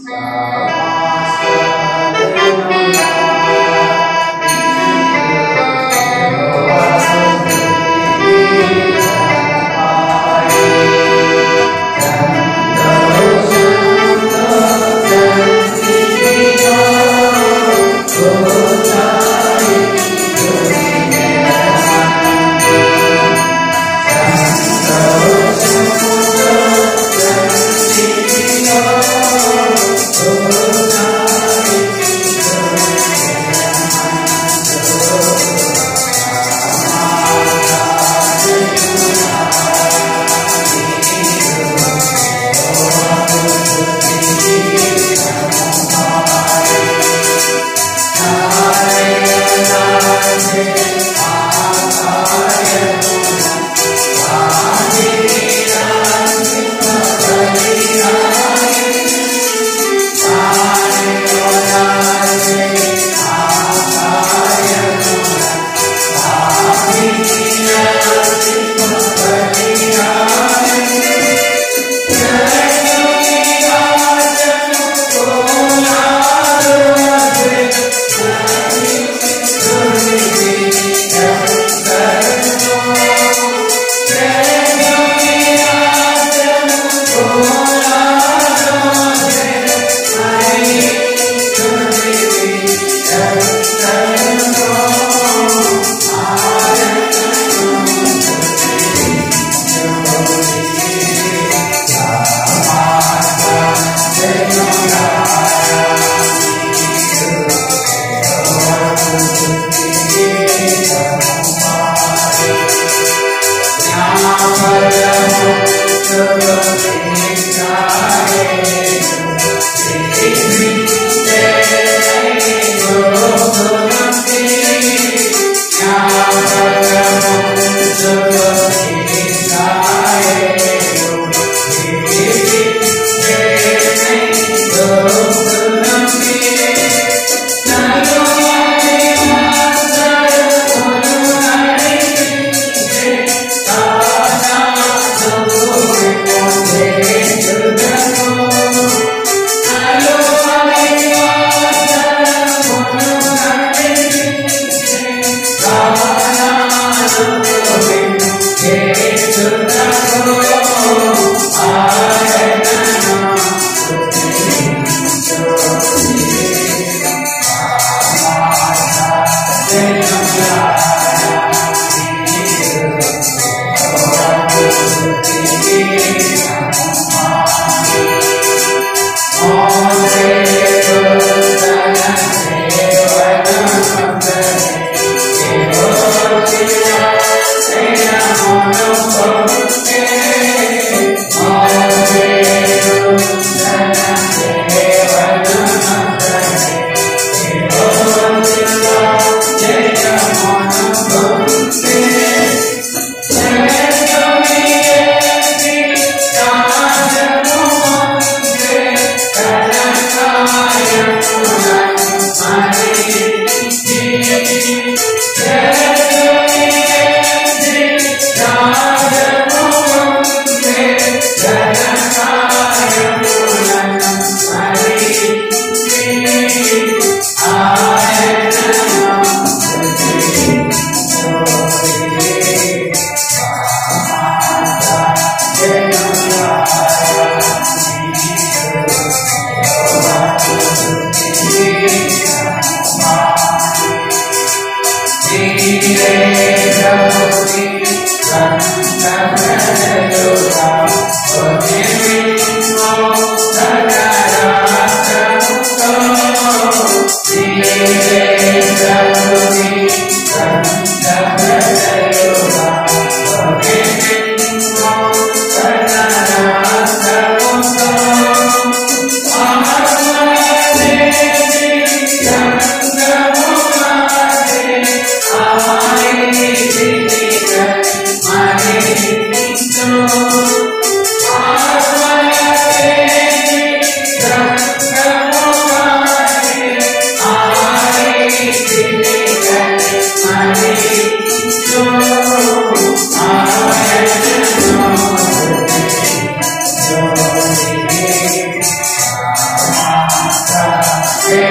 Thank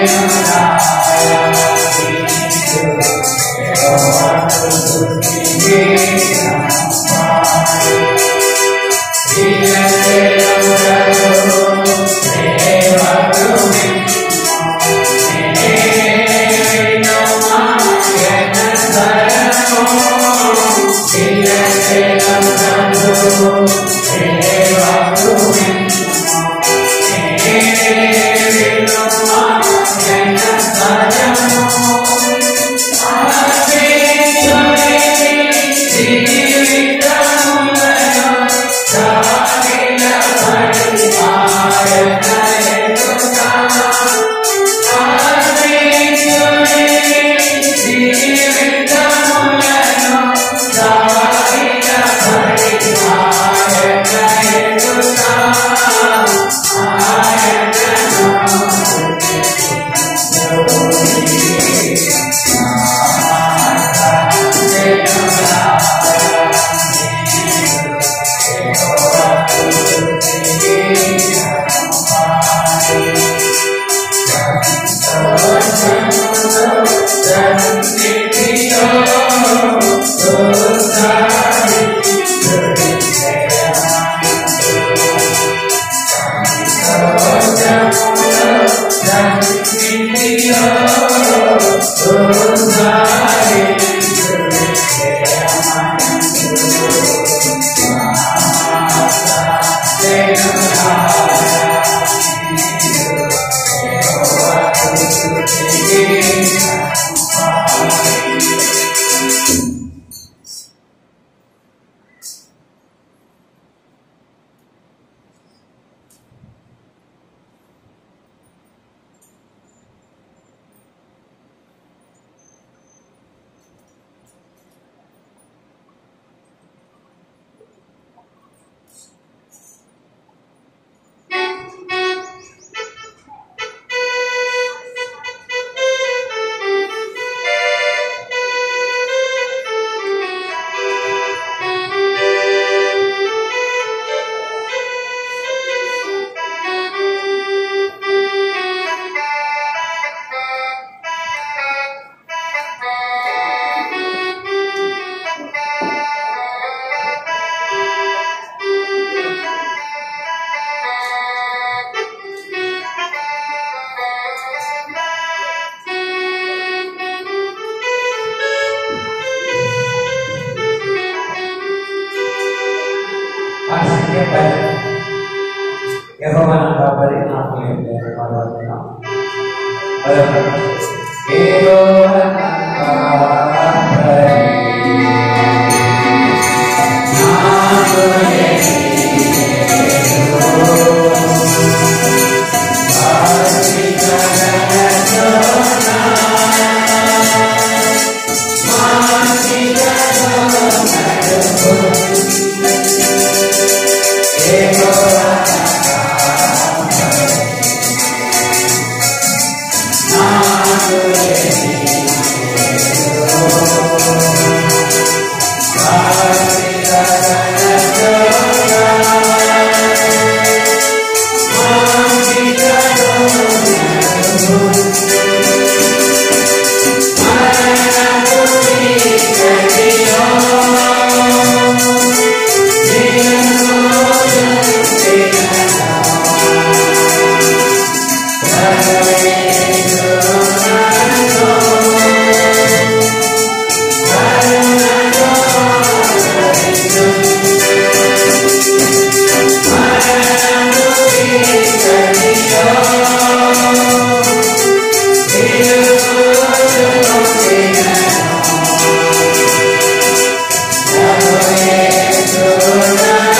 యెహోవాను కాబట్టి నాకు ఏం లేదు పాడుతున్నాం.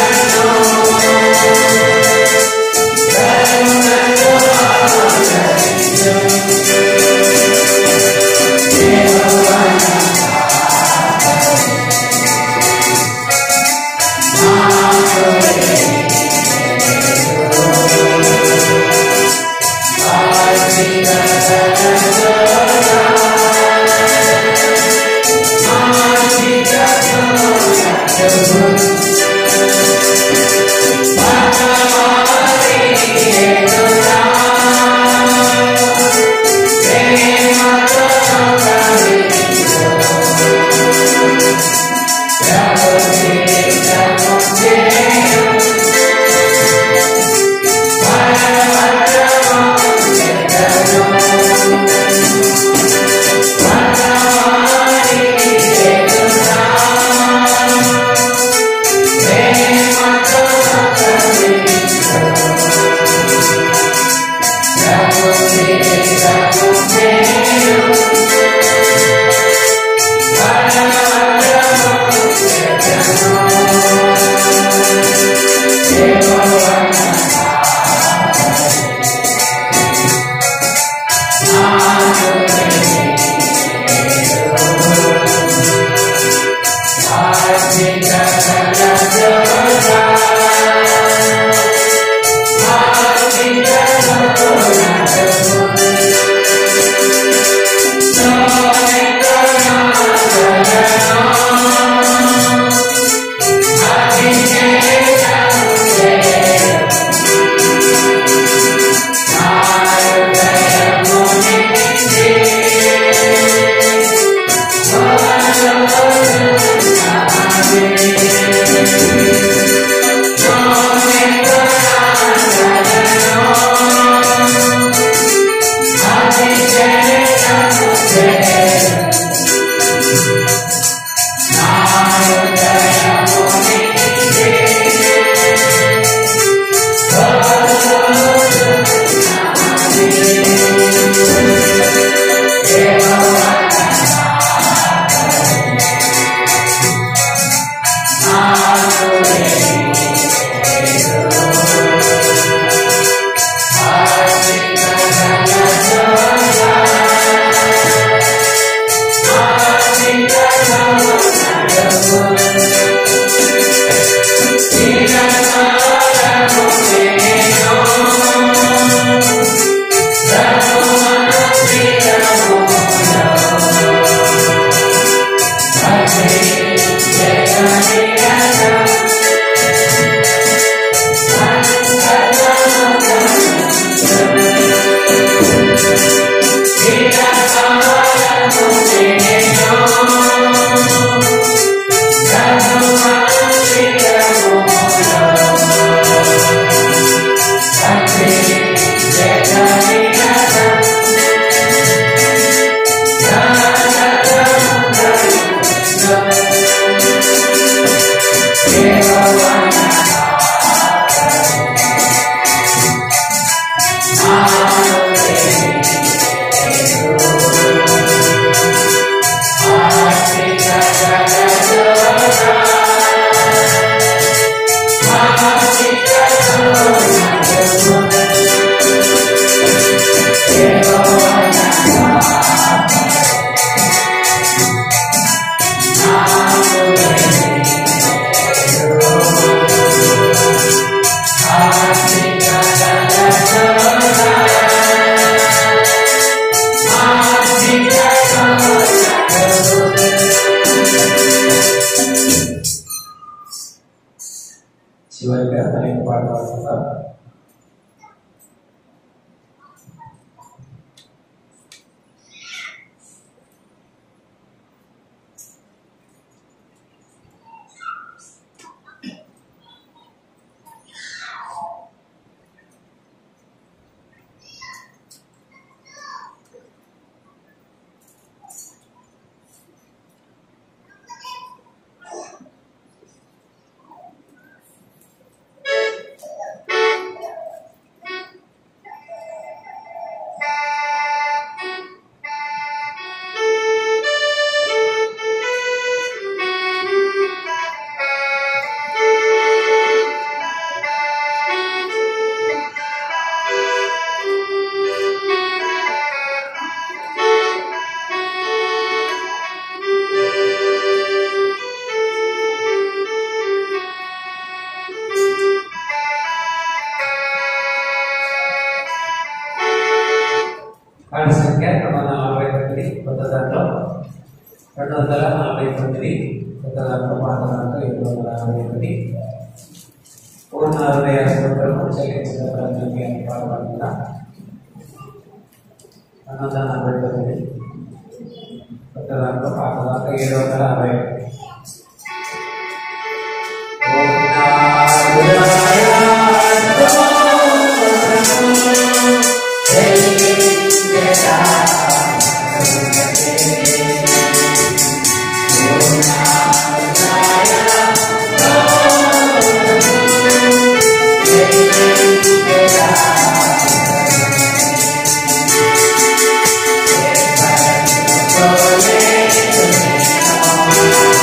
Thank చివరిగా అనేక పాట పాడుతున్నారు పాట సంఖ్య రెండు వందల నలభై తొమ్మిది కొత్త దాంట్లో రెండు వందల నలభై తొమ్మిది కొత్త దాంట్లో పాత దాంట్లో ఏడు వందల నలభై ఒకటి పూర్ణ హృదయ స్తోత్రము చెల్లించిన ప్రజలకి అని పాల్గొంటున్నా రెండు వందల నలభై తొమ్మిది కొత్త దాంట్లో పాత దాంట్లో ఏడు వందల అరవై ఒకటి Thank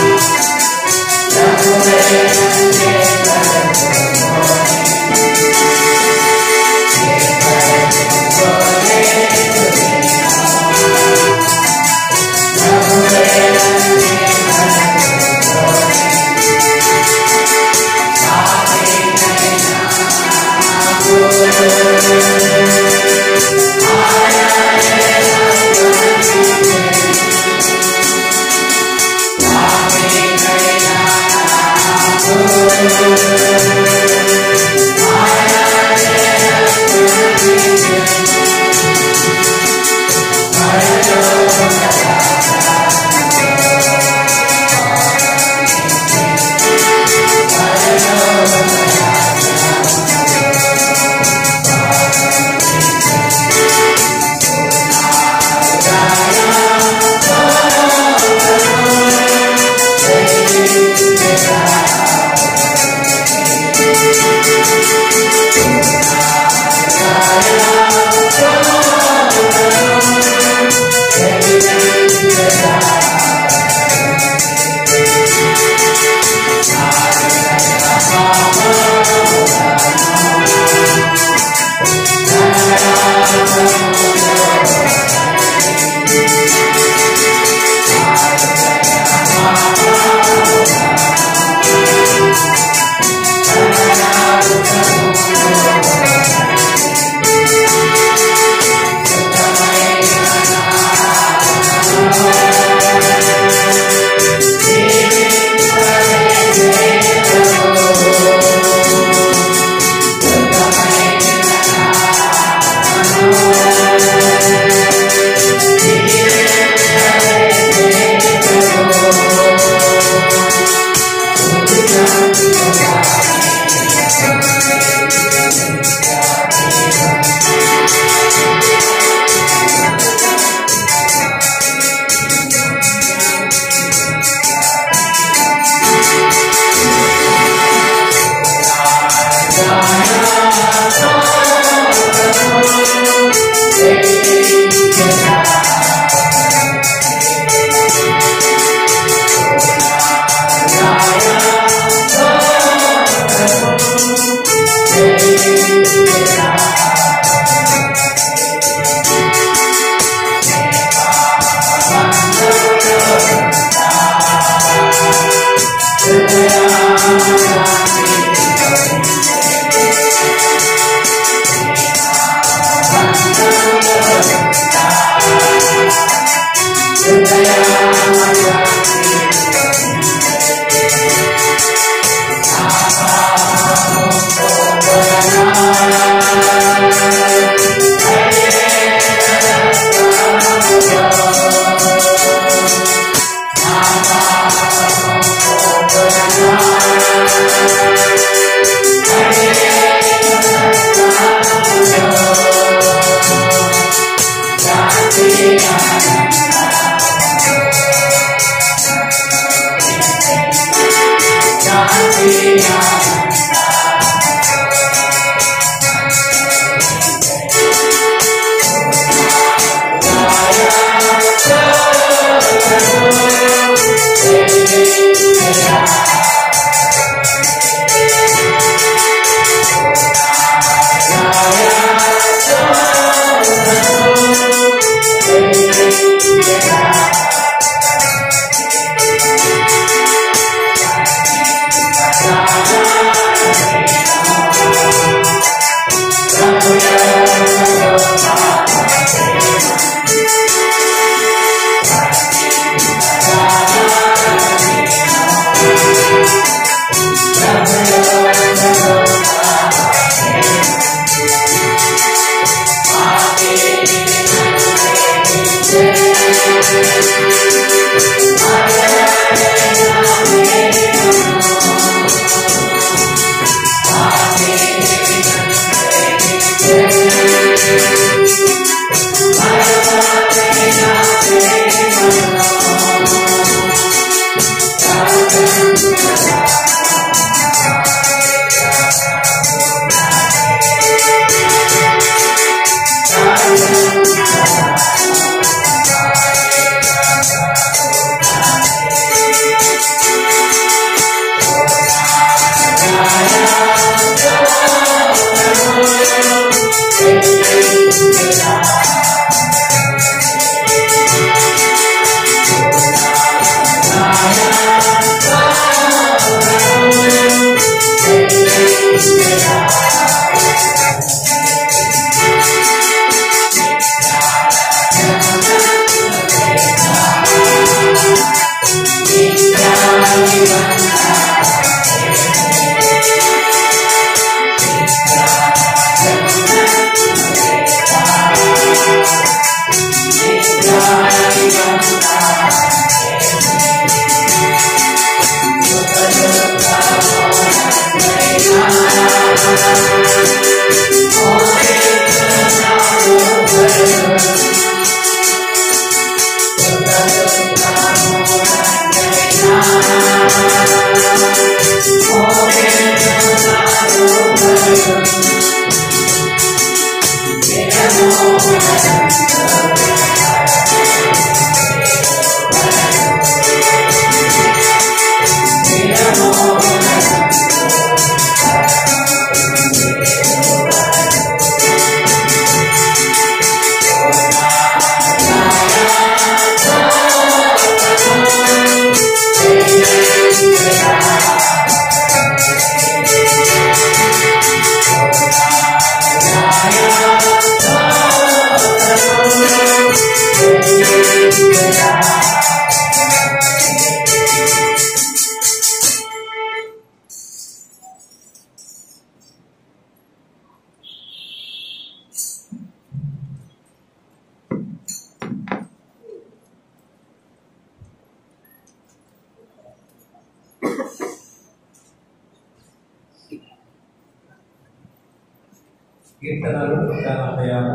కీర్తనలు నూట నలభై ఆరు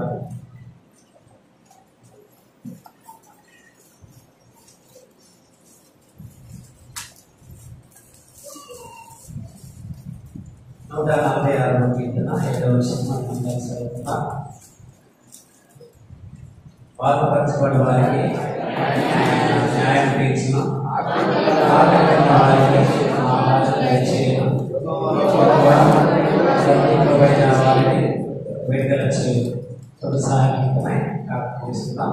నూట నలభై ఆరు కీర్తన ఏడవ సంవత్సరం చదువుతున్నా బాధపరచబడి వారికి న్యాయం తీర్చిన ఆటంకమైన వారికి ఆహారం దయచేయను చదువుకోబడిన వారిని విడుదల చేయు తొలి సహాయకమై కాకపోతున్నాం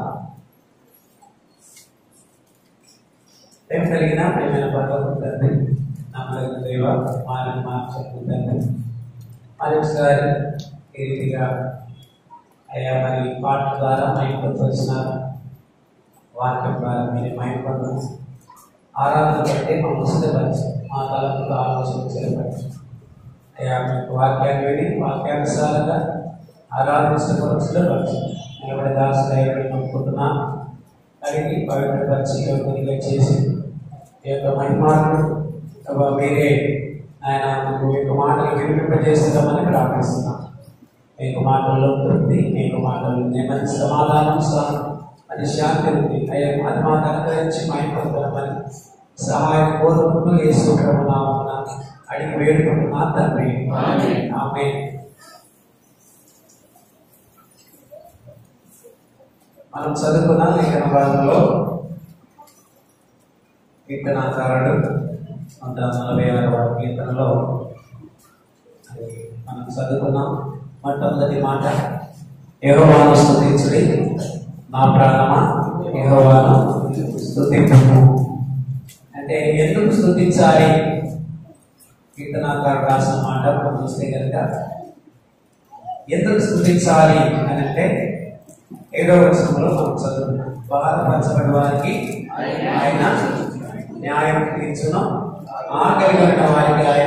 ప్రేమ కలిగిన ప్రేమైన పర్వతం తండ్రి నమ్మదగిన దేవ మాలను మార్చడం తండ్రి ఆలెక్స్ గారు ఈ రీతిగా అయ్యా మరి పాట ద్వారా మైండ్లోకి వచ్చిన వాక్యం ద్వారా మీరు మైండ్ పన్ను ఆరాధన బట్టి మా ముసిదపరిచి మా తలపుతో ఆలోచన చేయబడి అయ్యా మీకు వాక్యాన్ని విని వాక్యానుసారంగా ఆరాధించబడి నిలబడి దాసులయ్యని నమ్ముకుంటున్నా అడిగి పవిత్రపరిచి యోగ్యంగా చేసి ఈ యొక్క మహిమాలను ప్రభావ మీరే ఆయన మీకు ఈ యొక్క మాటలు వినిపింపజేస్తామని ప్రార్థిస్తున్నాం మీకు మాటల్లో తృప్తి మీకు మాటల్లో నెమ్మది సమాధానం సహనం అది శాంతి ఉంది అయ్యా అది మాకు అనుగ్రహించి మైపడతామని సహాయం కోరుకుంటూ వేసుకుంటున్నామున అడిగి వేడుకుంటున్నా తండ్రి ఆమె మనం చదువుకున్న లేఖన భాగంలో కీర్తనాకారుడు నూట నలభై ఆరవ కీర్తనలో అది మనం చదువుకున్నాం మొట్టమొదటి మాట యెహోవాను స్తుతించుడి నా ప్రాణమా యెహోవాను స్తుతింపుము అంటే ఎందుకు స్తుతించాలి కీర్తనాకారుడు రాసిన మాట మనం చూస్తే కనుక ఎందుకు స్థుతించాలి అని అంటే ఏడో వచనంలో మనం చదువుతున్నాం బాధపరచబడి వారికి ఆయన న్యాయం తీర్చును ఆకలి కలిగిన వారికి ఆయన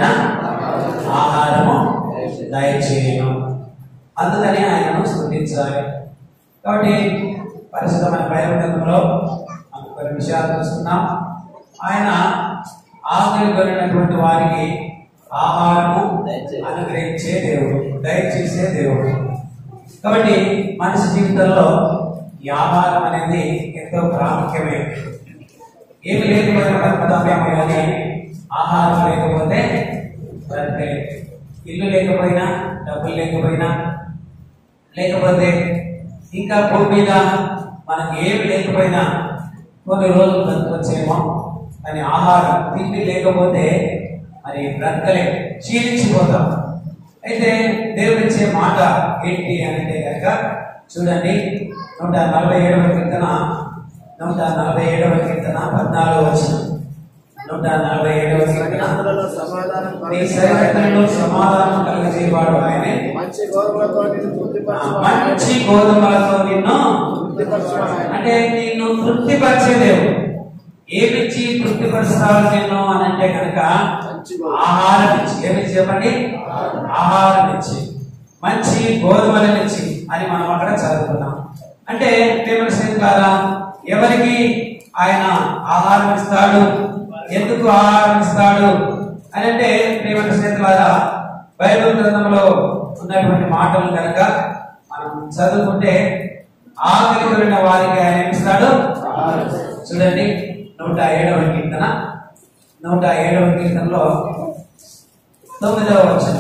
ఆహారము దయచేయను అందుకని ఆయనను స్థుతించాలి కాబట్టి పరిశుద్ధమైన బైబిల్ గ్రంథంలో మనం కొన్ని విషయాలు చూస్తున్నాం ఆయన ఆకలి కలిగినటువంటి వారికి ఆహారము అనుగ్రహించే దేవుడు దయచేసే దేవుడు కాబట్టి మనిషి జీవితంలో ఈ ఆహారం అనేది ఎంతో ప్రాముఖ్యమే ఏమి లేకపోయినా బ్రతకదామేమో కానీ ఆహారం లేకపోతే బ్రతకలేదు ఇల్లు లేకపోయినా డబ్బులు లేకపోయినా లేకపోతే ఇంకా భూమి మీద మనకి ఏమి లేకపోయినా కొన్ని రోజులు బ్రతకొచ్చేమో కానీ ఆహారం తిండి లేకపోతే మరి బ్రతకలే క్షీణించిపోతాం అయితే దేవుడు ఇచ్చే మాట ఏంటి అని అంటే కనుక చూడండి నూట నలభై ఏడవ కీర్తన నూట నలభై ఏడవ కీర్తన పద్నాలుగు వచ్చిన నూట నలభై ఏడవ కీర్తన అందులో సమాధానం నీ శరీరంలో సమాధానం కలిగజేయవాడు ఆయనే మంచి గౌరవతో నిన్ను ఆ, తృప్తిపరచువాడు. మంచి గోధుమలతో నిన్ను తృప్తిపరచువాడు ఆయన. అంటే నిన్ను తృప్తిపరిచే దేవుడు ఏమిచ్చి తృప్తిపరుస్తాడు నిన్ను అని అంటే కనుక మంచి గోధుమ. ఆహారం ఇచ్చి ఏమిచ్చి చెప్పండి ఆహారం ఇచ్చి మంచి గోధుమలను ఇచ్చి అని మనం అక్కడ చదువుకున్నాం అంటే ప్రేమ స్నేహితులారా ఎవరికి ఆయన ఆహారం ఇస్తాడు ఎందుకు ఆహారం ఇస్తాడు అని అంటే ప్రేమ స్నేహితులారా బైబిల్ గ్రంథంలో ఉన్నటువంటి మాటలు కనుక మనం చదువుకుంటే ఆకలి కొరిన వారికి ఆయన ఏమి ఇస్తాడు చూడండి నూట ఏడవ కీర్తన నూట ఏడవ కీర్తనలో తొమ్మిదవ వచనం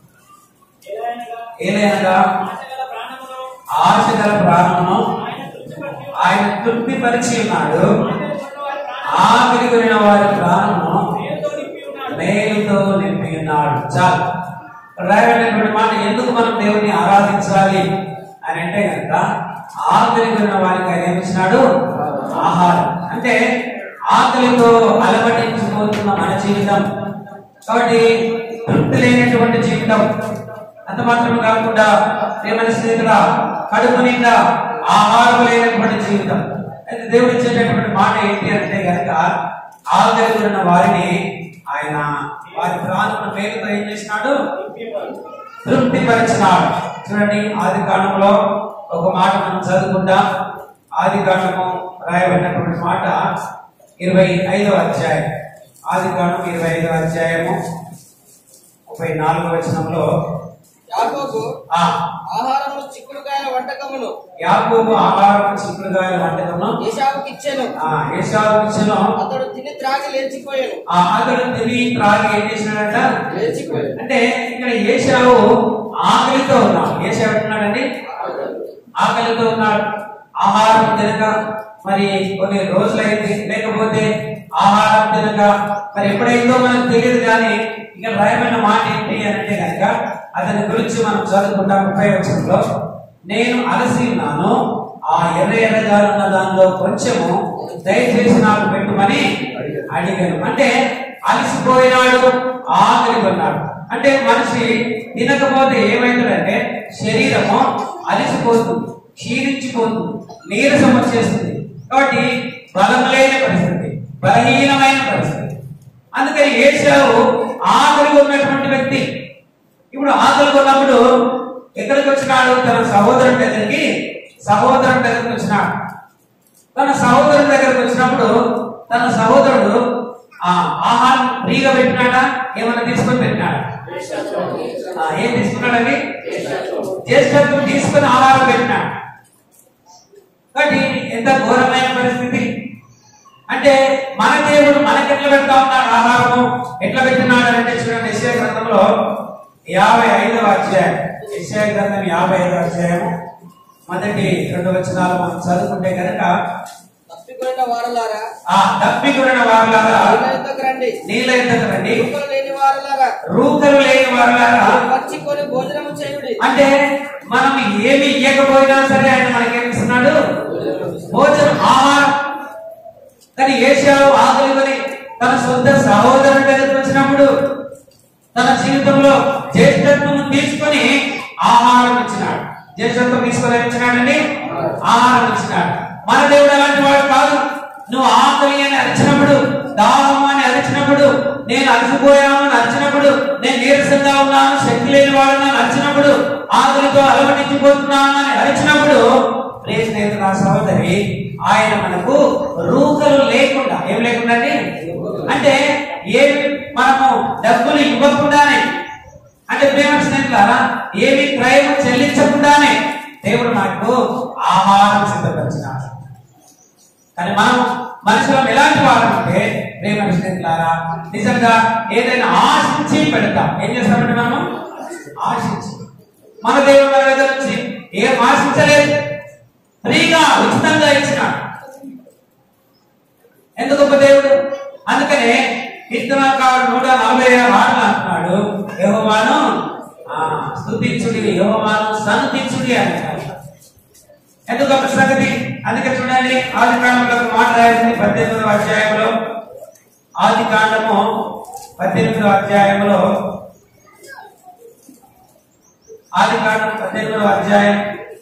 ఏలైనగా ఆశ గల ప్రాణమును ఆయన తృప్తిపరిచి ఉన్నాడు ఆకలి కొరిన వారి ప్రాణమును మేలుతో నింపి ఉన్నాడు చాలు రాయబడినటువంటి మాట ఎందుకు మనం దేవుని ఆరాధించాలి అని అంటే కనుక ఆకలి కొరిన వారికి ఆయన ఏమిచ్చినాడు ఆహారం అంటే ఆకలితో అలమటించిపోతున్న మన జీవితం కాబట్టి తృప్తి లేనటువంటి జీవితం అంత మాత్రం కాకుండా ప్రేమ స్నేహితుల కడుపు నిండా ఆహారం లేనటువంటి జీవితం అయితే దేవుడు ఇచ్చేటటువంటి మాట ఏంటి అంటే కనుక ఆకలి ఉన్న వారిని ఆయన వారి ప్రాణమును మేలుతో ఏం చేసినాడు తృప్తిపరిచినాడు చూడండి ఆది కాండంలో ఒక మాట మనం చదువుకుంటాం ఆది కాండము రాయబడినటువంటి మాట ఇరవై ఐదవ అధ్యాయం ఆది కాండం ఇరవై ఐదవ అధ్యాయము ముప్పై నాలుగవ వచనంలో యాకోబు ఆ ఆహారమును చిక్కుడుకాయల వంటకమును యాకోబు ఆహారం చిక్కుడుగాయల వంటకమును ఏశావుకి ఇచ్చాను ఆ ఏషావు ఇచ్చెను. అతడు తిని త్రాగి లేచిపోయాను ఆ అతడు తిని త్రాగి ఏం చేసినాడంట లేచిపోయాను అంటే ఇక్కడ ఏషావు ఆకలితో ఉన్నాడు ఏషావు ఎట్టున్నాడండి ఆకలితో ఉన్నాడు ఆహారం తినక మరి కొన్ని రోజులైంది లేకపోతే ఆహారం తినక మరి ఎప్పుడైందో మనకు తెలియదు కానీ ఇక్కడ రాయబడిన మాట ఏంటి అని అంటే కనుక అతని గురించి మనం చదువుకుంటాం ముప్పై వచ్చంలో నేను అలసి ఉన్నాను ఆ ఎర్ర ఎర్రగా ఉన్న దానిలో కొంచెము దయచేసి నాకు పెట్టుమని అడిగాను అంటే అలసిపోయినాడు ఆకలి కొన్నాడు అంటే మనిషి తినకపోతే ఏమైతుందంటే శరీరము అలిసిపోతుంది క్షీణించిపోతుంది నీరసం వచ్చేస్తుంది కాబట్టి బలం లేని పరిస్థితి బలహీనమైన పరిస్థితి అందుకని ఏషావు ఆకలి ఉన్నటువంటి వ్యక్తి ఇప్పుడు ఆకలి ఉన్నప్పుడు ఎక్కడికి వచ్చినాడు తన సహోదరుడి దగ్గరికి సహోదరుడి దగ్గరికి వచ్చినాడు తన సహోదరుడి దగ్గరికి వచ్చినప్పుడు తన సహోదరుడు ఆ ఆహారం ఫ్రీగా పెట్టినాడా ఏమైనా తీసుకొని పెట్టినాడా ఆ, ఏం తీసుకున్నాడని జ్యేష్ఠత్వం తీసుకుని ఆహారం పెట్టినాడు కాబట్టి ఎంత ఘోరమైన పరిస్థితి అంటే మన దేవుడు మనకి ఎట్లా పెడతా ఉన్నాడు ఆహారము ఎట్లా పెట్టినాడు అంటే చూడండి యెషయా గ్రంథంలో యాభై ఐదవ అధ్యాయం యెషయా గ్రంథం యాభై ఐదవ అధ్యాయం మొదటి రెండు వచనాలు మనం చదువుకుంటే కనుక తప్పిపోయిన వారలారా ఆ తప్పికొనిన వారులారా నా యొద్దకు రండి నీళ్ళ ఎద్దకు రండి రూపలు లేని వారలారా రూకలు లేని వారులారా మర్చికొని భోజనము చేయుడి అంటే మనం ఏమి ఇవ్వకపోయినా సరే ఆయన మనకేమి ఇస్తున్నాడు భోజనం ఆహారం కానీ ఏషియాలో ఆకలికొని తన సొంత సహోదరుడి దగ్గరికి వచ్చినప్పుడు తన జీవితంలో జ్యేష్ఠత్వం తీసుకొని ఆహారం ఇచ్చినాడు జ్యేష్ఠత్వం తీసుకొని ఏమి ఇచ్చినాడండి ఆహారం ఇచ్చినాడు మన దేవుడు అలాంటి వాడు కాదు నువ్వు ఆకలి అని అరిచినప్పుడు దాహం అని అరిచినప్పుడు నేను అలసిపోయాను అని అరిచినప్పుడు నేను నీరసంగా ఉన్నాను శక్తి లేని వాడని అరిచినప్పుడు ఆకలితో అలవటించిపోతున్నాను అని అరిచినప్పుడు ప్రియ స్నేహితుడు నా సహోదరి ఆయన మనకు రూకలు లేకుండా ఏం లేకుండా అండి అంటే ఏమి మనము డబ్బులు ఇవ్వకుండానే అంటే ప్రేమ స్నేహితులారా ఏమి క్రయం చెల్లించకుండానే దేవుడు మనకు ఆహారం సిద్ధపరిచినాడు కానీ మనం మనుషులం ఎలాంటి వారు అంటే ప్రేమ స్నేహితులారా నిజంగా ఏదైనా ఆశించి పెడతాం ఏం చేస్తామంటే మనము ఆశించి మన దేవుడు మన దగ్గర నుంచి ఏం ఆశించలేదు ఫ్రీగా ఉచితంగా ఇచ్చినాడు ఎందుకు గొప్ప దేవుడు అందుకనే కీర్తనకారుడు నూట నలభై ఆరు ఆటలు అంటున్నాడు యహోవాను ఆ, స్తుతించుడి యహోవాను సన్నుతించుడి అంటాడు ఎందుకు గొప్ప సంగతి అందుకే చూడండి ఆది కాండంలో ఒక మాట రాయింది పద్దెనిమిదవ అధ్యాయంలో ఆది కాండము పద్దెనిమిదవ అధ్యాయంలో ఆది కాండం పద్దెనిమిదవ అధ్యాయం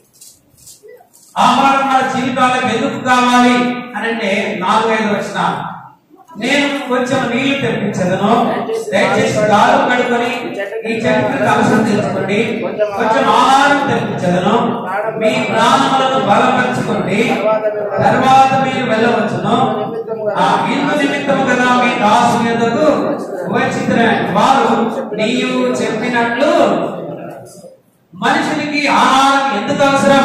ఆహారం మన జీవితాలకు ఎందుకు కావాలి అని అంటే నాలుగైదు వచ్చిన నేను కొంచెం నీళ్లు తెప్పించదను దయచేసి కాలు కడుకొని ఈ చెట్టుకు కలసం తెచ్చుకోండి కొంచెం ఆహారం తెప్పించదను మీ ప్రాణములను బలపరచుకోండి తర్వాత మీరు వెళ్ళవచ్చును ఆ ఇందు నిమిత్తము కదా మీ దాసు ఎదుగు వచ్చిన వారు నీవు చెప్పినట్లు మనుషునికి ఆహారం ఎందుకు అవసరం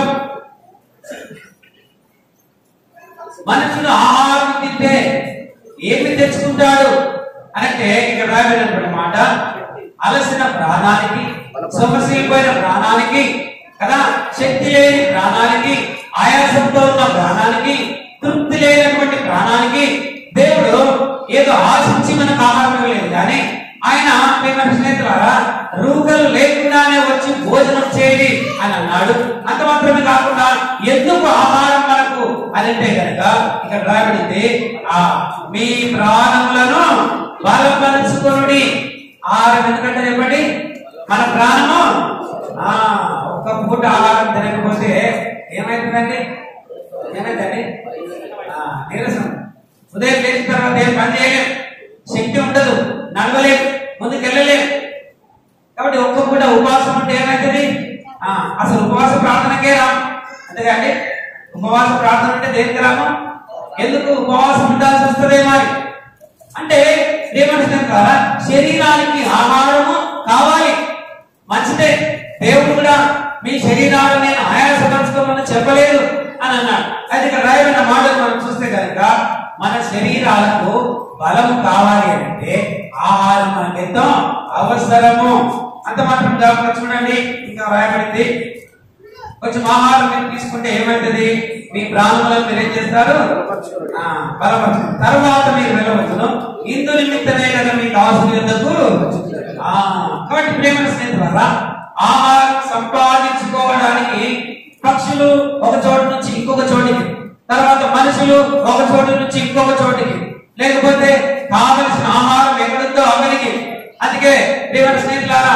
మనుషుడు ఆహారం తింటే ఏమి తెచ్చుకుంటాడు అంటే ఇక్కడ రాబడినటువంటి మాట అలసిన ప్రాణానికి సొమసిపోయిన ప్రాణానికి కదా శక్తి లేని ప్రాణానికి ఆయాసంతో ఉన్న ప్రాణానికి తృప్తి లేనటువంటి ప్రాణానికి దేవుడు ఏదో ఆశించి మనకు ఆహారం ఇవ్వలేదు కానీ ఆయన ప్రేమ స్నేహితులారా రూకలు లేకుండానే వచ్చి భోజనం చేయండి అని అన్నాడు అంత మాత్రమే కాకుండా ఎందుకు ఆహారం మనకు అని అంటే కనుక ఇక్కడ రాబడింది ఆ మీ ప్రాణములను బలపరుచుకొనుడి ఆహారం ఎందుకంటే చెప్పండి మన ప్రాణము ఆ ఒక్క పూట ఆహారం తినకపోతే ఏమైతుందండి ఏమైందండి ఆ, నీరసం ఉదయం లేచిన తర్వాత ఏం పని చేయలేం శక్తి ఉండదు నడవలేం ముందుకు వెళ్ళలేం కాబట్టి ఒక్క పూట ఉపవాసం ఉంటే ఏమవుతుంది ఆ, అసలు ఉపవాస ప్రార్థనకే రాము అంతేగాండి ఉపవాస ప్రార్థన అంటే దేనికి రాము ఎందుకు ఉపవాసం ఉండాల్సి వస్తుందే మరి అంటే ఏమంటున్నాం కదా శరీరానికి ఆహారము కావాలి మంచిదే దేవుడు కూడా మీ శరీరాన్ని నేను ఆయాసపరచుకోమని చెప్పలేదు అని అన్నాడు అయితే ఇక్కడ రాయబడిన మాటలు మనం చూస్తే కనుక మన శరీరాలకు బలం కావాలి అంటే ఆహారం మనకి ఎంతో అవసరము అంత మాత్రం కాకుండా చూడండి ఇంకా రాయబడింది కొంచెం ఆహారం మీరు తీసుకుంటే ఏమవుతుంది మీ ప్రాణములను మీరు ఏం చేస్తారు ఆ, బలపరచు తర్వాత మీరు వెళ్ళవచ్చును ఇందు నిమిత్తమే కదా మీ కావాల్సిన యుద్ధకు ఆ, కాబట్టి ప్రేమ స్నేహితులారా ఆహారం సంపాదించుకోవడానికి పక్షులు ఒక చోటు నుంచి ఇంకొక చోటికి తర్వాత మనుషులు ఒక చోటు నుంచి ఇంకొక చోటికి లేకపోతే కావలసిన ఆహారం ఎక్కడుందో అక్కడికి అందుకే దేవుని స్నేహితులారా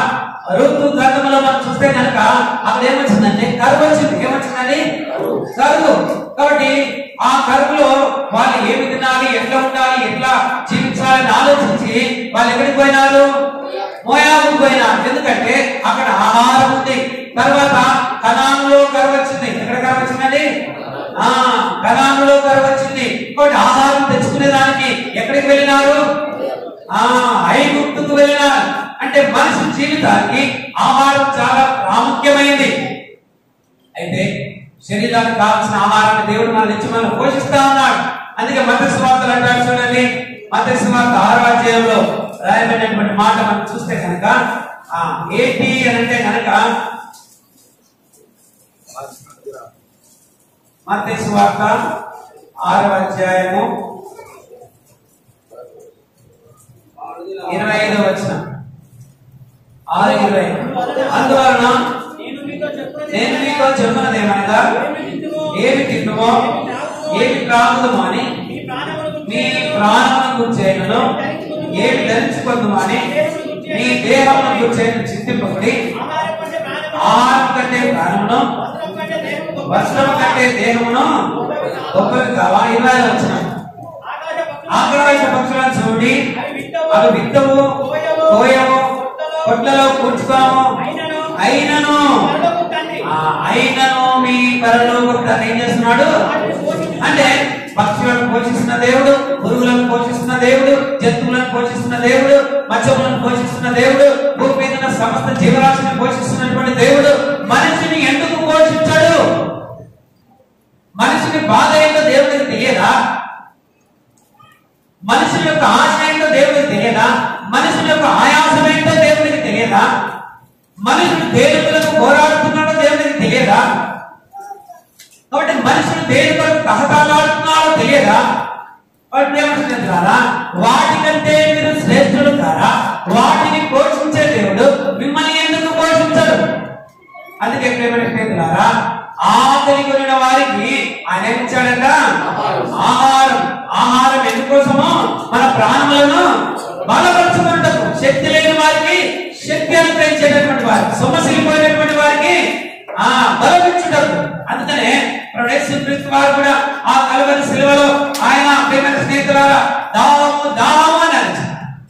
ఋతు గ్రంథంలో మనం చూస్తే కనుక అక్కడ ఏమొచ్చిందంటే కరువు వచ్చింది ఏమొచ్చిందండి కరువు కాబట్టి ఆ కరువులో వాళ్ళు ఏమి తినాలి ఎట్లా ఉండాలి ఎట్లా జీవించాలని ఆలోచించి వాళ్ళు ఎక్కడికి పోయినారు మోయాబుకు పోయినారు ఎందుకంటే అక్కడ ఆహారం ఉంది తర్వాత కణాంలో కరువు వచ్చింది ఎక్కడ కరువు వచ్చిందండి ఆ కణాంలో కరువు వచ్చింది కాబట్టి ఆహారం తెచ్చుకునే దానికి ఎక్కడికి వెళ్ళినారు ఆ ఐగుప్తుకు వెళ్ళినారు అంటే మనిషి జీవితానికి ఆహారం చాలా ప్రాముఖ్యమైనది అయితే శరీరానికి కావాల్సిన ఆహారాన్ని దేవుడు మన నుంచి మనం పోషిస్తా ఉన్నాడు అందుకే మత స్వార్థలు అంటారు చూడండి మత స్వార్థ ఆరో అధ్యాయంలో రాయబడినటువంటి మాట మనం చూస్తే కనుక ఆ ఏంటి అని అంటే కనుక మత స్వార్థ ఆరో అధ్యాయము ఇరవై ఐదో వచ్చిన ఆరు ఇరవై అందువలన నేను మీతో చెప్తున్నది నేను మీతో చెబుతున్నది ఏమనగా ఏమి తింటుమో ఏమి త్రాగుదమో అని మీ ప్రాణములకు మీ ప్రాణమును గుర్చేయను ఏమి ధరించుకుందామో అని మీ దేహమును గుర్చేయను చింతింపబడి ఆహారం కంటే ప్రాణము ఆహారం కంటే ప్రాణమును వస్త్రం కంటే దేహము గొప్పది. వస్త్రము కంటే దేహమును గొప్పవి కావా ఇరవై వచ్చిన ఆకాశ పక్షులు ఆకాశ పక్షులను చూడి అవి విత్తవు, అవి విత్తవు కోయవు కొట్లలో కూర్చుకోము అయినను అయినను పరలోకపు తండ్రి ఆ అయినను మీ పరలోక తండ్రి ఏం చేస్తున్నాడు అంటే పక్షులను పోషిస్తున్న దేవుడు పురుగులను పోషిస్తున్న దేవుడు జంతువులను పోషిస్తున్న దేవుడు మత్స్యములను పోషిస్తున్న దేవుడు భూమి మీద ఉన్న సమస్త జీవరాశిని పోషిస్తున్నటువంటి దేవుడు మనిషిని ఎందుకు పోషించాడు మనిషిని బాధ ఏంటో దేవుడికి తెలియదా మనుషుల యొక్క ఆశ ఏంటో దేవుడికి తెలియదా మనుషుల యొక్క ఆయాసం ఏంటో దేవుడికి తెలియదా మనుషుడు దేనికులకు పోరాడుతున్నాడో దేవుడికి తెలియదా కాబట్టి మనుషులు దేని కొరకు తహతాలాడుతున్నాడో తెలియదా వాటి ఏమంటున్నారా వాటికంటే మీరు శ్రేష్ఠులు కారా వాటిని పోషించే దేవుడు మిమ్మల్ని ఎందుకు పోషించడు అందుకే ప్రేమ స్నేహితులారా ఆకలి కొనిన వారికి ఆయన ఏం ఇచ్చాడంట ఆహారం ఆహారం ఎందుకోసమో మన ప్రాణములను బలపరచుకుంటకు శక్తి లేని వారికి శక్తి అనుగ్రహించేటటువంటి వారికి సొమ్మసిల్లిపోయినటువంటి వారికి ఆ బలమిచ్చుటకు అందుకనే ప్రభువు యేసుక్రీస్తు వారు కూడా ఆ కలవరి శిలువలో ఆయన ప్రేమ స్నేహితులారా దాము దాము అని అరిచారు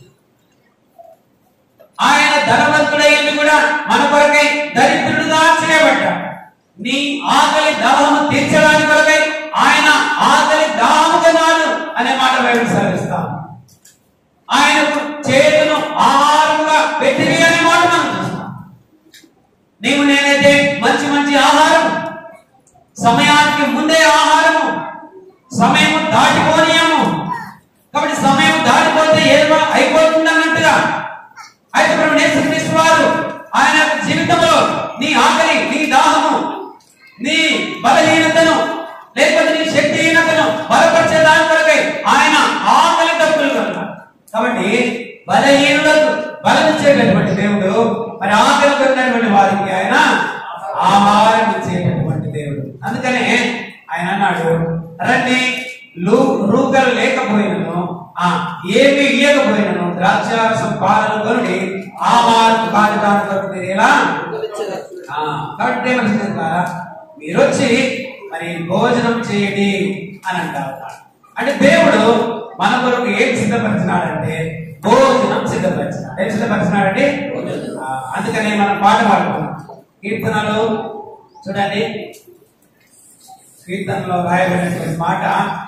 ఆయన ధనవంతుడైంది కూడా మన కొరకై దరిద్రుడుగా చేయబడ్డాడు నీ ఆకలి దాహము తీర్చడానికి కొరకై ఆయన ఆకలి దాహముగా నాడు అనే మాట బయట సెలవిస్తాం ఆయనకు చేతును ఆహారంగా పెట్టింది అనే మాట మనం చూస్తాం నీవు నేనైతే మంచి మంచి ఆహారం సమయానికి ముందే ఆహారము సమయం దాటిపోనీయము కాబట్టి సమయం దాటిపోతే ఏదో అయిపోతుంది అన్నట్టుగా అయితే ప్రభు యేసుక్రీస్తు వారు ఆయన యొక్క జీవితంలో నీ ఆకలి నీ దాహము నీ బలహీనతను లేకపోతే నీ శక్తిహీనతను బలపరిచే దాని కొరకై ఆయన ఆకలి తప్పులు కనుక కాబట్టి బలహీనులకు బలమిచ్చేటటువంటి దేవుడు మరి ఆకలి కొన్నటువంటి వారికి ఆయన ఆహారం ఇచ్చేటటువంటి దేవుడు అందుకనే ఆయన అన్నాడు రండి లూ రూకలు లేకపోయినను ఆ ఏమి ఇయ్యకపోయినను ద్రాక్షారసం పాలన కొనుడి ఆహారం కార్యక్రమం కొరకు మీరు ఎలా ఆ, కాబట్టి ఏమనిస్తుంది ద్వారా మీరు వచ్చి మరి భోజనం చేయండి అని అంటారు అంటే దేవుడు మన కొరకు ఏం సిద్ధపరిచినాడంటే భోజనం సిద్ధపరిచినాడు ఏం సిద్ధపరిచినాడంటే ఆ, అందుకనే మనం పాట పాడుకున్నాం కీర్తనలు చూడండి కీర్తనలో రాయబడినటువంటి మాట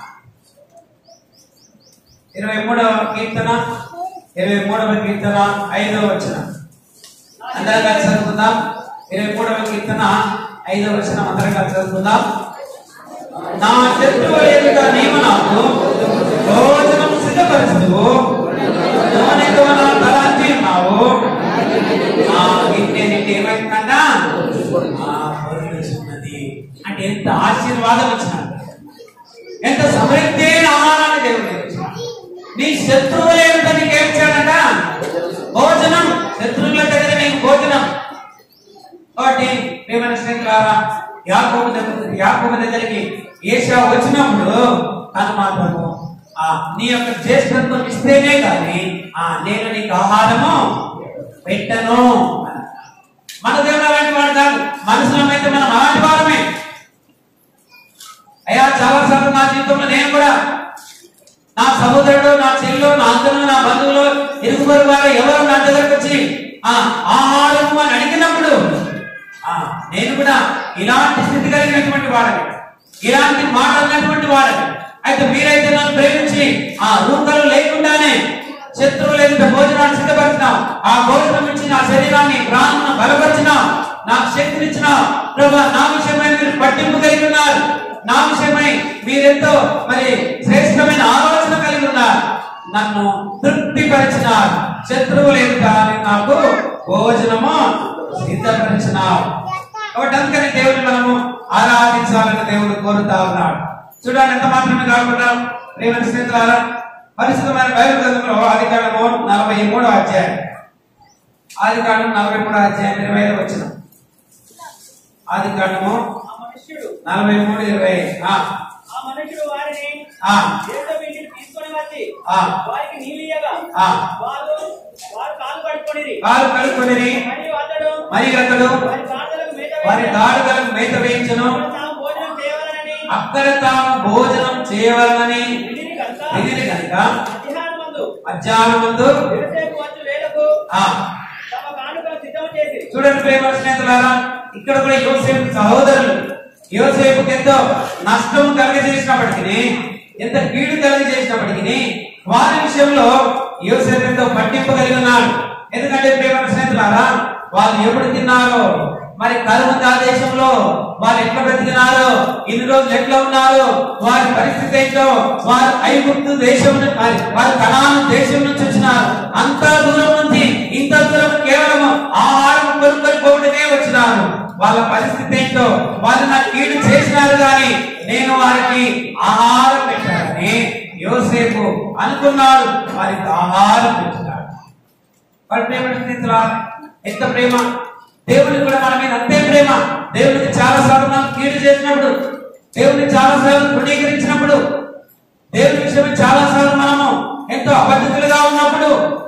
ఇరవై మూడవ కీర్తన ఇరవై మూడవ కీర్తన ఐదవ వచ్చిన అందరం కలిసి చదువుకుందాం ఇరవై మూడవ కీర్తన ఐదవ వచ్చిన అందరం కలిసి చదువుకుందాం నా శత్రువు ఎదుట నీవు నాకు భోజనం సిద్ధపరచుదువు నూనెతో నా తలాంటి ఉన్నావు నా గిన్నె నిండి ఏమైందంట ఆ పొరులుచున్నది. అంటే ఎంత ఆశీర్వాదం వచ్చినట్టు ఎంత సమృద్ధి అయిన ఆహారాన్ని దేవుడు నీకు ఇచ్చాడు. నీ శత్రువులు ఏమిటో నీకు ఏం ఇచ్చాడట భోజనం శత్రువుల దగ్గర నీకు భోజనం కాబట్టి ప్రేమైన స్నేహితులారా యాకోబు దగ్గర యాకోబు దగ్గరికి ఏషా వచ్చినప్పుడు తను మాత్రము ఆ నీ యొక్క జ్యేష్ఠత్వం ఇస్తేనే కానీ ఆ నేను నీకు ఆహారము పెట్టను అన్నాడు. మన దేవుడు అలాంటి వాడు కాదు మనుషులం అయితే మనం అలాంటి వారమే అయ్యా చాలా సార్లు నా జీవితంలో నేను కూడా నా సహోదరుడు నా చెల్లు నా అక్కలు నా బంధువులు ఇరుగు పొరుగు వారు ఎవరు నా దగ్గరకు వచ్చి ఆ ఆహారం అని అడిగినప్పుడు ఆ నేను కూడా ఇలాంటి స్థితి కలిగినటువంటి వాడని ఇలాంటి మాట అన్నటువంటి వాడని అయితే మీరైతే నన్ను ప్రేమించి ఆ రూకలు లేకుండానే శత్రువులు ఎదుట భోజనాన్ని సిద్ధపరిచినాం ఆ భోజనం ఇచ్చి నా శరీరాన్ని ప్రాణాన్ని బలపరిచినాం నాకు శక్తినిచ్చిన ప్రభా నా విషయమై మీరు పట్టింపు కలిగి ఉన్నారు నా విషయమై మీరెంతో మరి శ్రేష్టమైన ఆలోచన కలిగి ఉన్నారు నన్ను తృప్తిపరిచినారు శత్రువులు ఎదుట నాకు భోజనము సిద్ధపరిచినారు కాబట్టి అందుకని దేవుని మనము ఆరాధించాలని దేవుడు కోరుతా ఉన్నాడు చూడండి ఎంత మాత్రమే కాకుండా ప్రేమ స్నేహితులారా పరిశుద్ధమైన బైబిల్ గ్రంథంలో ఆది కాండము నలభై మూడో అధ్యాయం ఆది కాండం నలభై మూడో అధ్యాయం ఇరవై ఐదు వచ్చిన ఆది కాండము ఆ మనుష్యుడు నలభై మూడు ఇరవై ఆ, ఆ మనుష్యుడు వారిని ఆ, దేశం ఇంటికి తీసుకొని వచ్చి ఆ. వారికి నీలియగా ఆ. వారు వారు కాలు పట్టుకొని కాలు కడుక్కొని మరియు అతడు మరి అతడు వారి గాడిదలకు మేత వారి వేయగా, గాడుగలకు మేత వేయించను తాము భోజనం చేయవలనని అక్కడ తాము భోజనం చేయవాలని విధిని కనుక విధిని కనుక మధ్యాహ్నం మందు మధ్యాహ్నం ముందు యోసేపు వచ్చు వేళకు ఆ తమ కానుకలు సిద్ధం చేసి చూడండి ప్రేమ స్నేహితులారా ఇక్కడ కూడా యోసేపు సహోదరులు యోసేపుకి ఎంతో నష్టం కలిగజేసినప్పటికీ ఎంత కీడు కలిగజేసినప్పటికీ వారి విషయంలో యోసేపు ఎంతో పట్టింపు కలిగి ఉన్నాడు ఎందుకంటే ప్రేమ స్నేహితులారా వాళ్ళు ఎప్పుడు తిన్నారో మరి కరువు ఆ దేశంలో వారు ఎట్లా బ్రతికినారో ఇన్ని రోజులు ఎట్లా ఉన్నారు వారి పరిస్థితి ఏంటో వారు ఐగుప్తు దేశం ను- మరి వారు కణాను దేశం నుంచి వచ్చినారు అంత దూరం నుంచి ఇంత దూరం కేవలం ఆహారం కొనుక్కొని పోవడమే వచ్చినారు వాళ్ళ పరిస్థితి ఏంటో వాళ్ళు నాకు కీడు చేసినారు కానీ నేను వారికి ఆహారం పెట్టానని యోసేపు అనుకున్నాడు వారికి ఆహారం పెట్టినాడు వారి ప్రేమ స్నేహితులా ఎంత ప్రేమ దేవునికి కూడా మన మీద అంతే ప్రేమ దేవునికి చాలా సార్లు మనం కీడు చేసినప్పుడు దేవునికి చాలా సార్లు తృణీకరించినప్పుడు దేవుని విషయం చాలా సార్లు మనము ఎంతో అబద్ధితులుగా ఉన్నప్పుడు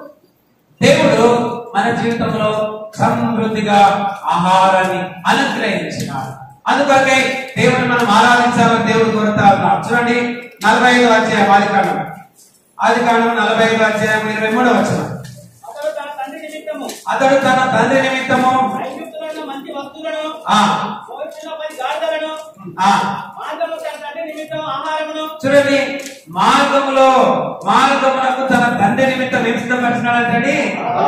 దేవుడు మన జీవితంలో సమృద్ధిగా ఆహారాన్ని అనుగ్రహించినాడు అందుకొరకే దేవుని మనం ఆరాధించాలని దేవుడు కోరుతా ఉన్నాడు చూడండి నలభై ఐదు అధ్యాయం ఆది కాండం ఆది కాండం నలభై ఐదు అధ్యాయం ఇరవై మూడో వచ్చిన అతడు తన తండ్రి నిమిత్తము అతడు తన తండ్రి నిమిత్తము ఐగుప్తులో ఉన్న మంచి వస్తువులను ఆ మోస్తున్న పది గాడిదలను ఆ మార్గము తన తండ్రి నిమిత్తం ఆహారమును చూడండి మార్గములో మార్గమునకు తన తండ్రి నిమిత్తం ఏం సిద్ధపరిచినాడంటే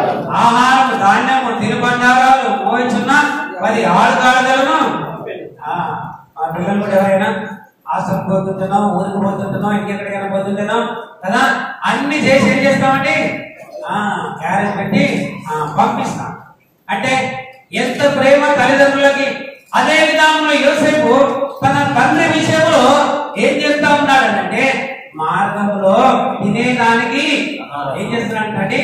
ఆహారం ధాన్యము తినుబండారాలు మోయించున్న పది ఆడుగాడలను ఆ ఆ పిల్లలు కూడా ఎవరైనా ఆశ్రమం పోతుంటున్నాం ఊరికి పోతుంటున్నాం ఇంకెక్కడికైనా పోతుంటున్నాం కదా అన్ని చేసి ఏం చేస్తామండి ఆ క్యారేజ్ పెట్టి ఆ, పంపిస్తాం అంటే ఎంత ప్రేమ తల్లిదండ్రులకి అదే విధానంలో యోసేపు తన తండ్రి విషయంలో ఏం చేస్తా ఉన్నాడంటే మార్గంలో తినేదానికి ఏం చేస్తున్నాడంటే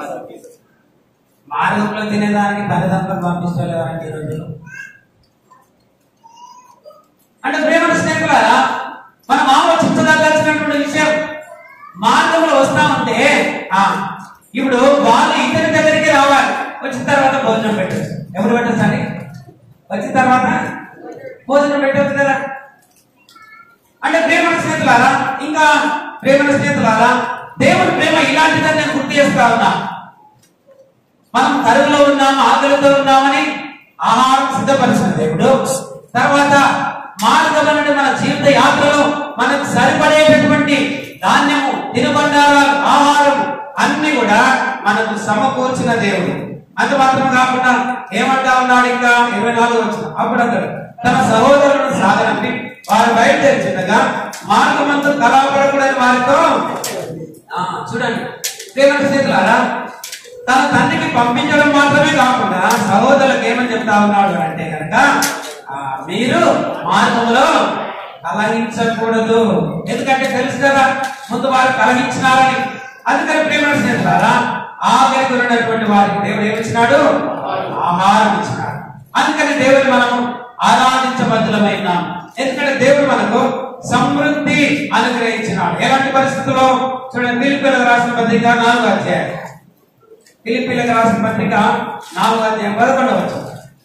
మార్గంలో తినేదానికి తల్లిదండ్రులు పంపిస్తలేదంటే ఈ రోజుల్లో అంటే ప్రేమ స్నేహితులారా మనం ఆలోచించదలసినటువంటి విషయం మార్గంలో వస్తామంటే ఆ ఇప్పుడు వాళ్ళు ఇతని దగ్గరికి రావాలి వచ్చిన తర్వాత భోజనం పెట్టచ్చు ఎవరు పెట్టచ్చండి వచ్చిన తర్వాత భోజనం పెట్టవచ్చు కదా అంటే ప్రేమ స్నేహితులారా ఇంకా ప్రేమ స్నేహితులారా దేవుడి ప్రేమ ఇలాంటిదని నేను గుర్తు చేస్తా ఉన్నా మనం కరువులో ఉన్నాము ఆకలితో ఉన్నామని ఆహారం సిద్ధపరిచిన దేవుడు తర్వాత మార్గం నుండి మన జీవిత యాత్రలో మనకు సరిపడేటటువంటి ధాన్యము తినుబండారాలు ఆహారం అన్ని కూడా మనకు సమకూర్చిన దేవుడు అంత మాత్రం కాకుండా ఏమంటా ఉన్నాడు ఇంకా ఇరవై నాలుగు వచ్చిన అప్పుడు అతడు తన సహోదరులను సాగనంపి వారు బయలుదేరుచుండగా మార్గమంతా కలవపడకూడని వారితో ఆ, చూడండి ప్రేమ స్నేహితులారా తన తండ్రికి పంపించడం మాత్రమే కాకుండా సహోదరులకు ఏమని చెప్తా ఉన్నాడు అంటే కనుక ఆ, మీరు మార్గంలో కలహించకూడదు ఎందుకంటే తెలుసు కదా ముందు వారు కలహించినారని అందుకని ప్రేమ స్నేహితులారా ఆఖరికి ఉన్నటువంటి వారికి దేవుడు ఏమిచ్చినాడు ఆహారం ఇచ్చినాడు అందుకని దేవుడు మనము ఆరాధించబద్ధులమైనాం ఎందుకంటే దేవుడు మనకు సమృద్ధి అనుగ్రహించినాడు ఎలాంటి పరిస్థితుల్లో చూడండి పిలిపిలకు రాసిన పత్రిక నాలుగు అధ్యాయం పిలిపిలకు రాసిన పత్రిక నాలుగు అధ్యాయం పదకొండవచ్చు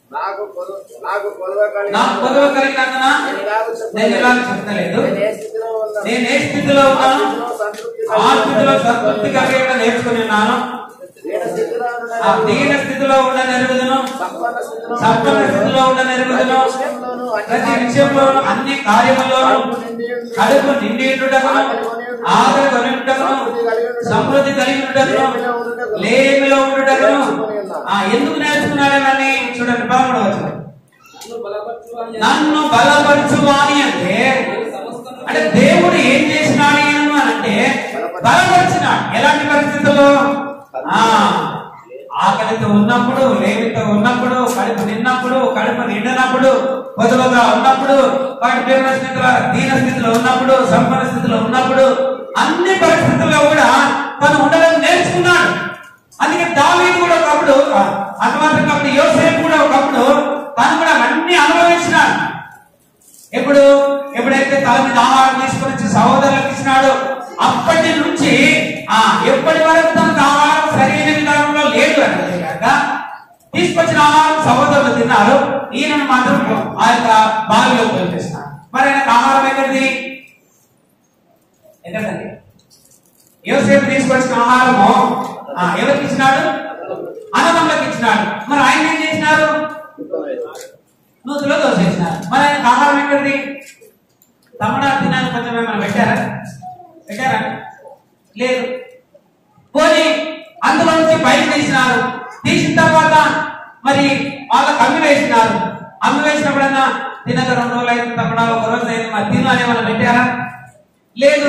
నాకు కొలు- నాకు కొలువ కలిగిన నాకు కొలువ కలిగినందున నేను ఇలాగ చెప్పలేదు. నేను ఇలాగ చెప్పలేదు నేను ఏ స్థితిలో ఉన్నాను? నేను ఏ స్థితిలో ఉన్నాను ఆ స్థితిలో సంతృప్తి ఆ కలిగి స్థితిలో ఉన్నాను. సంతృప్తి కలిగి నేర్చుకుని ఉన్నాను దీన స్థితిలో ఉన్నాను. ఆ దీన స్థితిలో ఉండ నెరుగుదును సంపన్న స్థితిలో సంపన్న ఉన్నాను. స్థితిలో ఉండ నెరుగుదును ప్రతి విషయంలోనూ అన్ని ప్రతి విషయంలోనూ అన్ని కార్యములోనూ కడుపు నిండి ఉండుటకును ఆకలి కొని ఉండుటకును సమృద్ధి కలిగి ఉండుటకును లేమిలో ఉండుటకును ఆ ఎందుకు నేర్చుకున్నాడని చూడండి బాగుండవచ్చు నన్ను బలపరచువాని నన్ను బలపరచువాని అంటే అంటే దేవుడు ఏం చేసినాడు ఈయనను అని అంటే బలపరిచినాడు ఎలాంటి పరిస్థితుల్లో ఆ ఆకలితో ఉన్నప్పుడు లేమితో ఉన్నప్పుడు కడుపు నిన్నప్పుడు కడుపు నిండినప్పుడు పొదులుగా ఉన్నప్పుడు వాటి ప్రేమ స్థితిలో దీన స్థితిలో ఉన్నప్పుడు సంపన్న స్థితిలో ఉన్నప్పుడు అన్ని పరిస్థితుల్లో కూడా తను ఉండడం నేర్చుకున్నాడు అందుకే దావీదు కూడా ఒకప్పుడు అటువంటి కాబట్టి యోసేపు కూడా ఒకప్పుడు తను కూడా అన్ని అనుభవించినాడు ఎప్పుడు ఎప్పుడైతే తల మీద ఆహారం తీసుకొని వచ్చి సహోదరులకు ఇచ్చినాడో అప్పటి నుంచి ఆ ఎప్పటి వరకు తనకు ఆహారం సరైన విధానంలో లేదు అనేది కాక తీసుకొచ్చిన ఆహారం సహోదరులు తిన్నారు ఈయనను మాత్రం ఆ యొక్క బావిలో తోలిపిస్తున్నారు మరి ఆయనకు ఆహారం ఎక్కడిది ఎక్కడండి యోసేపు తీసుకొచ్చిన ఆహారము ఆ, ఎవరికి ఇచ్చినాడు అన్నదమ్ములకు ఇచ్చినాడు మరి ఆయన ఏం చేసినారు నూతులో దోసేసినారు మరి ఆయనకు ఆహారం ఎక్కడిది తమిళనాడు తిన్నాను కొంచెం ఏమైనా పెట్టారా పెట్టారా లేదు పోనీ అందులో నుంచి బయట తీసినారు తీసిన తర్వాత మరి వాళ్ళకి అమ్మి వేసినారు అమ్మి వేసినప్పుడన్నా తినక రెండు రోజులు అయిన తప్పడా ఒక రోజు అయిన మరి తిను అని ఏమైనా పెట్టారా లేదు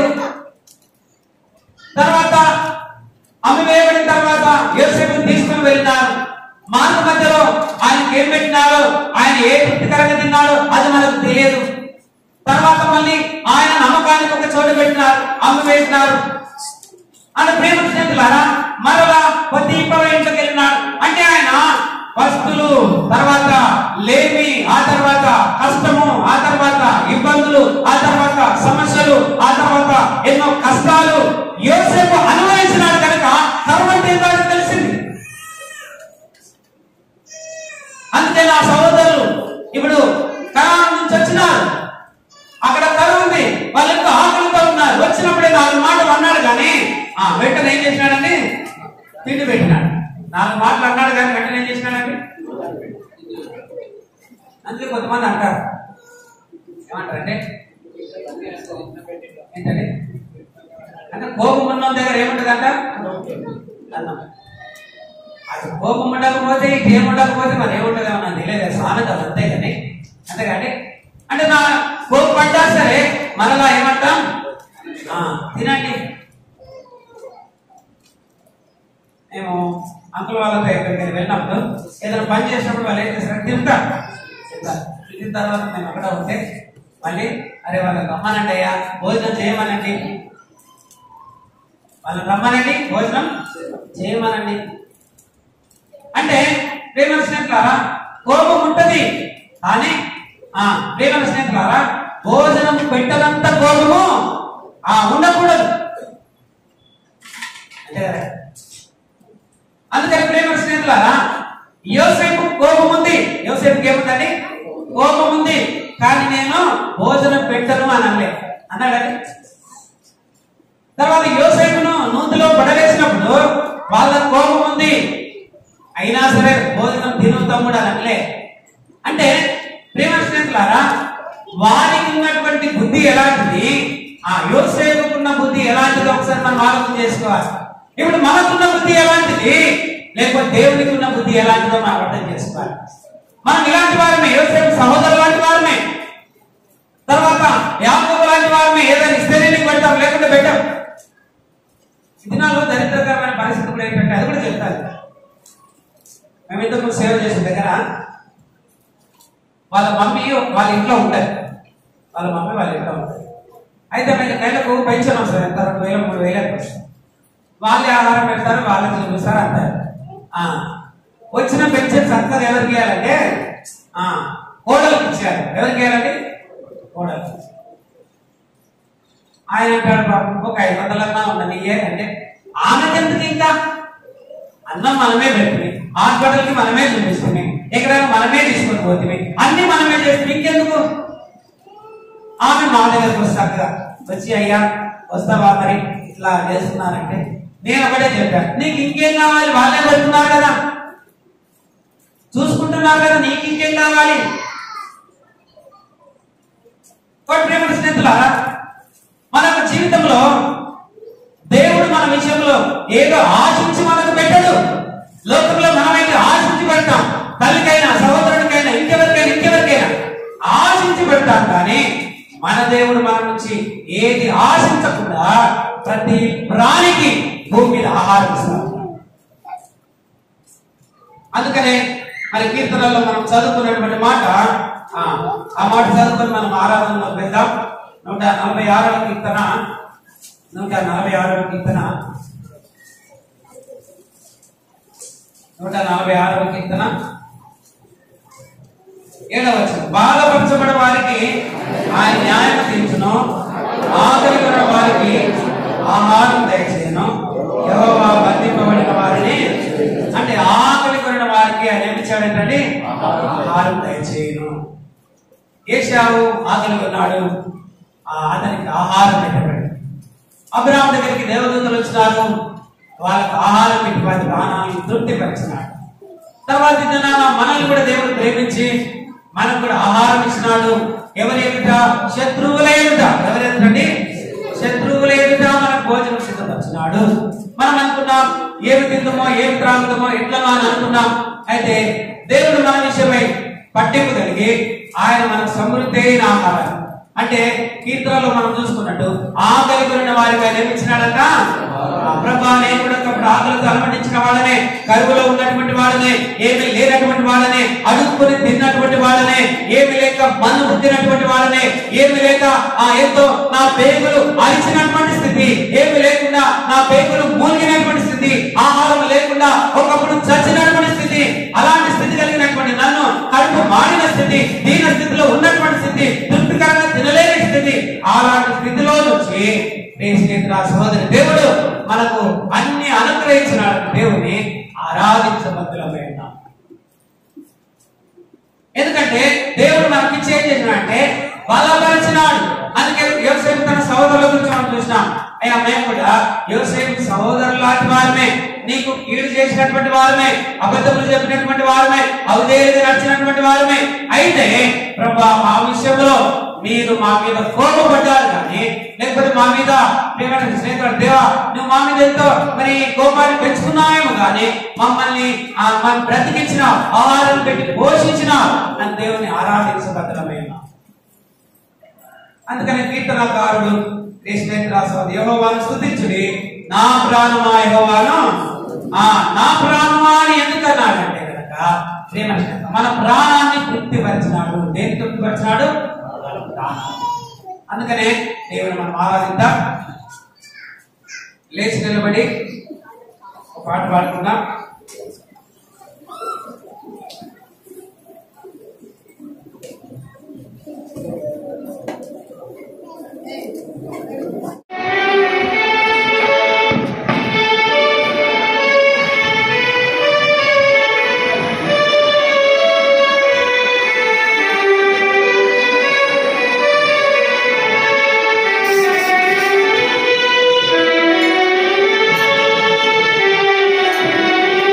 తర్వాత అమ్మి వేయబడిన తర్వాత యోసేపు తీసుకుని వెళ్ళినారు మార్గ మధ్యలో ఆయనకి ఏం పెట్టినారో ఆయన ఏ తృప్తికరంగా తిన్నాడో అది మనకు తెలియదు తర్వాత మళ్ళీ ఆయన నమ్మకానికి ఒక చోటు పెట్టినారు అమ్మి వేసినారు అని ప్రేమ స్నేహితులారా మరలా పొద్దుపల ఇంట్లోకి వెళ్ళినాడు అంటే ఆయన వస్తువులు తర్వాత లేమి ఆ తర్వాత కష్టము ఆ తర్వాత ఇబ్బందులు ఆ తర్వాత సమస్యలు ఆ తర్వాత ఎన్నో కష్టాలు యోసేపు అనుభవించినాడు కనుక తర్వాత ఏంటో ఆయనకు తెలిసింది అందుకే నా సహోదరులు ఇప్పుడు కరాం నుంచి వచ్చినారు అక్కడ కరువు ఉంది వాళ్ళు ఇంకా ఆకలితో ఉన్నారు వచ్చినప్పుడే నాలుగు మాటలు అన్నాడు కానీ ఆ వెంటనే ఏం చేసినాడండి తిండి పెట్టినాడు నాలుగు మాటలు అన్నాడు కానీ వెంటనే ఏం చేసినాడండి అందుకే కొంతమంది అంటారు ఏమంటారంటే ఏంటండి అంటే కోపం ఉన్న దగ్గర ఏముంటదంట అన్నం అది కోపం ఉండకపోతే ఇంకేం ఉండకపోతే మరి ఏముంటుంది నాకు తెలియదు సామెత అది అంతే కానీ అంతేగాని అంటే నా కోపం పడ్డా సరే మరలా ఏమంటాం ఆ, తినండి మేము అంకుల్ వాళ్ళతో ఎక్కడికి వెళ్ళినప్పుడు ఏదైనా పని చేసినప్పుడు వాళ్ళు ఏం చేస్తారు తింటారు తింటారు తిన్న తర్వాత మేము అక్కడ ఉంటే మళ్ళీ అరే వాళ్ళని రమ్మనండి అయ్యా భోజనం చేయమనండి వాళ్ళని రమ్మనండి భోజనం చేయమనండి అంటే ప్రేమ స్నేహితులారా కోపం ఉంటది కానీ ఆ ప్రేమ స్నేహితులారా భోజనం పెట్టదంత కోపము ఆ ఉండకూడదు అంతే కదా అందుకని ప్రేమ స్నేహితులారా యోసేపు కోపం ఉంది యోసేపుకి ఏముందండి కోపం ఉంది కానీ నేను భోజనం పెట్టను అని అనలే అన్నాడండి తర్వాత యోసేపును నూతిలో పడవేసినప్పుడు వాళ్ళ కోపం ఉంది అయినా సరే భోజనం తిను తమ్ముడు అని అనలే అంటే ప్రేమ స్నేహితులారా వారికి ఉన్నటువంటి బుద్ధి ఎలాంటిది ఆ యోసేపుకున్న బుద్ధి ఎలాంటిది ఒకసారి మనం ఆలోచన చేసుకోవాలి ఇప్పుడు మనకున్న బుద్ధి ఎలాంటిది లేకపోతే దేవునికి ఉన్న బుద్ధి ఎలాంటిదో మనం అర్థం చేసుకోవాలి మనం ఇలాంటి వారమే యోసేపు సహోదరు లాంటి వారమే తర్వాత యాకోబు లాంటి వారమే ఏదైనా ఇస్తేనే నీకు పెడతాం లేకుంటే పెట్టాం ఈ దినాల్లో దరిద్రకరమైన పరిస్థితి కూడా ఏంటంటే అది కూడా చెప్తాను మేము ఇంతకు సేవ చేసిన దగ్గర వాళ్ళ మమ్మీ వాళ్ళ ఇంట్లో ఉంటారు వాళ్ళ మమ్మీ వాళ్ళ ఇంట్లో ఉంటారు అయితే వీళ్ళ నెలకు పెన్షన్ వస్తుంది ఎంత రెండు వేల మూడు వేలకు వస్తుంది వాళ్ళే ఆహారం పెడతారు వాళ్ళకి చూపిస్తారు అంటారు ఆ, వచ్చిన పెన్షన్ చక్కగా ఎవరికి ఇవ్వాలంటే ఆ, కోడలకు ఇచ్చారు ఎవరికి ఇవ్వాలండి కోడలు ఆయన అంటాడు బాబు ఒక ఐదు వందలన్నా ఉన్నది ఏ అంటే ఆమెకెందుకు ఇంకా అన్నం మనమే పెట్టుకుని హాస్పిటల్కి మనమే చూపిస్తుంది ఎక్కడైనా మనమే తీసుకొని పోతే అన్ని మనమే చేస్తే ఇంకెందుకు ఆమె మా దగ్గరకు వస్తాక వచ్చి అయ్యా వస్తావా మరి ఇట్లా చేస్తున్నానంటే నేను ఒకటే చెప్పాను నీకు ఇంకేం కావాలి వాళ్ళే పెడుతున్నారు కదా చూసుకుంటున్నారు కదా నీకు ఇంకేం కావాలి వాటి ప్రేమ స్నేహితులారా మన యొక్క జీవితంలో దేవుడు మన విషయంలో ఏదో ఆశించి మనకు పెట్టడు లోకంలో మనమైతే ఆశించి పెడతాం తల్లికైనా సహోదరుడికైనా ఇంకెవరికైనా ఇంకెవరికైనా ఆశించి పెడతాం కానీ మన దేవుడు మన నుంచి ఏది ఆశించకుండా ప్రతి ప్రాణికి భూమి మీద ఆహారం ఇస్తాడు అందుకనే మరి కీర్తనలో మనం చదువుకున్నటువంటి మాట ఆ, ఆ మాట చదువుకొని మనం ఆరాధనలో వెళ్దాం నూట నలభై ఆరవ కీర్తన నూట నలభై ఆరవ కీర్తన నూట నలభై ఆరవ కీర్తన ఏడవచ్చు బాధపరచబడే వారికి ఆయన న్యాయం తీర్చును ఆకలి కొన్న వారికి ఆహారం దయచేయను యెహోవా బంధింపబడిన వారిని అంటే ఆకలి కొనిన వారికి ఆయన ఏమి ఇచ్చాడంటే ఆహారం దయచేయను ఏషావు ఆకలి కొన్నాడు ఆ అతనికి ఆహారం పెట్టబడి అబ్రాహం దగ్గరికి దేవదూతలు వచ్చినారు వాళ్ళకి ఆహారం పెట్టి వారి ప్రాణాలను తృప్తిపరిచినాడు తర్వాత దినాన మనల్ని కూడా దేవుడు ప్రేమించి మనకు కూడా ఆహారం ఇచ్చినాడు ఎవరి ఎదుట శత్రువుల ఎదుట ఎవరి ఎదుటండి శత్రువుల ఎదుట మనకు భోజనం సిద్ధపరిచినాడు మనం అనుకున్నాం ఏమి తిందామో ఏమి త్రాగుతామో ఎట్లనో అని అనుకున్నాం అయితే దేవుడు మన విషయమై పట్టింపు కలిగి ఆయన మనకు సమృద్ధి అయిన ఆహారం అంటే కీర్తనలో మనం చూసుకున్నట్టు ఆకలి కొనిన వారికి ఆయన ఏమి ఇచ్చినాడంట ఆ ప్రభా నేను కూడా ఒకప్పుడు ఆకలితో అలమటించిన వాళ్ళనే కరువులో ఉన్నటువంటి వాళ్ళనే ఏమి లేనటువంటి వాళ్ళనే అడుక్కుని తిన్నటువంటి వాళ్ళనే ఏమి లేక మందు పుట్టినటువంటి వాళ్ళనే ఏమి లేక ఆ ఎంతో నా పేగులు అరిచినటువంటి స్థితి ఏమి లేకుండా నా పేగులు మూలిగినటువంటి స్థితి ఆహారం లేకుండా ఒకప్పుడు చచ్చినటువంటి స్థితి అలాంటి స్థితి కలిగినటువంటి నన్ను కడుపు మాడిన స్థితి దీన స్థితిలో ఉన్నటువంటి స్థితి తృప్తికరంగా తినలేని స్థితి అలాంటి స్థితిలో నుంచి ప్రియ స్నేహితుల సహోదరి దేవుడు మనకు అన్ని అనుగ్రహించిన దేవుని ఆరాధించబద్దులమై ఉన్నాం ఎందుకంటే దేవుడు మనకి ఇచ్చి ఏం చేసినాడంటే బలపరిచినాడు అందుకే యోసేపు తన సహోదరుల గురించి మనం చూసినాం అయ్యా మేము కూడా యోసేపు సహోదరులు లాంటి వారమే నీకు కీడు చేసినటువంటి వారమే అబద్ధములు చెప్పినటువంటి వారమే అవధేయులు నడిచినటువంటి వారమే అయితే ప్రభా మా విషయంలో మీరు మా మీద కోపపడ్డారు కానీ లేకపోతే మా మీద ప్రియమైన స్నేహితుడు దేవా నువ్వు మా మీద ఎంతో మరి కోపాన్ని పెంచుకున్నావేమో కానీ మమ్మల్ని ఆ, మనం బ్రతికించిన ఆహారం పెట్టి పోషించిన అని దేవుని ఆరాధించబద్దలమైన అందుకని కీర్తనకారుడు కృష్ణేంద్రాస్వాది యహోవాను స్థుతించుడి నా ప్రాణమా యహోవాను ఆ నా ప్రాణమా అని ఎందుకు అన్నాడంటే కనుక ప్రేమ స్నేహితుడు, మన ప్రాణాన్ని తృప్తిపరిచినాడు దేని తృప్తిపరిచినాడు మన ప్రాణం అందుకనే దేవుని మనం ఆరాధిద్దాం లేచి నిలబడి ఒక పాట పాడుకుందాం Thank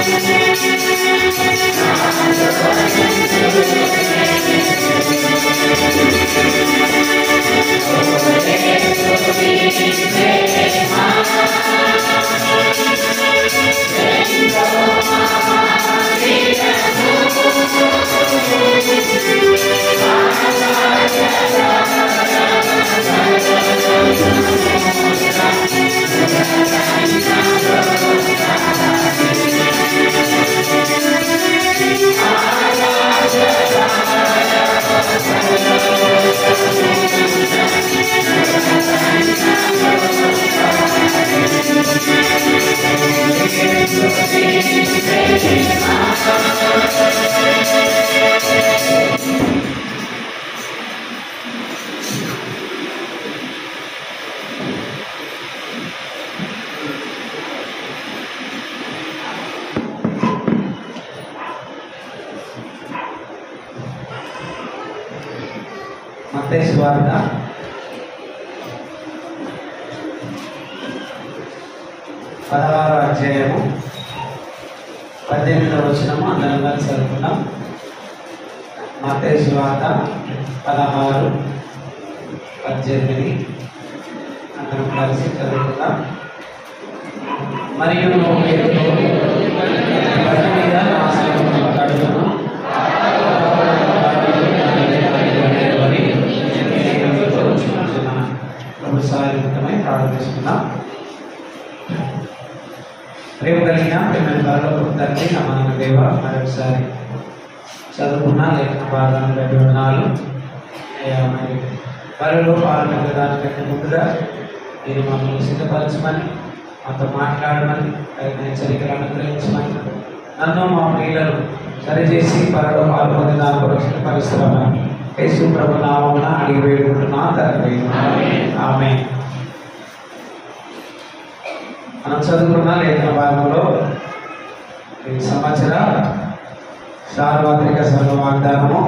మత్తయి వార్త పదహారు అధ్యాయము పద్దెనిమిదవ వచనము అందరం కలిసి చదువుకున్నాం మత్తయి వార్త పదహారు పద్దెనిమిది అందరం కలిసి చదువుకుందాం మరియు బండి మీద ఆశ్రమం కడుగును ప్రభు సాయంత్రమై ప్రారంభిస్తున్నాం రేపు కలిగిన మిమ్మల్ని పరలోక తండ్రి నమ్మకం దేవ మరొకసారి చదువుకున్న లేఖన భాగాన్ని బట్టి వందనాలు అయ్యా మరి పరులు పాల్గొనడానికంటే ముందుగా మీరు మమ్మల్ని సిద్ధపరచమని మాతో మాట్లాడమని తగిన హెచ్చరికలు అనుగ్రహించమని నన్ను మా ప్రియులను సరిచేసి పరలో పాల్గొనే దాని కొరకు సిద్ధపరుస్తామని యేసు ప్రభు నామమున అడిగి వేడుకుంటున్నా తండ్రి ఆమె మనం చదువుకున్న లేఖన భాగంలో ఈ సంవత్సర సార్వత్రిక సర్వ వాగ్దానము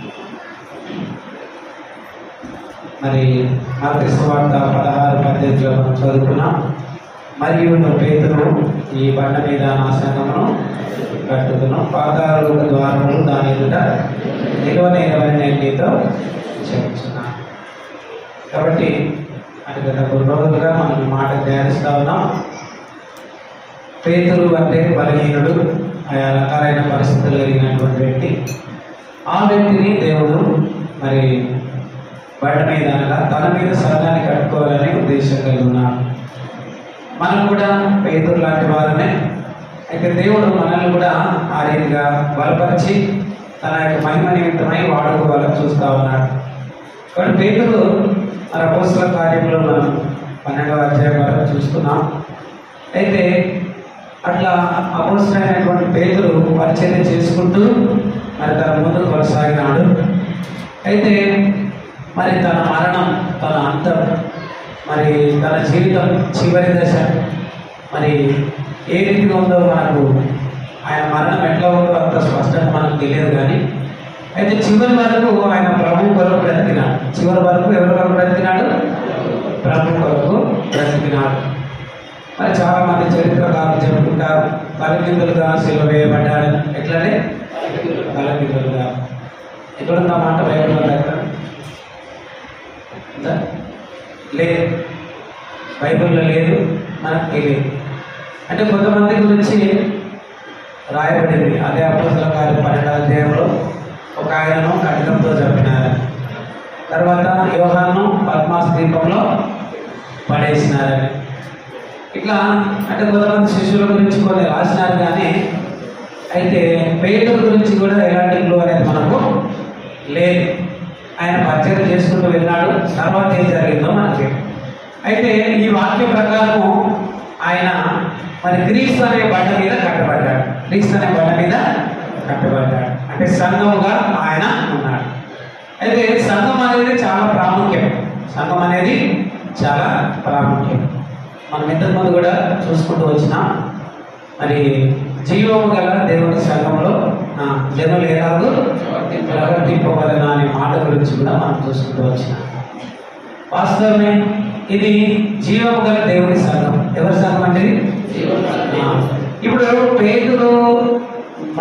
మరి మార్క్రిస్తు వార్త పదహారు పద్ధతిలో మనం చదువుకున్నాం మరియు నువ్వు పేతురు ఈ బండ మీద నా సంఘమును కట్టుకున్నాం పాతాలు ద్వారములు దాని ఎదుట నిలవనేరవని నేను నీతో చెప్తున్నాను కాబట్టి అది గత కొన్ని రోజులుగా మనం ఈ మాట ధ్యానిస్తూ ఉన్నాం పేతురు అంటే బలహీనుడు ఆయా రకాలైన పరిస్థితులు కలిగినటువంటి వ్యక్తి ఆ వ్యక్తిని దేవుడు మరి బండ మీద అనగా తన మీద సర్వాన్ని కట్టుకోవాలని ఉద్దేశం కలిగి ఉన్నాడు మనం కూడా పేదరు లాంటి వారనే అయితే దేవుడు మనల్ని కూడా ఆ రీతిగా బలపరిచి తన యొక్క మహిమ నిమిత్తమై వాడుకోవాలని చూస్తా ఉన్నాడు కాబట్టి పేదరు మన అపోస్తుల కార్యంలో మనం పన్నెండవ అధ్యాయం వరకు చూస్తున్నాం అయితే అట్లా అపోస్తులైనటువంటి పేదలు పరిచయం చేసుకుంటూ మరి తన ముందుకు కొనసాగినాడు అయితే మరి తన మరణం తన అంతం మరి తన జీవితం చివరి దశ మరి ఏ రీతిగా ఉందో మనకు ఆయన మరణం ఎట్లా ఉందో అంత స్పష్టంగా మనకు తెలియదు కానీ అయితే చివరి వరకు ఆయన ప్రభు కొరకు బ్రతికినాడు చివరి వరకు ఎవరి కొరకు బ్రతికినాడు ప్రభు కొరకు బ్రతికినాడు మరి చాలా మంది చరిత్రకారులు చెప్పుకుంటారు తలకిందులుగా సిలువ వేయబడ్డాడు ఎట్లనే తలకిందులుగా ఎక్కడుందా మాట బైబిల్ దగ్గర ఉందా? లేదు బైబిల్లో లేదు మనకు తెలియదు అంటే కొంతమంది గురించి రాయబడింది అదే అపోసల కార్యం పన్నెండవ అధ్యాయంలో ఒక ఆయనను కఠినంతో చంపినారు తర్వాత యోహాను పద్మాస్ దీపంలో పడేసినారని ఇట్లా అంటే కొంతమంది శిష్యుల గురించి కొన్ని రాసినారు కానీ అయితే పేదల గురించి కూడా ఎలాంటి క్లూ అనేది మనకు లేదు ఆయన పరిచయం చేసుకుంటూ వెళ్ళాడు తర్వాత ఏం జరిగిందో మనకి అయితే ఈ వాక్యం ప్రకారము ఆయన మరి క్రీస్తు అనే బండ మీద కట్టబడ్డాడు క్రీస్తు అనే బండ మీద కట్టబడ్డాడు అంటే సంఘముగా ఆయన ఉన్నాడు అయితే సంఘం అనేది చాలా ప్రాముఖ్యం సంఘం అనేది చాలా ప్రాముఖ్యం మనం ఇంతకు ముందు కూడా చూసుకుంటూ వచ్చినాం మరి జీవము గల దేవుని సంఘంలో ఆ, జనులు ఎలాగో ప్రవర్తింపగలనా అనే మాట గురించి కూడా మనం చూసుకుంటూ వచ్చినాం వాస్తవమే ఇది జీవము గల దేవుని సంఘం ఎవరి సంఘం అంటే ఇది? ఆ, ఇప్పుడు పేదలు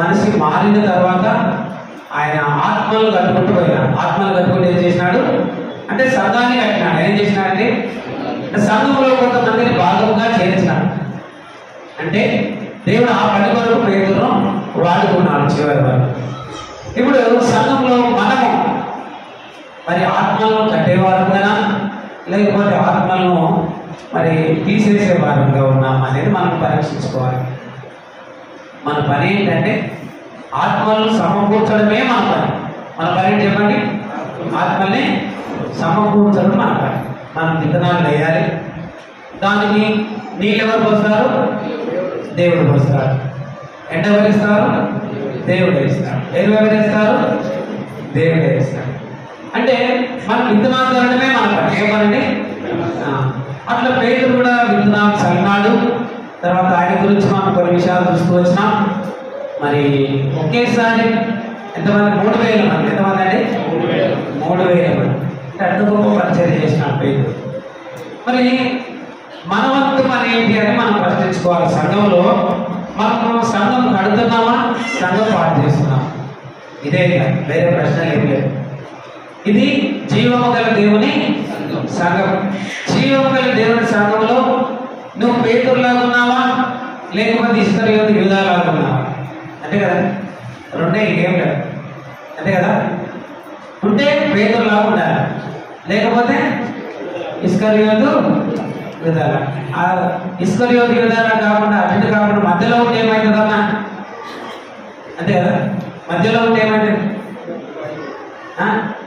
మనిషి మారిన తర్వాత ఆయన ఆత్మలు కట్టుకుంటూ పోయినాడు ఆత్మలు కట్టుకుంటూ ఏం చేసినాడు అంటే సంఘాన్ని కట్టినాడు ఏం చేసినాడంటే అంటే సంఘంలో కొంతమందిని భాగంగా చేర్చినాడు అంటే దేవుడు ఆ పని కొరకు పేదలను వాడుకున్నాడు చివరి వరకు ఇప్పుడు సంఘంలో మనము మరి ఆత్మలను కట్టేవారుగా లేకపోతే ఆత్మలను మరి తీసేసే వారంగా ఉన్నాం అనేది మనం పరీక్షించుకోవాలి మన పని ఏంటంటే ఆత్మలను సమకూర్చడమే మన పని మన పని ఏంటి చెప్పండి ఆత్మల్ని సమకూర్చడం మన పని మనం విత్తనాలు వేయాలి దానికి నీళ్ళు ఎవరు పోస్తారు దేవుడు పోస్తారు ఎండ ఎవరిస్తారు దేవుడు వేస్తాడు ఎరువు ఎవరు వేస్తారు దేవుడు వేస్తాడు అంటే మనం విత్తనాలు చల్లడమే మన పని ఏ పని అండి ఆ, అట్లా పేదలు కూడా విత్తనాలు చల్లినాడు తర్వాత ఆయన గురించి మనం కొన్ని విషయాలు చూస్తూ వచ్చినాం మరి ఒకేసారి ఎంతమంది మూడు వేల మంది ఎంతమంది అండి మూడు వేల మంది అంటే అంత గొప్ప పరిచయం చేసినాడు పేదలు మరి మన వంతు పని ఏంటి అని మనం ప్రశ్నించుకోవాలి సంఘంలో మనము సంఘం కడుతున్నామా సంఘం పాటు చేస్తున్నాం ఇదే ఇక, వేరే ప్రశ్న ఏం లేదు ఇది జీవము గల దేవుని సంఘం జీవము గల దేవుని సంఘంలో నువ్వు పేతురులాగా ఉన్నావా లేకపోతే ఇస్కరియోతి యూదాలాగా ఉన్నావా అంతే కదా రెండే ఇంకేం లేదు అంతే కదా ఉంటే పేతురులాగా ఉండాలి లేకపోతే ఇస్కరియోతు యూదాల ఆ ఇస్కరియోతు యూదాల కాకుండా అటు కాకుండా మధ్యలో ఉంటే ఏమవుతుందన్నా అంతే కదా మధ్యలో ఉంటే ఏమైంది ఆ?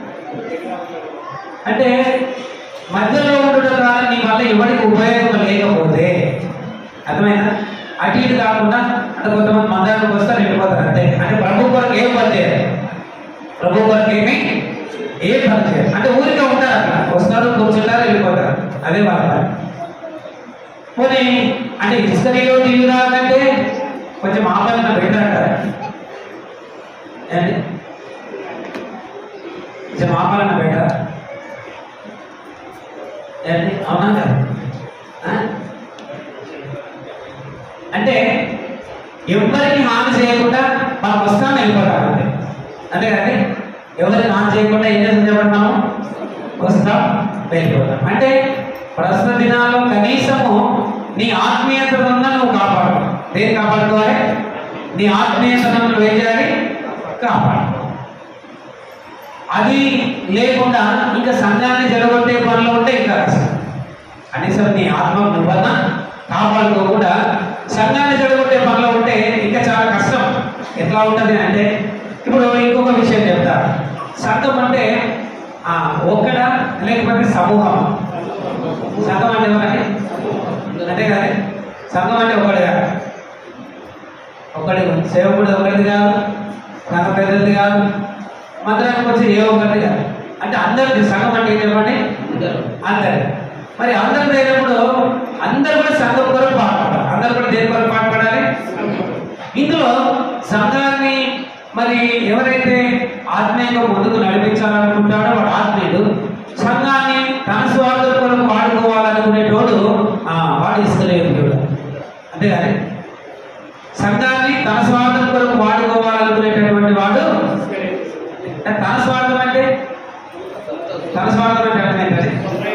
అంటే మధ్యలో ఉండడం ద్వారా నీ వల్ల ఎవరికి ఉపయోగం లేకపోతే అర్థమైందా అటు ఇటు కాకుండా అంటే కొంతమంది మందానికి వస్తారు వెళ్ళిపోతారు అంతే అంటే ప్రభు కొరకు ఏం పని చేయాలి ప్రభు కొరకు ఏమి ఏం పని చేయాలి అంటే ఊరికే ఉంటారు అక్కడ వస్తారు కూర్చుంటారు వెళ్ళిపోతారు అదే వాళ్ళ పని పోనీ అంటే ఇస్కరిలో టీవీ రాదంటే కొంచెం ఆపదన పెట్టారంటారు ఏంటి కొంచెం ఆపాలన్న బయట ఏంటి అవునా కదా ఆ? అంటే ఎవరికి హాని చేయకుండా మనం వస్తాం వెళ్ళిపోతాం అంతే అంతే కదండి ఎవరికి హాని చేయకుండా ఏం చేస్తాం చెప్పండి మనం వస్తాం వెళ్ళిపోతాం అంటే ప్రస్తుత దినాల్లో కనీసము నీ ఆత్మీయతను నువ్వు కాపాడు దేన్ని కాపాడుకోవాలి నీ ఆత్మీయతను నువ్వు ఏం చేయాలి కాపాడు అది లేకుండా ఇంకా సంఘాన్ని జరగొట్టే పనులు ఉంటే ఇంకా కష్టం కనీసం నీ ఆత్మ నువ్వన్నా కాపాడుకోకుండా సంఘాన్ని జరగొట్టే పనులు ఉంటే ఇంకా చాలా కష్టం ఎట్లా ఉంటుంది అంటే ఇప్పుడు ఇంకొక విషయం చెప్తా సంఘం అంటే ఆ, ఒక్కడ లేకపోతే సమూహం సంఘం అంటే ఒకటి అంటే కదా సంఘం అంటే ఒకటి కాదు ఒకటి సేవకుడు ఒకటిది కాదు సంఘం పెద్దది కాదు మందిరానికి వచ్చి ఏ ఒక్కటి కాదు అంటే అందరిది సంఘం అంటే ఏం చెప్పండి అందరి మరి అందరు లేనప్పుడు అందరు కూడా సంఘం కొరకు పాటుపడాలి అందరు కూడా దేని కొరకు పాటుపడాలి ఇందులో సంఘాన్ని మరి ఎవరైతే ఆత్మీయంగా ముందుకు నడిపించాలనుకుంటాడో వాడు ఆత్మీయుడు సంఘాన్ని తన స్వార్థం కొరకు వాడుకోవాలనుకునేటోడు ఆ, వాడు ఇస్తలేదు అంతేగాని సంఘాన్ని తన స్వార్థం కొరకు వాడుకోవాలనుకునేటటువంటి వాడు అంటే తన స్వార్థం అంటే తన స్వార్థం అంటే అర్థం ఏంటండి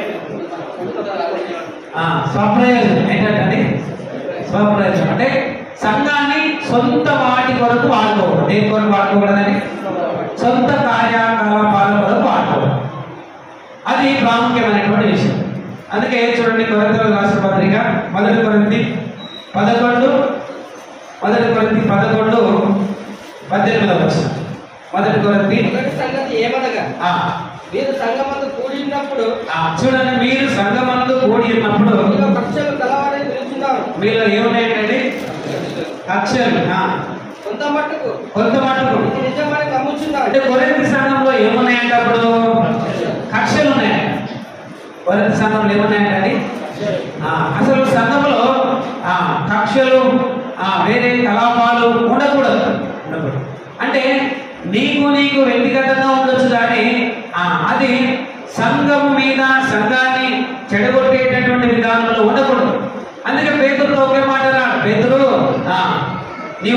ఆ, స్వప్రయోజనం ఏంటంటే స్వప్రయోజనం అంటే సంఘాన్ని సొంత వాటి కొరకు వాడుకోకూడదు దేని కొరకు వాడుకోకూడదని సొంత కార్యకలాపాల కొరకు వాడుకోకూడదు అది ప్రాముఖ్యమైనటువంటి విషయం అందుకే చూడండి కొరింథీయులకు రాసిన పత్రిక మొదటి కొరింథీ పదకొండు మొదటి కొరింథీ పదకొండు పద్దెనిమిదవ వచ్చిన మొదటి కొరింథీ మొదటి సంగతి ఏమనగా ఆ, మీరు సంఘమందు కూడినప్పుడు ఆ, చూడండి మీరు సంఘమందు కూడి ఉన్నప్పుడు మీలో కక్షలు కలవారని తెలుసున్నారు మీలో ఏమున్నాయండి కక్షలు ఆ, కొంత మట్టుకు కొంత మటుకు ఇది నిజమని నమ్ముచున్నారు అంటే కొరింథీ సంఘంలో ఏమున్నాయంటే అప్పుడు కక్షలు ఉన్నాయి కొరింథీ సంఘంలో ఏమున్నాయంటే ఆ, అసలు సంఘంలో ఆ, కక్షలు ఆ, వేరే కలాపాలు ఉండకూడదు ఉండకూడదు అంటే నీకు నీకు వ్యక్తిగతంగా ఉండొచ్చు కానీ ఆ, అది సంఘం మీద సంఘాన్ని చెడగొట్టేటటువంటి విధానంలో ఉండకూడదు అందుకే పేతురుతో ఒకే మాట అన్నాడు పేతురు ఆ, నీవు పేతురు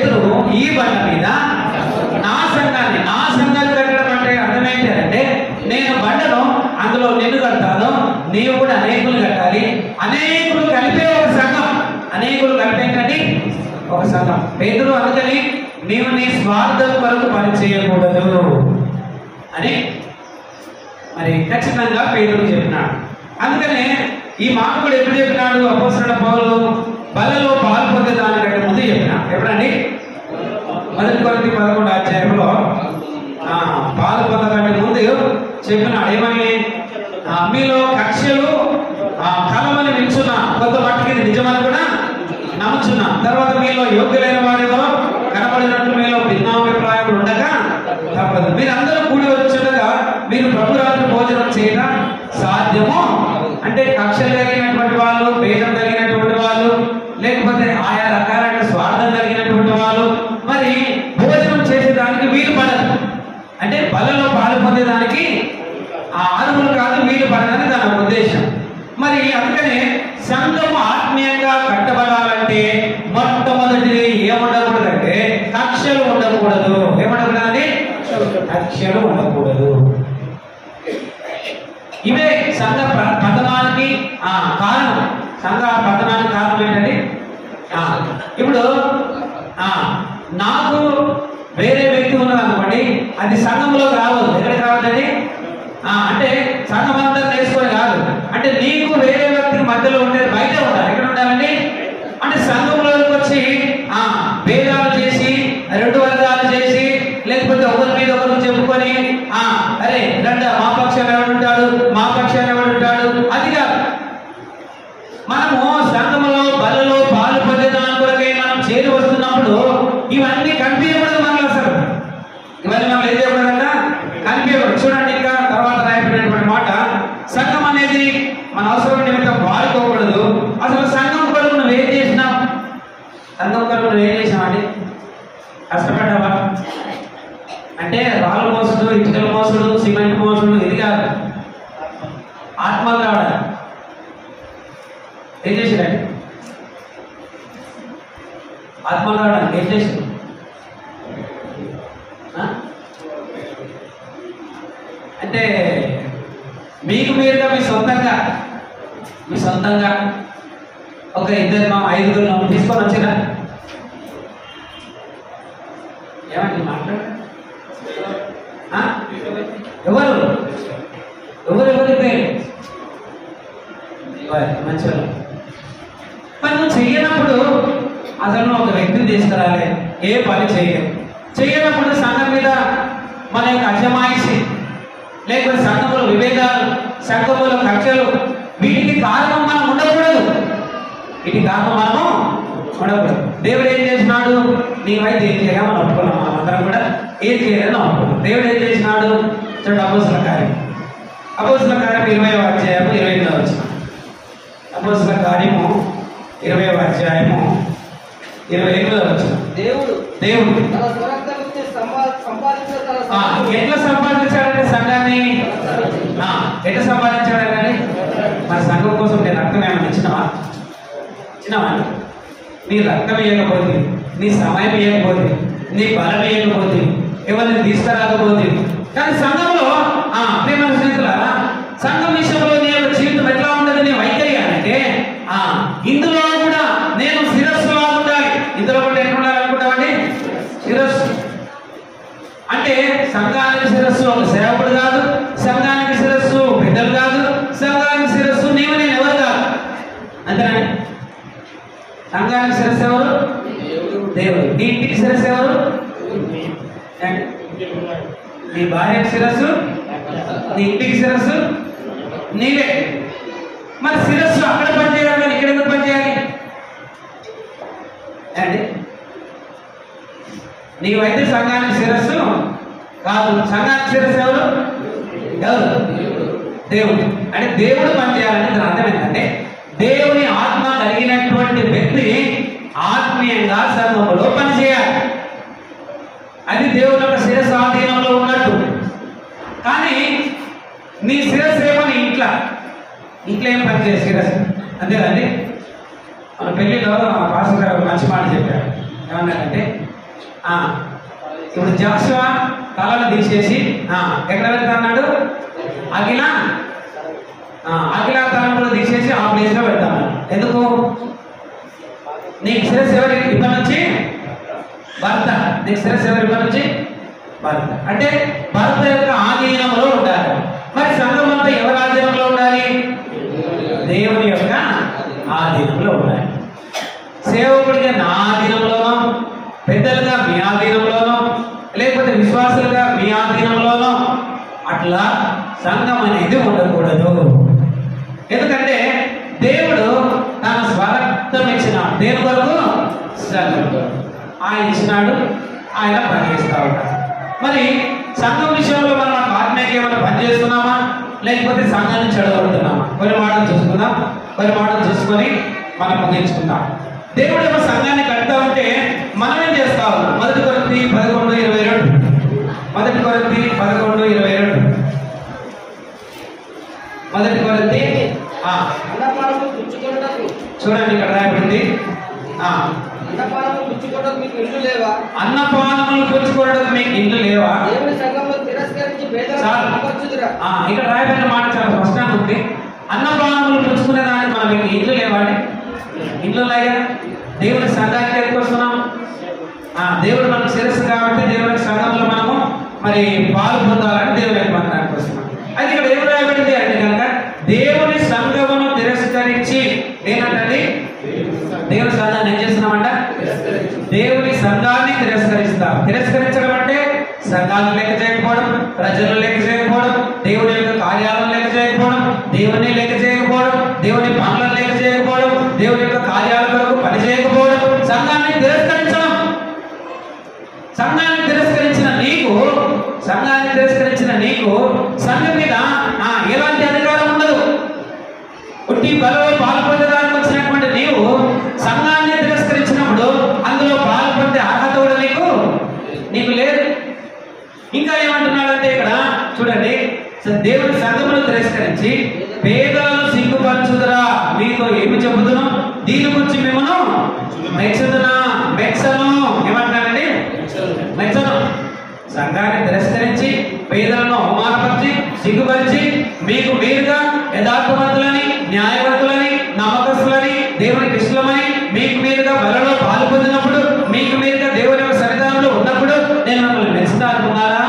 పేతురు ఈ బండ మీద నా సంఘాన్ని నా సంఘాన్ని కట్టడం అంటే అర్థం ఏంటి అంటే నేను బండను అందులో నిన్ను కడతాను నీవు కూడా అనేకులు కట్టాలి అనేకులు కలిపే ఒక సంఘం అనేకులు కలిపే కండి ఒక సంఘం పేతురు అందుకని నీవు నీ స్వార్థం కొరకు పని చేయకూడదు అని మరి ఖచ్చితంగా పేదలు చెప్పినాడు అందుకనే ఈ మాట కూడా ఎప్పుడు చెప్పినాడు అపోసరుడ పౌలు బలలో పాలు పొందే దానికంటే ముందు చెప్పినాడు ఎప్పుడండి మొదటి కొరతి పదకొండు అధ్యాయంలో ఆ, పాలు పొందకంటే ముందు చెప్పినాడు ఏమని ఆ, మీలో కక్షలు ఆ, కలమని వించున్నా కొంత మట్టుకి ఇది నిజమని కూడా నమ్ముచున్నా తర్వాత మీలో యోగ్యులైన వారిలో కనబడినట్లు మీలో భిన్నాభిప్రాయాలు ఉండగా తప్పదు మీరందరూ కూడి వచ్చుండగా మీరు ప్రభురాత్రి భోజనం చేయడం సాధ్యము అంటే కక్షలు కలిగినటువంటి వాళ్ళు భేదం కలిగినటువంటి వాళ్ళు లేకపోతే ఆయా రకాలైన స్వార్థం కలిగినటువంటి వాళ్ళు మరి భోజనం చేసేదానికి వీలు పడదు అంటే బలలో పాలు పొందేదానికి ఆ అర్హులు కాదు వీలు పడదని దాని ఉద్దేశం మరి అందుకనే సంఘం ఆత్మీయంగా కట్టబడాలంటే మొట్టమొదటిది ఏముండకూడదంటే కక్షలు ఉండకూడదు ఏముండకూడదండి కక్షలు ఉండకూడదు ఇవే సంఘ ప్ర- పతనానికి ఆ, కారణం సంఘ పతనానికి కారణం ఏంటండి ఆ, ఇప్పుడు ఆ, నాకు వేరే వ్యక్తి ఉన్నది అనుకోండి అది సంఘంలో రావద్దు ఎక్కడికి రావద్దండి ఆ, అంటే సంఘం అంతా నేర్చుకొని కాదు అంటే నీకు వేరే వ్యక్తికి మధ్యలో ఉండేది బయట ఉండాలి ఎక్కడ ఉండాలండి అంటే సంఘంలోకి వచ్చి ఆ భేదాలు చేసి రెండు వర్గాలు చేసి లేకపోతే ఒకరి మీద ఒకరు చెప్పుకొని ఆ అరే రండి మా పక్షాన్ని ఎవడు ఉంటాడు మా పక్షాన్ని ఎవడు ఉంటాడు అది కాదు మనము సంఘములో బలలో పాలు పొందేదాని కొరకై మనం చేరి వస్తున్నప్పుడు ఇవన్నీ కనిపించకూడదు మనలో అసలు ఇవన్నీ మనం ఏం చేయకూడదంట కనిపించకూడదు చూడండి ఇంకా తర్వాత రాయబడినటువంటి మాట సంఘం అనేది మన అవసరం నిమిత్తం వాడుకోకూడదు అసలు సంఘం కొరకు నువ్వు ఏం చేసినావు సంఘం కొరకు నువ్వు ఏం చేసినావు అండి కష్టపడ్డావా అంటే రాళ్ళు మోసుడు ఇటుకలు మోసుడు సిమెంట్ మోసుడు ఇది కాదు ఆత్మలు రావడం ఏం చేశారండి ఆత్మలు రావడానికి ఏం చేశారు ఆ? అంటే మీకు మీరుగా మీ సొంతంగా మీ సొంతంగా ఒక ఇద్దరు మా ఐదుగురు తీసుకొని వచ్చినా ఏమండి మాట్లాడు ఆ? ఎవరు ఎవరు ఎవరి పేరు వారు మంచివారు మరి నువ్వు చెయ్యనప్పుడు అసలు నువ్వు ఒక వ్యక్తిని తీసుకురాలే ఏ పని చేయలేవు చెయ్యనప్పుడు సంఘం మీద మన యొక్క అజమాయిషి లేకపోతే సంఘములో విభేదాలు సంఘములో కక్షలు వీటికి కారణం మనం ఉండకూడదు వీటికి కారణం మనము ఉండకూడదు దేవుడు ఏం చేసినాడు నీవైతే ఏం చేయగా మనం ఒప్పుకున్నాం మనం అందరం కూడా ఏం చేయలేదని ఒప్పుకున్నాం దేవుడు ఏం చేసినాడు చూడండి అపోసుల కార్యం అపోసుల కార్యం ఇరవై అధ్యాయము ఇరవై ఎనిమిదో వచ్చిన అపోసుల కార్యము ఇరవై అధ్యాయము ఇరవై ఎనిమిదో వచ్చిన దేవుడు దేవుడు తన స్వరక్తం ఇచ్చి సంపా- సంపాదించిన తన ఆ, సంఘమును ఎట్లా సంపాదించాడంటే సంఘాన్ని ఆ, ఎట్లా సంపాదించాడు కానీ మన సంఘం కోసం నేను రక్తం ఏమైనా ఇచ్చినవా ఇచ్చినవా నీ రక్తం ఇవ్వకపోతే నీ సమయం ఇవ్వకపోతే నీ బలం ఇవ్వకపోతే ఎవరిని తీసుకురాకపోతే కానీ సంఘంలో ఆ ప్రేమ స్నేహితులారా సంఘం విషయంలో నీ యొక్క జీవితం ఎట్లా ఉండదు నీ వైఖరి అంటే ఆ ఇందులో కూడా నేను శిరస్సులా ఉండాలి ఇందులో కూడా ఎట్లా ఉండాలి అనుకుంటామండి శిరస్సు అంటే సంఘానికి శిరస్సు ఒక సేవకుడు కాదు సంఘానికి శిరస్సు బిడ్డలు కాదు సంఘానికి శిరస్సు నీవు నేను ఎవరు కాదు అంతేనండి సంఘానికి శిరస్సు ఎవరు దేవుడు నీ ఇంటికి శిరస్సు ఎవరు ఏంటి? నీ భార్యకి శిరస్సు నీ ఇంటికి శిరస్సు నీవే మరి శిరస్సు అక్కడ పనిచేయాలి కానీ ఇక్కడ ఎందుకు పనిచేయాలి ఏంటి నీవైతే సంఘానికి శిరస్సు కాదు సంఘానికి శిరస్సు ఎవరు ఎవరు దేవుడు అంటే దేవుడు పనిచేయాలని దాని అర్థం ఏంటంటే దేవుని ఆత్మ కలిగినటువంటి వ్యక్తి ఆత్మీయంగా సంఘములో పనిచేయాలి అది దేవుని యొక్క శిరస్సు ఆధీనంలో ఉన్నట్టు కానీ నీ శిరస్సు ఏమో నీ ఇంట్లో ఇంట్లో ఏం పని చేయ శిరస్సు అంతేనండి మన పెళ్లిలో మా పాస్టర్ గారు మంచి మాట చెప్పాడు ఏమన్నారంటే ఆ, ఇప్పుడు జాషువా తలను తీసేసి ఆ, ఎక్కడ వెళ్తా అన్నాడు అఖిల ఆ, అఖిల తలను కూడా తీసేసి ఆ ప్లేస్ లో పెడతాను ఎందుకు నీకు శిరస్సు ఎవరి ఇప్పటి నుంచి భర్త నీకు శిరస్సు ఎవరి ఇప్పటి నుంచి భర్త అంటే భర్త యొక్క ఆధీనంలో ఉండాలి మరి సంఘం అంతా ఎవరి ఆధీనంలో ఉండాలి దేవుని యొక్క ఆధీనంలో ఉండాలి సేవకుడిగా నా ఆధీనంలోనో పెద్దలుగా మీ ఆధీనంలోనో లేకపోతే విశ్వాసులుగా మీ ఆధీనంలోనో అట్లా సంఘం అనేది ఉండకూడదు ఎందుకంటే దేవుడు తన స్వరక్తం ఇచ్చినాడు దేని కొరకు సంఘం ఆయన ఇచ్చినాడు ఆయన పనిచేస్తా ఉన్నాడు మరి సంఘం విషయంలో మనం మనకు ఆత్మీయంగా ఏమైనా పని చేస్తున్నామా లేకపోతే సంఘాన్ని చెడగొడుతున్నామా కొన్ని మాటలు చూసుకుందాం కొన్ని మాటలు చూసుకొని మనం ముగించుకుందాం దేవుడు ఏమో సంఘాన్ని కడతా ఉంటే మనం ఏం చేస్తా ఉన్నాం మొదటి కొరింథీ పదకొండు ఇరవై రెండు మొదటి కొరింథీ పదకొండు ఇరవై రెండు మొదటి కొరింథీ ఆ, అన్నపానము పుచ్చుకొనుటకు చూడండి ఇక్కడ రాయబడింది ఆ, అన్నపానము పుచ్చుకొనుటకు మీకు ఇల్లు లేవా అన్నపానములు పుచ్చుకోవడానికి మీకు ఇల్లు లేవా దేవుని సంఘంలో తిరస్కరించి చాలు. పేదలకు పరచుదురా ఆ, ఇక్కడ రాయబడిన మాట చాలా స్పష్టంగా ఉంది అన్నపానములు పుచ్చుకునే దానికి మనం మీకు ఇల్లు లేవండి ఇల్లు లేక దేవుని సంఘానికి ఎదుర్కొస్తున్నాం ఆ దేవుడు మనకు శిరస్సు కాబట్టి దేవుని సంఘంలో మనము మరి పాలు పొందాలని దేవుని యొక్క మందిరానికి వస్తున్నాం అయితే ఇక్కడ ఏం రాయబడింది అంటే కనుక దేవుని సంఘమును తిరస్కరించి ఏంటంటే దేవుని సంఘాన్ని ఏం చేస్తున్నామంట దేవుని సంఘాన్ని తిరస్కరిస్తాం తిరస్కరించడం అంటే సంఘాలను లెక్క చేయకపోవడం ప్రజలను లెక్క చేయకపోవడం దేవుని యొక్క కార్యాలను లెక్క చేయకపోవడం దేవుని లెక్క చేయకపోవడం దేవుని పనులను లెక్క చేయకపోవడం దేవుని యొక్క కార్యాల కొరకు పని చేయకపోవడం సంఘాన్ని తిరస్కరించడం సంఘాన్ని తిరస్కరించిన నీకు సంఘాన్ని తిరస్కరించిన నీకు సంఘం మీద ఆ, ఎలాంటి అధికారం ఉండదు పుట్టి బలలో పాల్పొందడానికి వచ్చినటువంటి నీవు సంఘాన్ని తిరస్కరించినప్పుడు అందులో పాల్పొందే అర్హత కూడా నీకు నీకు లేదు ఇంకా ఏమంటున్నాడంటే ఇక్కడ చూడండి స- దేవుని సంఘమును తిరస్కరించి పేదలను సిగ్గుపరచుదురా మీతో ఏమి చెబుతును దీని గురించి మిమ్మను మెచ్చుదునా మెచ్చను ఏమంటున్నాడండి మెచ్చను సంఘాన్ని తిరస్కరించి పేదలను అవమానపరిచి సిగ్గుపరిచి మీకు మీరుగా యథార్థవంతులని న్యాయవంతులని నమ్మకస్తులని దేవునికి ఇష్టమని మీకు మీరుగా బలలో పాలు పొందినప్పుడు మీకు మీరుగా దేవుని యొక్క సన్నిధానంలో ఉన్నప్పుడు నేను మిమ్మల్ని మెచ్చుతా అనుకున్నారా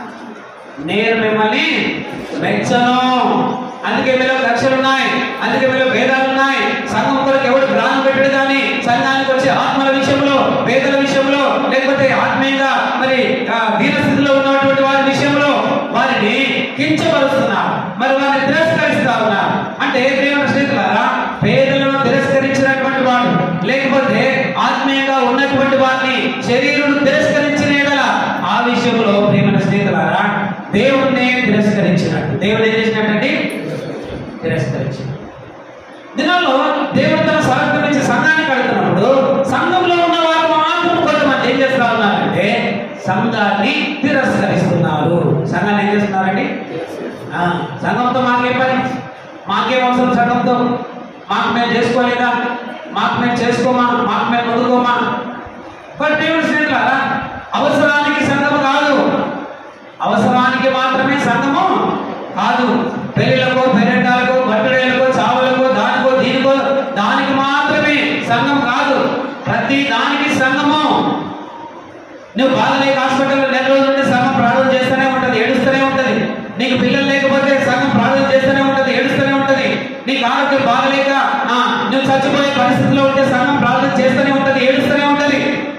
నేను మిమ్మల్ని మెచ్చను అందుకే మీలో కక్షలు ఉన్నాయి అందుకే మీలో భేదాలు ఉన్నాయి సంఘం కొరకు ఎవడు ప్రాణం పెట్టడు కానీ సంఘానికి వచ్చే ఆత్మల విషయంలో పేదల విషయంలో లేకపోతే ఆత్మీయంగా మరి ఆ, దీనస్థితిలో ఉన్నటువంటి వారి విషయంలో వారిని కించపరుస్తున్నారు మరి వారిని తిరస్కరిస్తా ఉన్నారు అంటే దేవుని స్నేహితులారా పేదలను తిరస్కరించినటువంటి వాడు లేకపోతే ఆత్మీయంగా ఉన్నటువంటి వారిని శరీరుడు తిరస్కరించిన యెడల ఆ విషయంలో ప్రేమ స్నేహితులారా దేవుణ్ణి తిరస్కరించినట్టు దేవుడు ఏం చేసినట్టండి తిరస్కరించినట్టు దినాల్లో దేవుడు తన స్వార్థం నుంచి సంఘాన్ని కడుతున్నప్పుడు సంఘంలో ఉన్న వారు మాత్రం కొంతమంది ఏం చేస్తా ఉన్నారంటే సంఘాన్ని తిరస్కరిస్తున్నారు సంఘాన్ని ఏం చేస్తున్నారండి ఆ, సంఘంతో మాకేం పని మాకేం అవసరం సంఘంతో మాకు మేము చేసుకోలేదా మాకు మేము చేసుకోమా మాకు మేము వదుకోమా బట్ దేవుడు స్నేహితులారా అవసరానికి సంఘము కాదు అవసరానికి మాత్రమే సంఘము కాదు పెళ్లిళ్ళకో పెరటాలకు బర్త్డేలకు చావులకు దానికో దీనికో దానికి మాత్రమే సంఘం కాదు ప్రతి దానికి సంఘము నువ్వు బాగలేక హాస్పిటల్లో నెల రోజుల నుండి సంఘం ప్రార్థన చేస్తూనే ఉంటది ఏడుస్తూనే ఉంటది నీకు పిల్లలు లేకపోతే సంఘం ప్రార్థన చేస్తూనే ఉంటది ఏడుస్తూనే ఉంటది నీకు ఆరోగ్యం బాగలేక ఆ, నువ్వు చచ్చిపోయే పరిస్థితిలో ఉంటే సంఘం ప్రార్థన చేస్తూనే ఉంటది ఏడుస్తూనే ఉంటది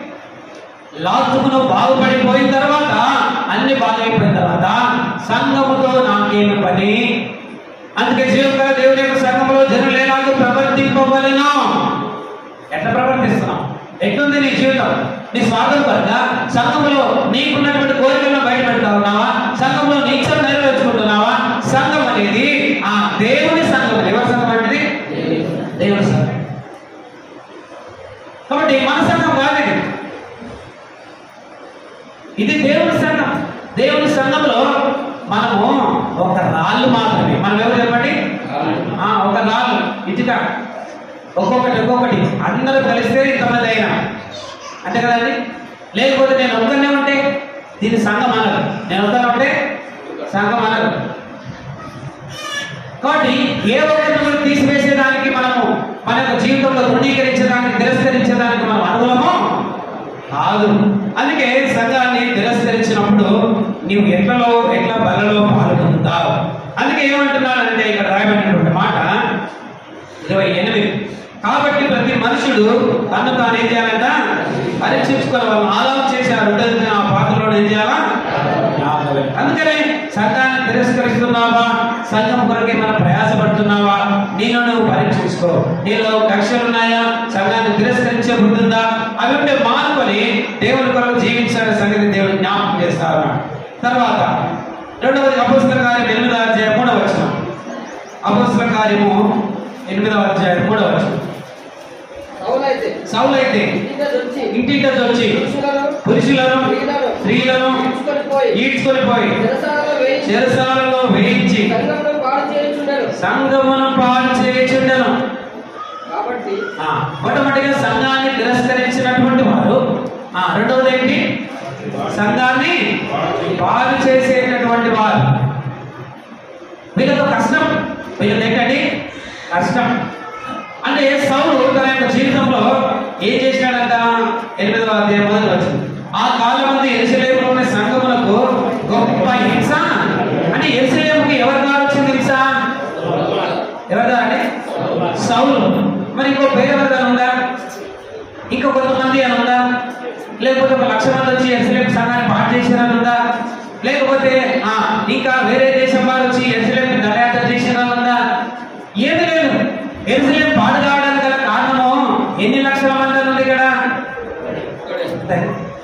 లాస్ట్కు నువ్వు బాగుపడిపోయిన తర్వాత అన్ని బాగైపోయిన తర్వాత సంఘముతో నాకేమి పని అందుకే జీవకర దేవుని యొక్క సంఘంలో జనులు ఎలాగో ప్రవర్తింపవలను ఎట్లా ప్రవర్తిస్తున్నాం ఎట్లుంది నీ జీవితం నీ స్వార్థం పరంగా సంఘంలో నీకున్నటువంటి కోరికలను బయట పెడతా ఉన్నావా సంఘంలో నీ ఇచ్చలు నెరవేర్చుకుంటున్నావా సంఘం అనేది ఆ దేవుని సంఘం ఎవరి సంఘం అనేది దేవుని సంఘం కాబట్టి మన సంఘం కాదు ఇది ఇది దేవుని సంఘం దేవుని సంఘంలో మనము ఒక రాళ్ళు మాత్రమే మనం ఎవరు చెప్పండి ఆ, ఒక రాళ్ళు ఇటుక ఒక్కొక్కటి ఒక్కొక్కటి అందరూ కలిస్తే ఇంతమంది అయినా అంతే కదండి లేకపోతే నేను ఒక్కనే ఉంటే దీన్ని సంఘం అనరు నేను ఒక్కనే ఉంటే సంఘం అనరు కాబట్టి ఏ ఒక్కరిని కూడా తీసివేసేదానికి మనము మన యొక్క జీవితంలో తృణీకరించడానికి తిరస్కరించడానికి మనం అనుకూలమో కాదు అందుకే సంఘాన్ని తిరస్కరించినప్పుడు నీవు ఎట్లలో ఎట్ల బలలో పాల్గొంటావు అందుకే ఏమంటున్నాడంటే ఇక్కడ రాయబడినటువంటి మాట ఇరవై ఎనిమిది కాబట్టి ప్రతి మనుషుడు తను తాను ఏం చేయాలంట పరీక్షించుకోవాలి ఆలోచన చేశారు ఉంటుంది ఆ పాత్రలో ఏం చేయాలా అందుకనే సంఘాన్ని తిరస్కరిస్తున్నావా సంఘం కొరకే మనం ప్రయాసపడుతున్నావా నేను నువ్వు పరీక్షించుకో నీలో కక్షలు ఉన్నాయా సంఘాన్ని తిరస్కరించే బుద్ధి ఉందా అవి ఉంటే మానుకొని దేవుని కొరకు జీవించాలని సంగతి దేవుడు జ్ఞాపకం చేస్తారు తర్వాత రెండవది అపోస్తల కార్యం ఎనిమిదవ అధ్యాయం మూడవ వచనం అపోస్తల కార్యము ఎనిమిదవ అధ్యాయం మూడవ వచనం అవునైతే సౌలైతే ఇంటికి వచ్చి ఇంటికి వచ్చి పురుషులను పురుషులను స్త్రీలను తీసుకొని పోయి ఈడ్చుకొని పోయి చెరసాలలో వేయించి చెరసాలలో వేయించి సంఘంలో పాడు చేయించుండరు సంఘమును పాడు చేయుచుండెను కాబట్టి ఆ, మొట్టమొదటిగా సంఘాన్ని తిరస్కరించినటువంటి వారు ఆ, రెండవది ఏంటి సంఘాన్ని పాడు చేసేటటువంటి వారు వీళ్ళతో కష్టం వీళ్ళది ఏంటండి కష్టం అంటే సౌలు తన యొక్క జీవితంలో ఏం చేసినాడంట ఎనిమిదవ అధ్యాయం మొదలు వచ్చింది ఆ కాలం మంది ఎరుసలేములోని సంఘములకు గొప్ప హింస అంటే ఎరుసలేముకి ఎవరి ద్వారా వచ్చింది హింస ఎవరి ద్వారా అండి సౌలు మరి ఇంకో పేరు ఎవరిదాన్ని ఉందా ఇంకా కొంతమంది అని ఉందా లేకపోతే ఒక లక్ష మంది వచ్చి ఎస్ఎల్ఎం సంఘాన్ని పాటు చేసినని ఉందా లేకపోతే ఆ, ఇంకా వేరే దేశం వారు వచ్చి ఎస్ఎల్ఎం దండయాత్ర చేసినని ఉందా ఏమీ లేదు ఎస్ఎల్ఎం పాడు కావడానికి గల కారణము ఎన్ని లక్షల మంది అని ఉంది ఇక్కడ అంతే.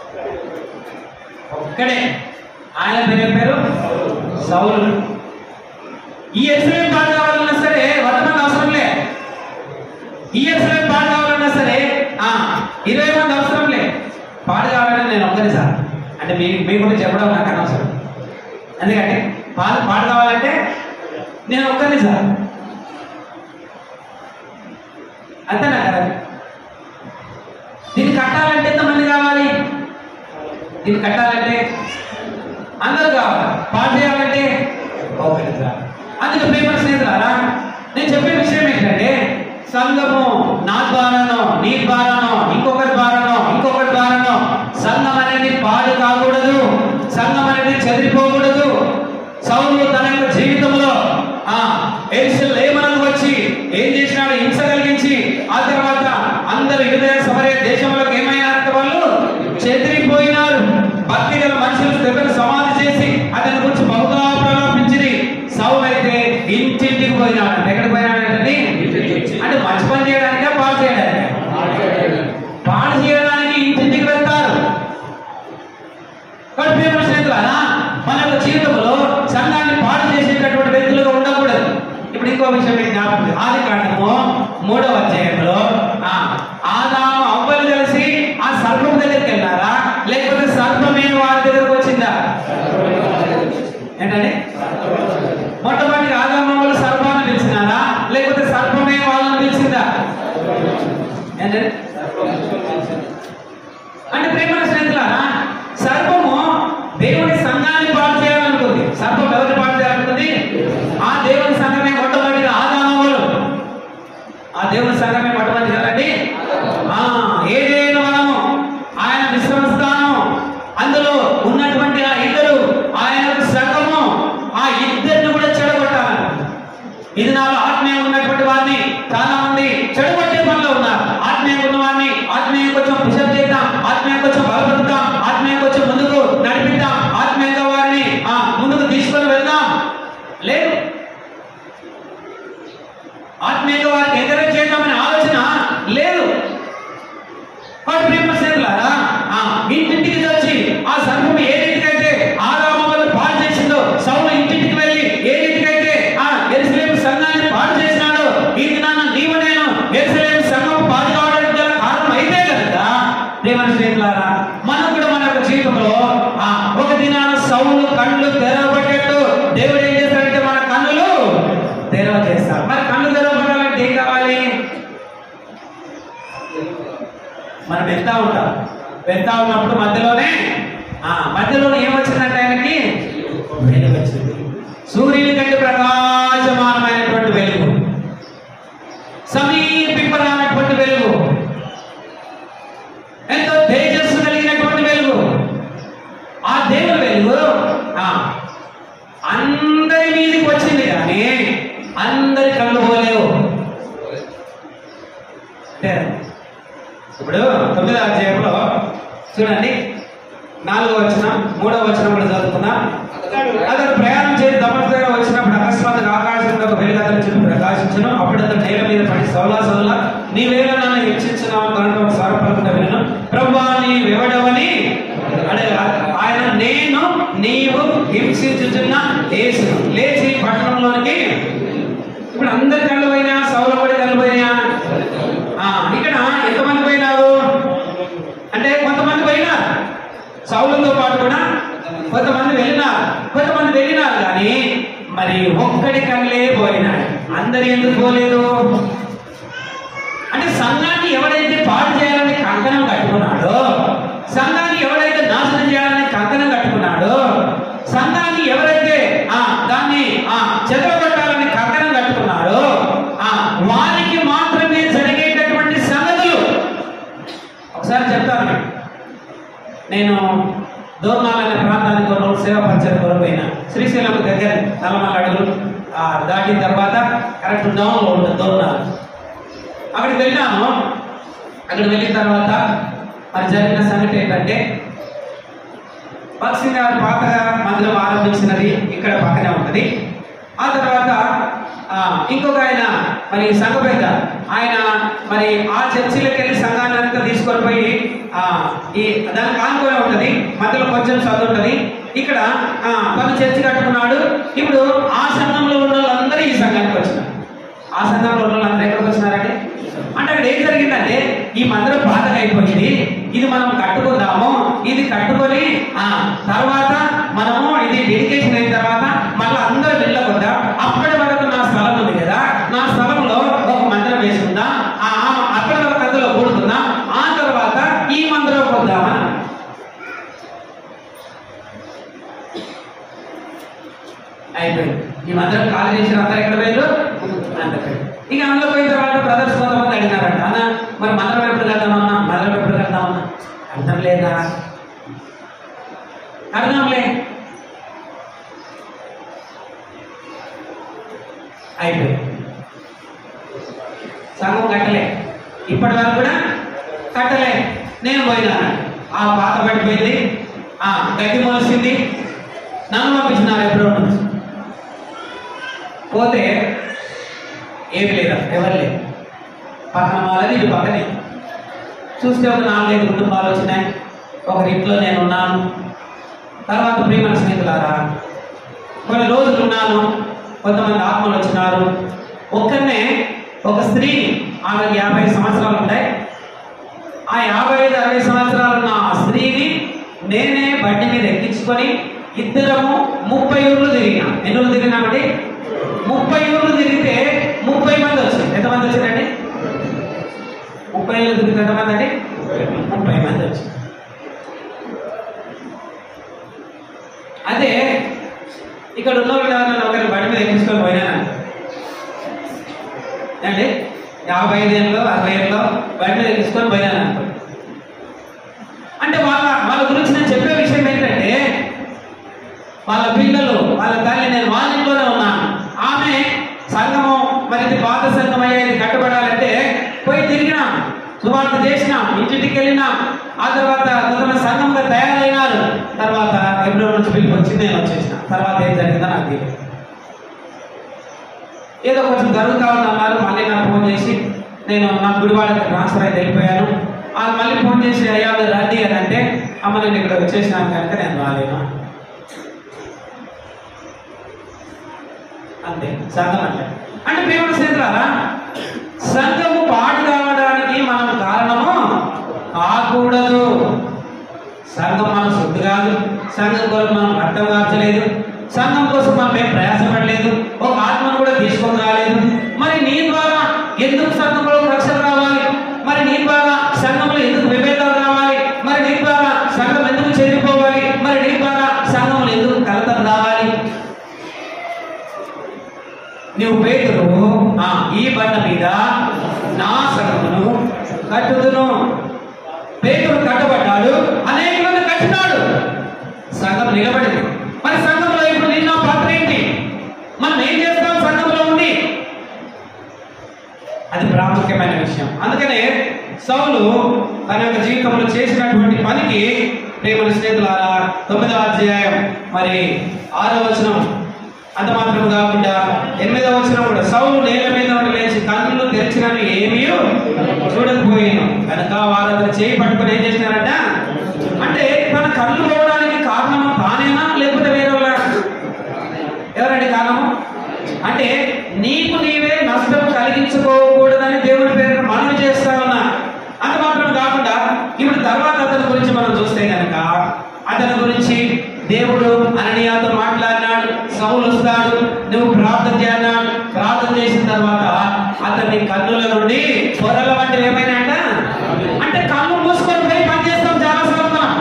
ఒక్కడే ఆయన పేరు ఏం పేరు సౌలు ఈ ఎస్ఎల్ఎం పాడు కావాలన్నా సరే వంద మంది అవసరం లే ఈఎస్ఐ పాడు కావాలన్నా సరే ఆ, ఇరవై మంది అవసరం లే పాడు కావాలంటే నేను ఒక్కరి సార్ అంటే మీ మీ గురించి చెప్పడం నాకు అనవసరం ఎందుకంటే పాడు పాడు కావాలంటే నేను ఒక్కరిని సార్ అంతేనా కదా దీన్ని కట్టాలంటే ఎంతమంది కావాలి దీన్ని కట్టాలంటే అందరూ కావాలి పాడు చేయాలంటే ఒకటి సార్ అందుకే ప్రేమ స్నేహితులారా నేను చెప్పే విషయం ఏంటంటే సంఘము నా ద్వారానో నీ ద్వారానో ఇంకొకరి ద్వారానో ఇంకొకరి ద్వారానో సంఘం అనేది పాడు కాకూడదు సంఘం అనేది చెదిరిపోకూడదు సౌలు తన యొక్క జీవితంలో ఆ ఏమనకు వచ్చి ఏం చేసినాడు హింస కలిగించి ఆ తర్వాత అందరు హృదయ సమరే దేశంలోకి ఏమైనారంటే వాళ్ళు చెదిరిపోయినారు భక్తి గల మనుషులు దగ్గర సమాధి చేసి అతని గురించి బహుగా ప్రలాపించింది సౌలు అయితే ఇంటింటికి పోయినాడు ఎక్కడికి పోయినాడంటే అంటే మంచి పని చేయడానికా పాడు చేయడానికి పాడు చేయడానికి ఇంటింటికి వెళ్తారు కాబట్టి ప్రియమైన స్నేహితులారా మన యొక్క జీవితంలో సంఘాన్ని పాడు చేసేటటువంటి వ్యక్తులుగా ఉండకూడదు ఇప్పుడు ఇంకో విషయం మీకు జ్ఞాపకం ఉంది. ఆది కాండము మూడవ అధ్యాయంలో ఆ, ఆదాము అవ్వలు కలిసి ఆ సర్పం దగ్గరికి వెళ్ళారా లేకపోతే సర్పమే వారి దగ్గరకు వచ్చిందా ఏంటండి మొట్టమొదటి ఆదామవులు సర్పాన్ని పిలిచినారా లేకపోతే సర్పమే వాళ్ళని పిలిచిందా ఏంటండి అంటే ప్రేమ స్నేహితులారా సర్పము దేవుని సంఘాన్ని పాడు చేయాలనుకుంది సర్పం ఎవరిని పాడు చేయాలనుకుంది ఆ దేవుని సంఘమే మొట్టమొదటిగా ఆదామవులు ఆ దేవుని సంఘమే మొట్టమొదటి కదండి ఆ ఏదైనా మనము ఆయన విశ్రమస్థానం అందులో ఉన్నటువంటి ఆ ఇద్దరు ఆయన యొక్క సంఘము ఆ ఇద్దరిని కూడా చెడగొట్టాలని ఇది నాలో ఆత్మీయంగా ఉన్నటువంటి వారిని చాలా మంది చెడగొట్టే పనిలో ఉన్నారు ఆత్మీయంగా ఉన్న వారిని ఆత్మీయంగా కొంచెం పుషప్ చేద్దాం ఆత్మీయంగా కొంచెం బలపడతాం ఆత్మీయంగా కొంచెం ముందుకు నడిపిద్దాం ఆత్మీయంగా వారిని ఆ, ముందుకు తీసుకొని వెళ్దాం లేదు ఆత్మీయంగా వారికి ఎంకరేజ్ చేద్దామనే ఆలోచన లేదు వాటి ప్రేమ స్నేహితులారా ఆ ఇంటింటికి వచ్చి ఆ సర్పం ఏ రీతికైతే ఆదాము వల్ల పాడు చేసిందో సౌలు ఇంటింటికి వెళ్ళి ఏ రీతికైతే ఆ ఎరుసలేము సంఘాన్ని పాడు చేసినాడో ఈ దినాన నీవు నేను ఎరుసలేము సంఘం పాడు కావడానికి గల కారణం అయితే కనుక ప్రేమ స్నేహితులారా మనం కూడా మన యొక్క జీవితంలో ఆ ఒక దినాన సౌలు కళ్ళు తెరవబట్టేట్టు దేవుడు ఏం చేస్తాడంటే మన కన్నులు తెరవ చేస్తారు మరి కళ్ళు తెరవబడాలంటే ఏం కావాలి మనం వెళ్తా ఉంటాం వెళ్తా ఉన్నప్పుడు మధ్యలోనే ఆ మధ్యలోనే ఏమొచ్చిందంటే ఆయనకి వెలుగు వచ్చింది సూర్యుని కంటే ప్రకాశమానమైనటువంటి వెలుగు సమీపింపరానటువంటి వెలుగు ఎంతో తేజస్సు కలిగినటువంటి వెలుగు ఆ దేవుని వెలుగు ఆ, అందరి మీదకి వచ్చింది కానీ అందరి కళ్ళు పోలేవు అంటే ఇప్పుడు తొమ్మిదవ అధ్యాయంలో చూడండి నాలుగో వచనం మూడవ వచనం కూడా చదువుకున్నాం అతను ప్రయాణం చేసి దమస్కు దగ్గర వచ్చినప్పుడు అకస్మాత్తుగా ఆకాశంలో ఒక వెలుగు అతని చుట్టూ ప్రకాశించను అప్పుడు అతను నేల మీద పడి సౌలా సౌలా నీ వేళ నన్ను హెచ్చించున్నావు కనుక ఒక స్వర పలుకుట వినను ప్రభా నీ వెవడవని అడగ ఆయన నేను నీవు హింసించుచున్న యేసు లేచి పట్టణంలోనికి ఇప్పుడు అందరి కళ్ళు పోయినా సౌల కూడా కళ్ళు పోయినా ఆ, ఇక్కడ ఎంతమంది పోయినారు అంటే కొంతమంది పోయినారు సౌలతో పాటు కూడా కొంతమంది వెళ్ళినారు కొంతమంది వెళ్ళినారు కానీ మరి ఒక్కడి కళ్ళే పోయినాడు అందరు ఎందుకు పోలేదు అంటే సంఘాన్ని ఎవడైతే పాడు చేయాలని కంకణం కట్టుకున్నాడో సంఘాన్ని ఎవడైతే నాశనం చేయాలని కంకణం కట్టుకున్నాడో సంఘాన్ని ఎవరైతే ఆ దాన్ని ఆ చెదరగొట్టాలని కంకణం కట్టుకున్నాడో ఆ వారికి మాత్రమే జరిగేటటువంటి సంగతులు ఒకసారి చెప్తాను మీకు. నేను దూర్నాల్ అనే ప్రాంతానికి కొన్ని రోజులు సేవ పరిచయం కొరపోయిన శ్రీశైలం దగ్గర నల్లమల్ల అడుగులు ఆ దాటిన తర్వాత కరెక్ట్ డౌన్లో ఉంటుంది దూర్నాల్ అక్కడికి వెళ్ళాను అక్కడ వెళ్ళిన తర్వాత మరి జరిగిన సంగతి ఏంటంటే భక్సింగ్ గారు పాతగా మందిరం ఆరంభించినది ఇక్కడ పక్కనే ఉంటుంది ఆ తర్వాత ఆ, ఇంకొక ఆయన మరి సంఘ పెద్ద ఆయన మరి ఆ చర్చిలోకి వెళ్ళి సంఘాన్ని అంతా తీసుకొని పోయి ఆ, ఈ దానికి ఆనుకొని ఉంటుంది మధ్యలో కొంచెం చదువు ఉంటుంది ఇక్కడ ఆ, తను చర్చి కట్టుకున్నాడు ఇప్పుడు ఆ సంఘంలో ఉన్న వాళ్ళందరూ ఈ సంఘానికి వచ్చినారు ఆ సంఘంలో ఉన్న వాళ్ళందరూ ఎక్కడికి వచ్చినారంటే అంటే అక్కడ ఏం జరిగిందంటే ఈ మందిరం పాతగా అయిపోయింది ఇది మనం కట్టుకుందాము ఇది కట్టుకొని ఆ తర్వాత మనము ఇది డెడికేషన్ అయిన తర్వాత మళ్ళీ అందరూ వెళ్ళకుండా అప్పటి వరకు నా స్థలం ఉంది కదా నా స్థలంలో ఒక మందిరం వేసుకుందాం ఆ ఆ- అప్పటి వరకు అందులో కూడుకుందాం ఆ తర్వాత ఈ మందిరం పొందామని అన్నారు. అయిపోయింది ఈ మందిరం ఖాళీ చేసిన అందరు ఎక్కడ పోయారు అందరు పోయారు. ఇక అందులో పోయిన తర్వాత బ్రదర్స్ కొంతమంది అడిగినారంట అన్న మరి మందిరం ఎప్పుడు కడదామన్నా మందిరం ఎప్పుడు కడదామన్నా అర్థం లేదా అర్థంలే అయిపోయింది సంఘం కట్టలే ఇప్పటి వరకు కూడా కట్టలే నేను పోయినా ఆ పాత పడిపోయింది ఆ గడ్డి మొలిసింది నన్ను పంపించినారు ఎప్పుడో నుంచి పోతే ఏమి లేదా ఎవరు లేదు పక్కన వాళ్ళది ఇటు పక్కనే చూస్తే ఒక నాలుగైదు కుటుంబాలు వచ్చినాయి ఒకరి ఇంట్లో నేను ఉన్నాను తర్వాత ప్రియమైన స్నేహితులారా కొన్ని రోజులు ఉన్నాను కొంతమంది ఆత్మలు వచ్చినారు ఒక్కనే ఒక స్త్రీని ఆమెకి యాభై సంవత్సరాలు ఉంటాయి ఆ యాభై ఐదు అరవై సంవత్సరాలు ఉన్న ఆ స్త్రీని నేనే బండి మీద ఎక్కించుకొని ఇద్దరము ముప్పై ఊర్లు తిరిగినాం ఎన్ని ఊర్లు తిరిగినామండి ముప్పై ఊర్లు తిరిగితే ముప్పై మంది వచ్చారు ఎంతమంది వచ్చారండి ముప్పై ఊర్లు తిరిగితే ఎంతమంది అండి ముప్పై మంది వచ్చారు అదే ఇక్కడ ఉన్న వాళ్ళు ఎవరైనా ఒకరి బండి మీద ఎక్కించుకొని పోయినాను అండి యాభై ఐదేళ్ళు అరవై ఏళ్ళలో బండి మీద ఎక్కించుకొని పోయినాను అనుకో అంటే వాళ్ళ వాళ్ళ గురించి నేను చెప్పే విషయం ఏంటంటే వాళ్ళ పిల్లలు వాళ్ళ తల్లి నేను వాళ్ళ ఇంట్లోనే ఉన్నాను ఆమె సంఘము మరి ఇది పాత సంఘం అయ్యేది కట్టబడాలంటే పోయి తిరిగినాం సువార్త చేసినాం ఇంటింటికి వెళ్ళినాం ఆ తర్వాత కొంతమంది సంఘంగా తయారైనారు తర్వాత ఎప్పుడో నుంచి పిలిపి వచ్చింది నేను వచ్చేసిన తర్వాత ఏం జరిగిందో నాకు తెలియదు ఏదో కొంచెం జరుగుతా ఉందన్నారు మళ్ళీ నాకు ఫోన్ చేసి నేను నా గుడివాడకి ట్రాన్స్ఫర్ అయితే వెళ్ళిపోయాను వాళ్ళు మళ్ళీ ఫోన్ చేసి అయ్యా మీరు రండి అని అంటే అమ్మ నేను ఇక్కడ వచ్చేసినాను కనుక నేను రాలేను అంతే సంఘం అంటే అంటే ప్రేమ స్నేహితులారా సంఘము పాడు కావడానికి మనం కారణము కాకూడదు సంఘం మన సొత్తు కాదు సంఘం కొరకు మనం రక్తం మార్చలేదు సంఘం కోసం మనం ఏం ప్రయాసపడలేదు ఒక ఆత్మను కూడా తీసుకొని రాలేదు మరి నీ ద్వారా ఎందుకు సంఘంలో రక్షణ రావాలి మరి నీ ద్వారా సంఘంలో ఎందుకు విభేదాలు రావాలి మరి నీ ద్వారా ఆ, ఈ బండ మీద నా సంఘమును కట్టుదును పేతుడు కట్టబడ్డాడు అనేకులను కట్టినాడు సంఘం నిలబడింది మరి సంఘంలో ఇప్పుడు నిన్న పాత్ర ఏంటి మనం ఏం చేస్తాం సంఘంలో ఉండి అది ప్రాముఖ్యమైన విషయం అందుకనే సౌలు తన యొక్క జీవితంలో చేసినటువంటి పనికి ప్రేమల స్నేహితులారా తొమ్మిదవ అధ్యాయం మరి ఆరో వచనం అంత మాత్రం కాకుండా ఎనిమిదవ వచనం కూడా సౌలు నేల మీద నుండి లేచి కన్నులు తెరిచినవి ఏమీ చూడకపోయాను కనుక వారు అతను చేయి పట్టుకొని ఏం చేసినారంట అంటే తన కళ్ళు పోవడానికి కారణం తానేనా లేకపోతే వేరే వాళ్ళ ఎవరండి కారణము అంటే నీకు నీవే నష్టం కలిగించుకోకూడదని దేవుని పేరున మనవి చేస్తా ఉన్నా అంత మాత్రం కాకుండా ఇప్పుడు తర్వాత అతని గురించి మనం చూస్తే కనుక అతని గురించి దేవుడు అననీయాతో మాట్లాడినాడు సౌలు వస్తాడు నువ్వు ప్రార్థన చేయన్నాడు ప్రార్థన చేసిన తర్వాత అతని కన్నుల నుండి పొరల వంటివి ఏమైనా అంటే కన్ను మూసుకొని పోయి పని చేస్తాం చాలా సార్లు మనం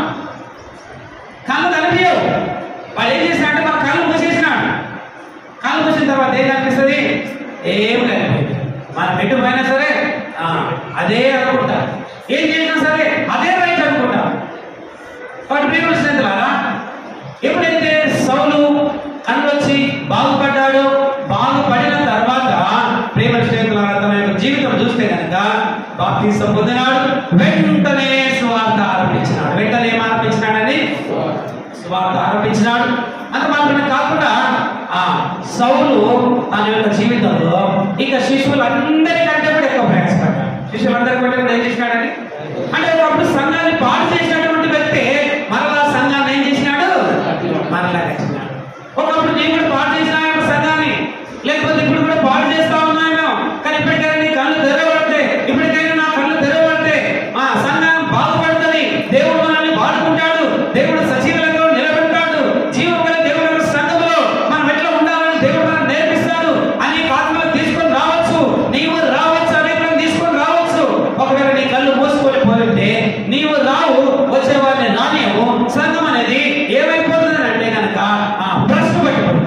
కళ్ళు కనిపించవు వాడు ఏం చేసినాడు మన కళ్ళు మూసేసినాడు కళ్ళు మూసిన తర్వాత ఏం కనిపిస్తుంది ఏం కనిపించదు మనం ఎటు పోయినా సరే ఆ, అదే అనుకుంటా ఏం చేసినా సరే అదే రైట్ అనుకుంటా వాటి ప్రేమ స్నేహితులారా ఎప్పుడైతే సౌలు కళ్ళు వచ్చి బాగుపడ్డాడో బాగుపడిన తర్వాత ప్రేమ స్నేహితులారా తన యొక్క జీవితం చూస్తే కనుక బాప్తీసం పొందినాడు వెంటనే సువార్త ఆరంభించినాడు వెంటనే ఏం ఆరంభించినాడని సువార్త ఆరంభించినాడు అంత మాత్రమే కాకుండా ఆ సౌలు తన యొక్క జీవితంలో ఇక శిష్యులందరికంటే కూడా ఎక్కువ ప్రయాసపడ్డాడు శిష్యులందరి కంటే కూడా ఏం చేసినాడని అంటే ఒకప్పుడు సంఘాన్ని పాడు చేసినటువంటి వ్యక్తి మరలా సంఘాన్ని ఏం చేసినాడు మరలా కట్టినాడు ఒకప్పుడు నేను కూడా పాడు చేసిన ఆయన సంఘాన్ని లేకపోతే ఇప్పుడు కూడా పాడు చేస్తా ఉన్నాయేమో కానీ ఇప్పటికైనా నీ కళ్ళు తెరవబడితే ఇప్పటికైనా నా కళ్ళు తెరవబడితే ఆ సంఘం బాగుపడుతుంది దేవుడు మనల్ని వాడుకుంటాడు దేవుడు సజీవులతో నిలబెడతాడు జీవం గల దేవుడు యొక్క సంఘములో మనం ఎట్లా ఉండాలని దేవుడు మనకు నేర్పిస్తాడు అన్ని ఆత్మలు తీసుకొని రావచ్చు నీవు రావచ్చు అనేకలను తీసుకొని రావచ్చు ఒకవేళ నీ కళ్ళు మూసుకొని పోతుంటే నీవు రావు వచ్చేవారిని నాణ్యము సంఘం అనేది ఏమైపోతుంది అంటే కనుక ఆ ప్రశ్న పట్టుకుంటుంది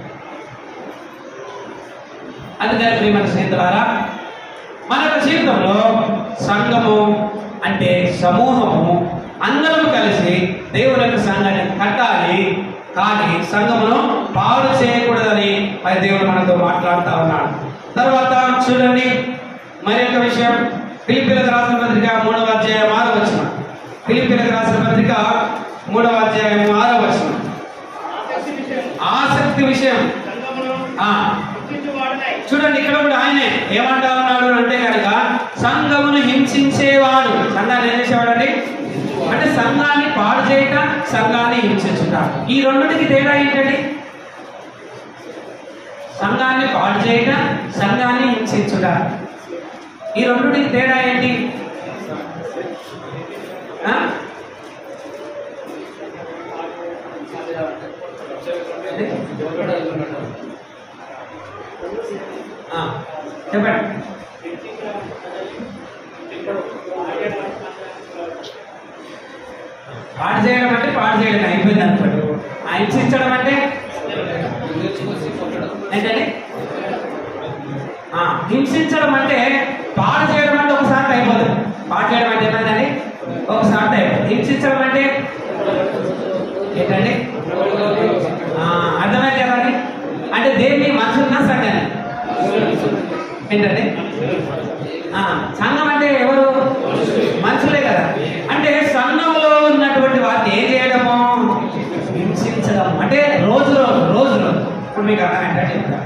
అందుకని ప్రియమైన స్నేహితులారా మన యొక్క జీవితంలో సంఘము అంటే సమూహము అందరం కలిసి దేవుని యొక్క సంఘాన్ని కట్టాలి కానీ సంఘమును పాడు చేయకూడదని మరి దేవుడు మనతో మాట్లాడుతూ ఉన్నాడు తర్వాత చూడండి మరి యొక్క విషయం ఫిలిపిలకు రాసిన పత్రిక మూడవ అధ్యాయం ఆరో వచ్చిన ఫిలిపిలకు రాసిన పత్రిక మూడవ అధ్యాయం ఆరో వచ్చిన ఆసక్తి విషయం ఆ చూడండి ఇక్కడ కూడా ఆయనే ఏమంటా ఉన్నాడు అంటే కనుక సంఘమును హింసించేవాడు సంఘాన్ని ఏం చేసేవాడండి అంటే సంఘాన్ని పాడు చేయట సంఘాన్ని హింసించుట ఈ రెండుటికి తేడా ఏంటండి సంఘాన్ని పాడు చేయట సంఘాన్ని హింసించుట ఈ రెండుటికి తేడా ఏంటి ఆ? ఆ, చెప్పండి పాడు చేయడం అంటే పాడు చేయడం అయిపోయింది అనుకోండి ఆ హింసించడం అంటే ఏంటండి ఆ, హింసించడం అంటే పాడు చేయడం అంటే ఒకసారి అయిపోతుంది పాడు చేయడం అంటే ఏమైందండి ఒకసారి అయిపోతుంది హింసించడం అంటే ఏంటండి ఆ, అర్థమైంది కదండి అంటే దేన్ని మనుషులున్నా సంఘాన్ని ఏంటండి ఆ, సంఘం అంటే ఎవరు మనుషులే కదా అంటే సంఘంలో ఉన్నటువంటి వారిని ఏం చేయడము హింసించడం అంటే రోజు రోజు రోజు రోజు ఇప్పుడు మీకు అర్థమైందంటే చెప్తా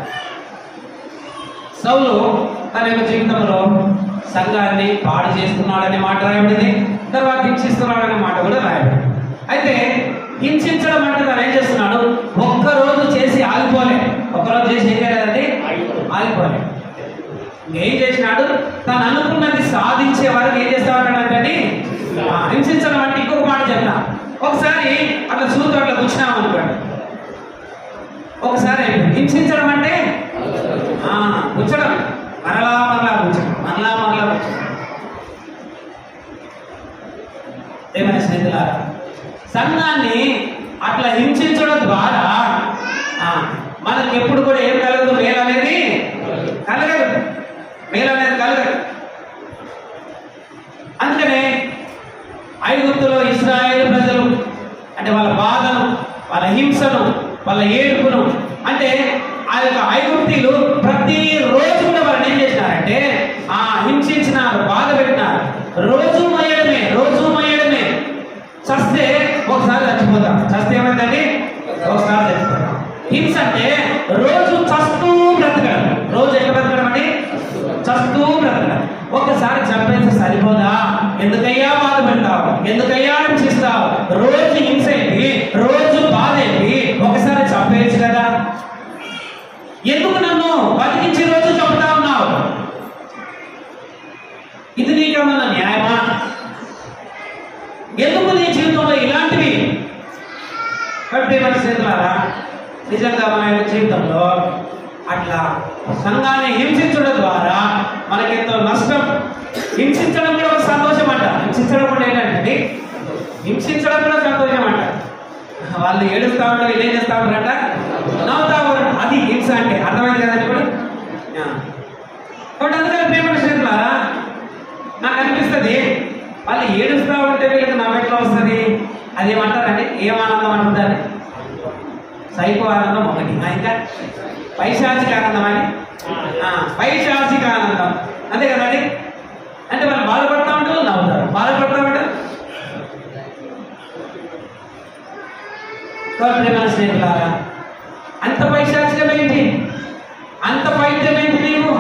సౌలు తన యొక్క జీవితంలో సంఘాన్ని పాడు చేస్తున్నాడనే మాట రాయబడింది తర్వాత హింసిస్తున్నాడనే మాట కూడా రాయబడింది అయితే హింసించడం అంటే తను ఏం చేస్తున్నాడు ఒక్కరోజు చేసి ఆగిపోలే ఒక్కరోజు చేసి ఏం చేయలేదండి ఆగిపోలే ఏం చేసినాడు తను అనుకున్నది సాధించే వరకు ఏం చేస్తా ఉంటాడంటే ఆ, హింసించడం అంటే ఇంకొక మాట చెప్తా ఒకసారి అట్లా చూస్తూ అట్లా కూర్చున్నాం అనుకోండి ఒకసారి అయిపోయింది. హింసించడం అంటే ఆ, కూర్చోడం మరలా మరలా కూర్చోడం మరలా మరలా కూర్చోడం ఏమైనా స్నేహితులారా సంఘాన్ని అట్లా హింసించడం ద్వారా ఆ, మనకి ఎప్పుడు కూడా ఏం కలగదు మేలు అనేది కలగదు మేలు అనేది కలగదు అందుకనే ఐగుప్తులో ఇస్రాయేల్ ప్రజలు అంటే వాళ్ళ బాధను వాళ్ళ హింసను వాళ్ళ ఏడుపును అంటే ఆ యొక్క ఐగుప్తీలు ప్రతి రోజు కూడా వాళ్ళు ఏం చేసినారంటే ఆ హింసించినారు బాధ పెట్టినారు రోజు మయ్యడమే రోజు మయ్యడమే చస్తే ఒకసారి చచ్చిపోతాం చస్తే ఏమైందండి ఒకసారి చచ్చిపోతాం హింస అంటే రోజు చస్తూ బ్రతకడం రోజు ఎట్లా బ్రతకడం అండి చస్తూ బ్రతకడం ఒక్కసారి చంపేస్తే సరిపోదా ఎందుకయ్యా బాధ పెడతావు ఎందుకయ్యా హింసిస్తావు రోజు హింస ఏంటి రోజు బాధ ఏంటి ఒకసారి చంపేయచ్చు కదా ఎందుకు నన్ను బతికించి రోజు చంపుతా ఉన్నావు ఇది నీకేమన్నా న్యాయమా ఎందుకు నీ జీవితంలో ఇలాంటివి కాబట్టి మన స్నేహితులారా నిజంగా మన యొక్క జీవితంలో అట్లా సంఘాన్ని హింసించడం ద్వారా మనకెంతో నష్టం హింసించడం కూడా ఒక సంతోషం అంట హింసించడం కూడా ఏంటంటే హింసించడం కూడా సంతోషం అంట వాళ్ళు ఏడుస్తా ఉంటారు వీళ్ళు ఏం చేస్తా ఉంటారంట నవ్వుతా ఉంటారు అది హింస అంటే అర్థమైంది కదండి ఇప్పుడు ఆ. కాబట్టి అందుకని ప్రేమ స్నేహితులారా నాకు అనిపిస్తుంది వాళ్ళు ఏడుస్తూ ఉంటే వీళ్ళకి నవ్వెట్లా వస్తుంది అదేమంటారండి ఏం ఆనందం అంటారు సైకో ఆనందం ఒకటి ఆ, ఇంకా పైశాచిక ఆనందం అని ఆ, పైశాచిక ఆనందం అంతే కదండి అంటే వాళ్ళు బాధపడతా ఉంటారు నవ్వుతారు బాధపడతా ఉంటారు కాబట్టి మన స్నేహితులారా అంత పైశాచికం ఏంటి అంత పైద్యం ఏంటి నీవు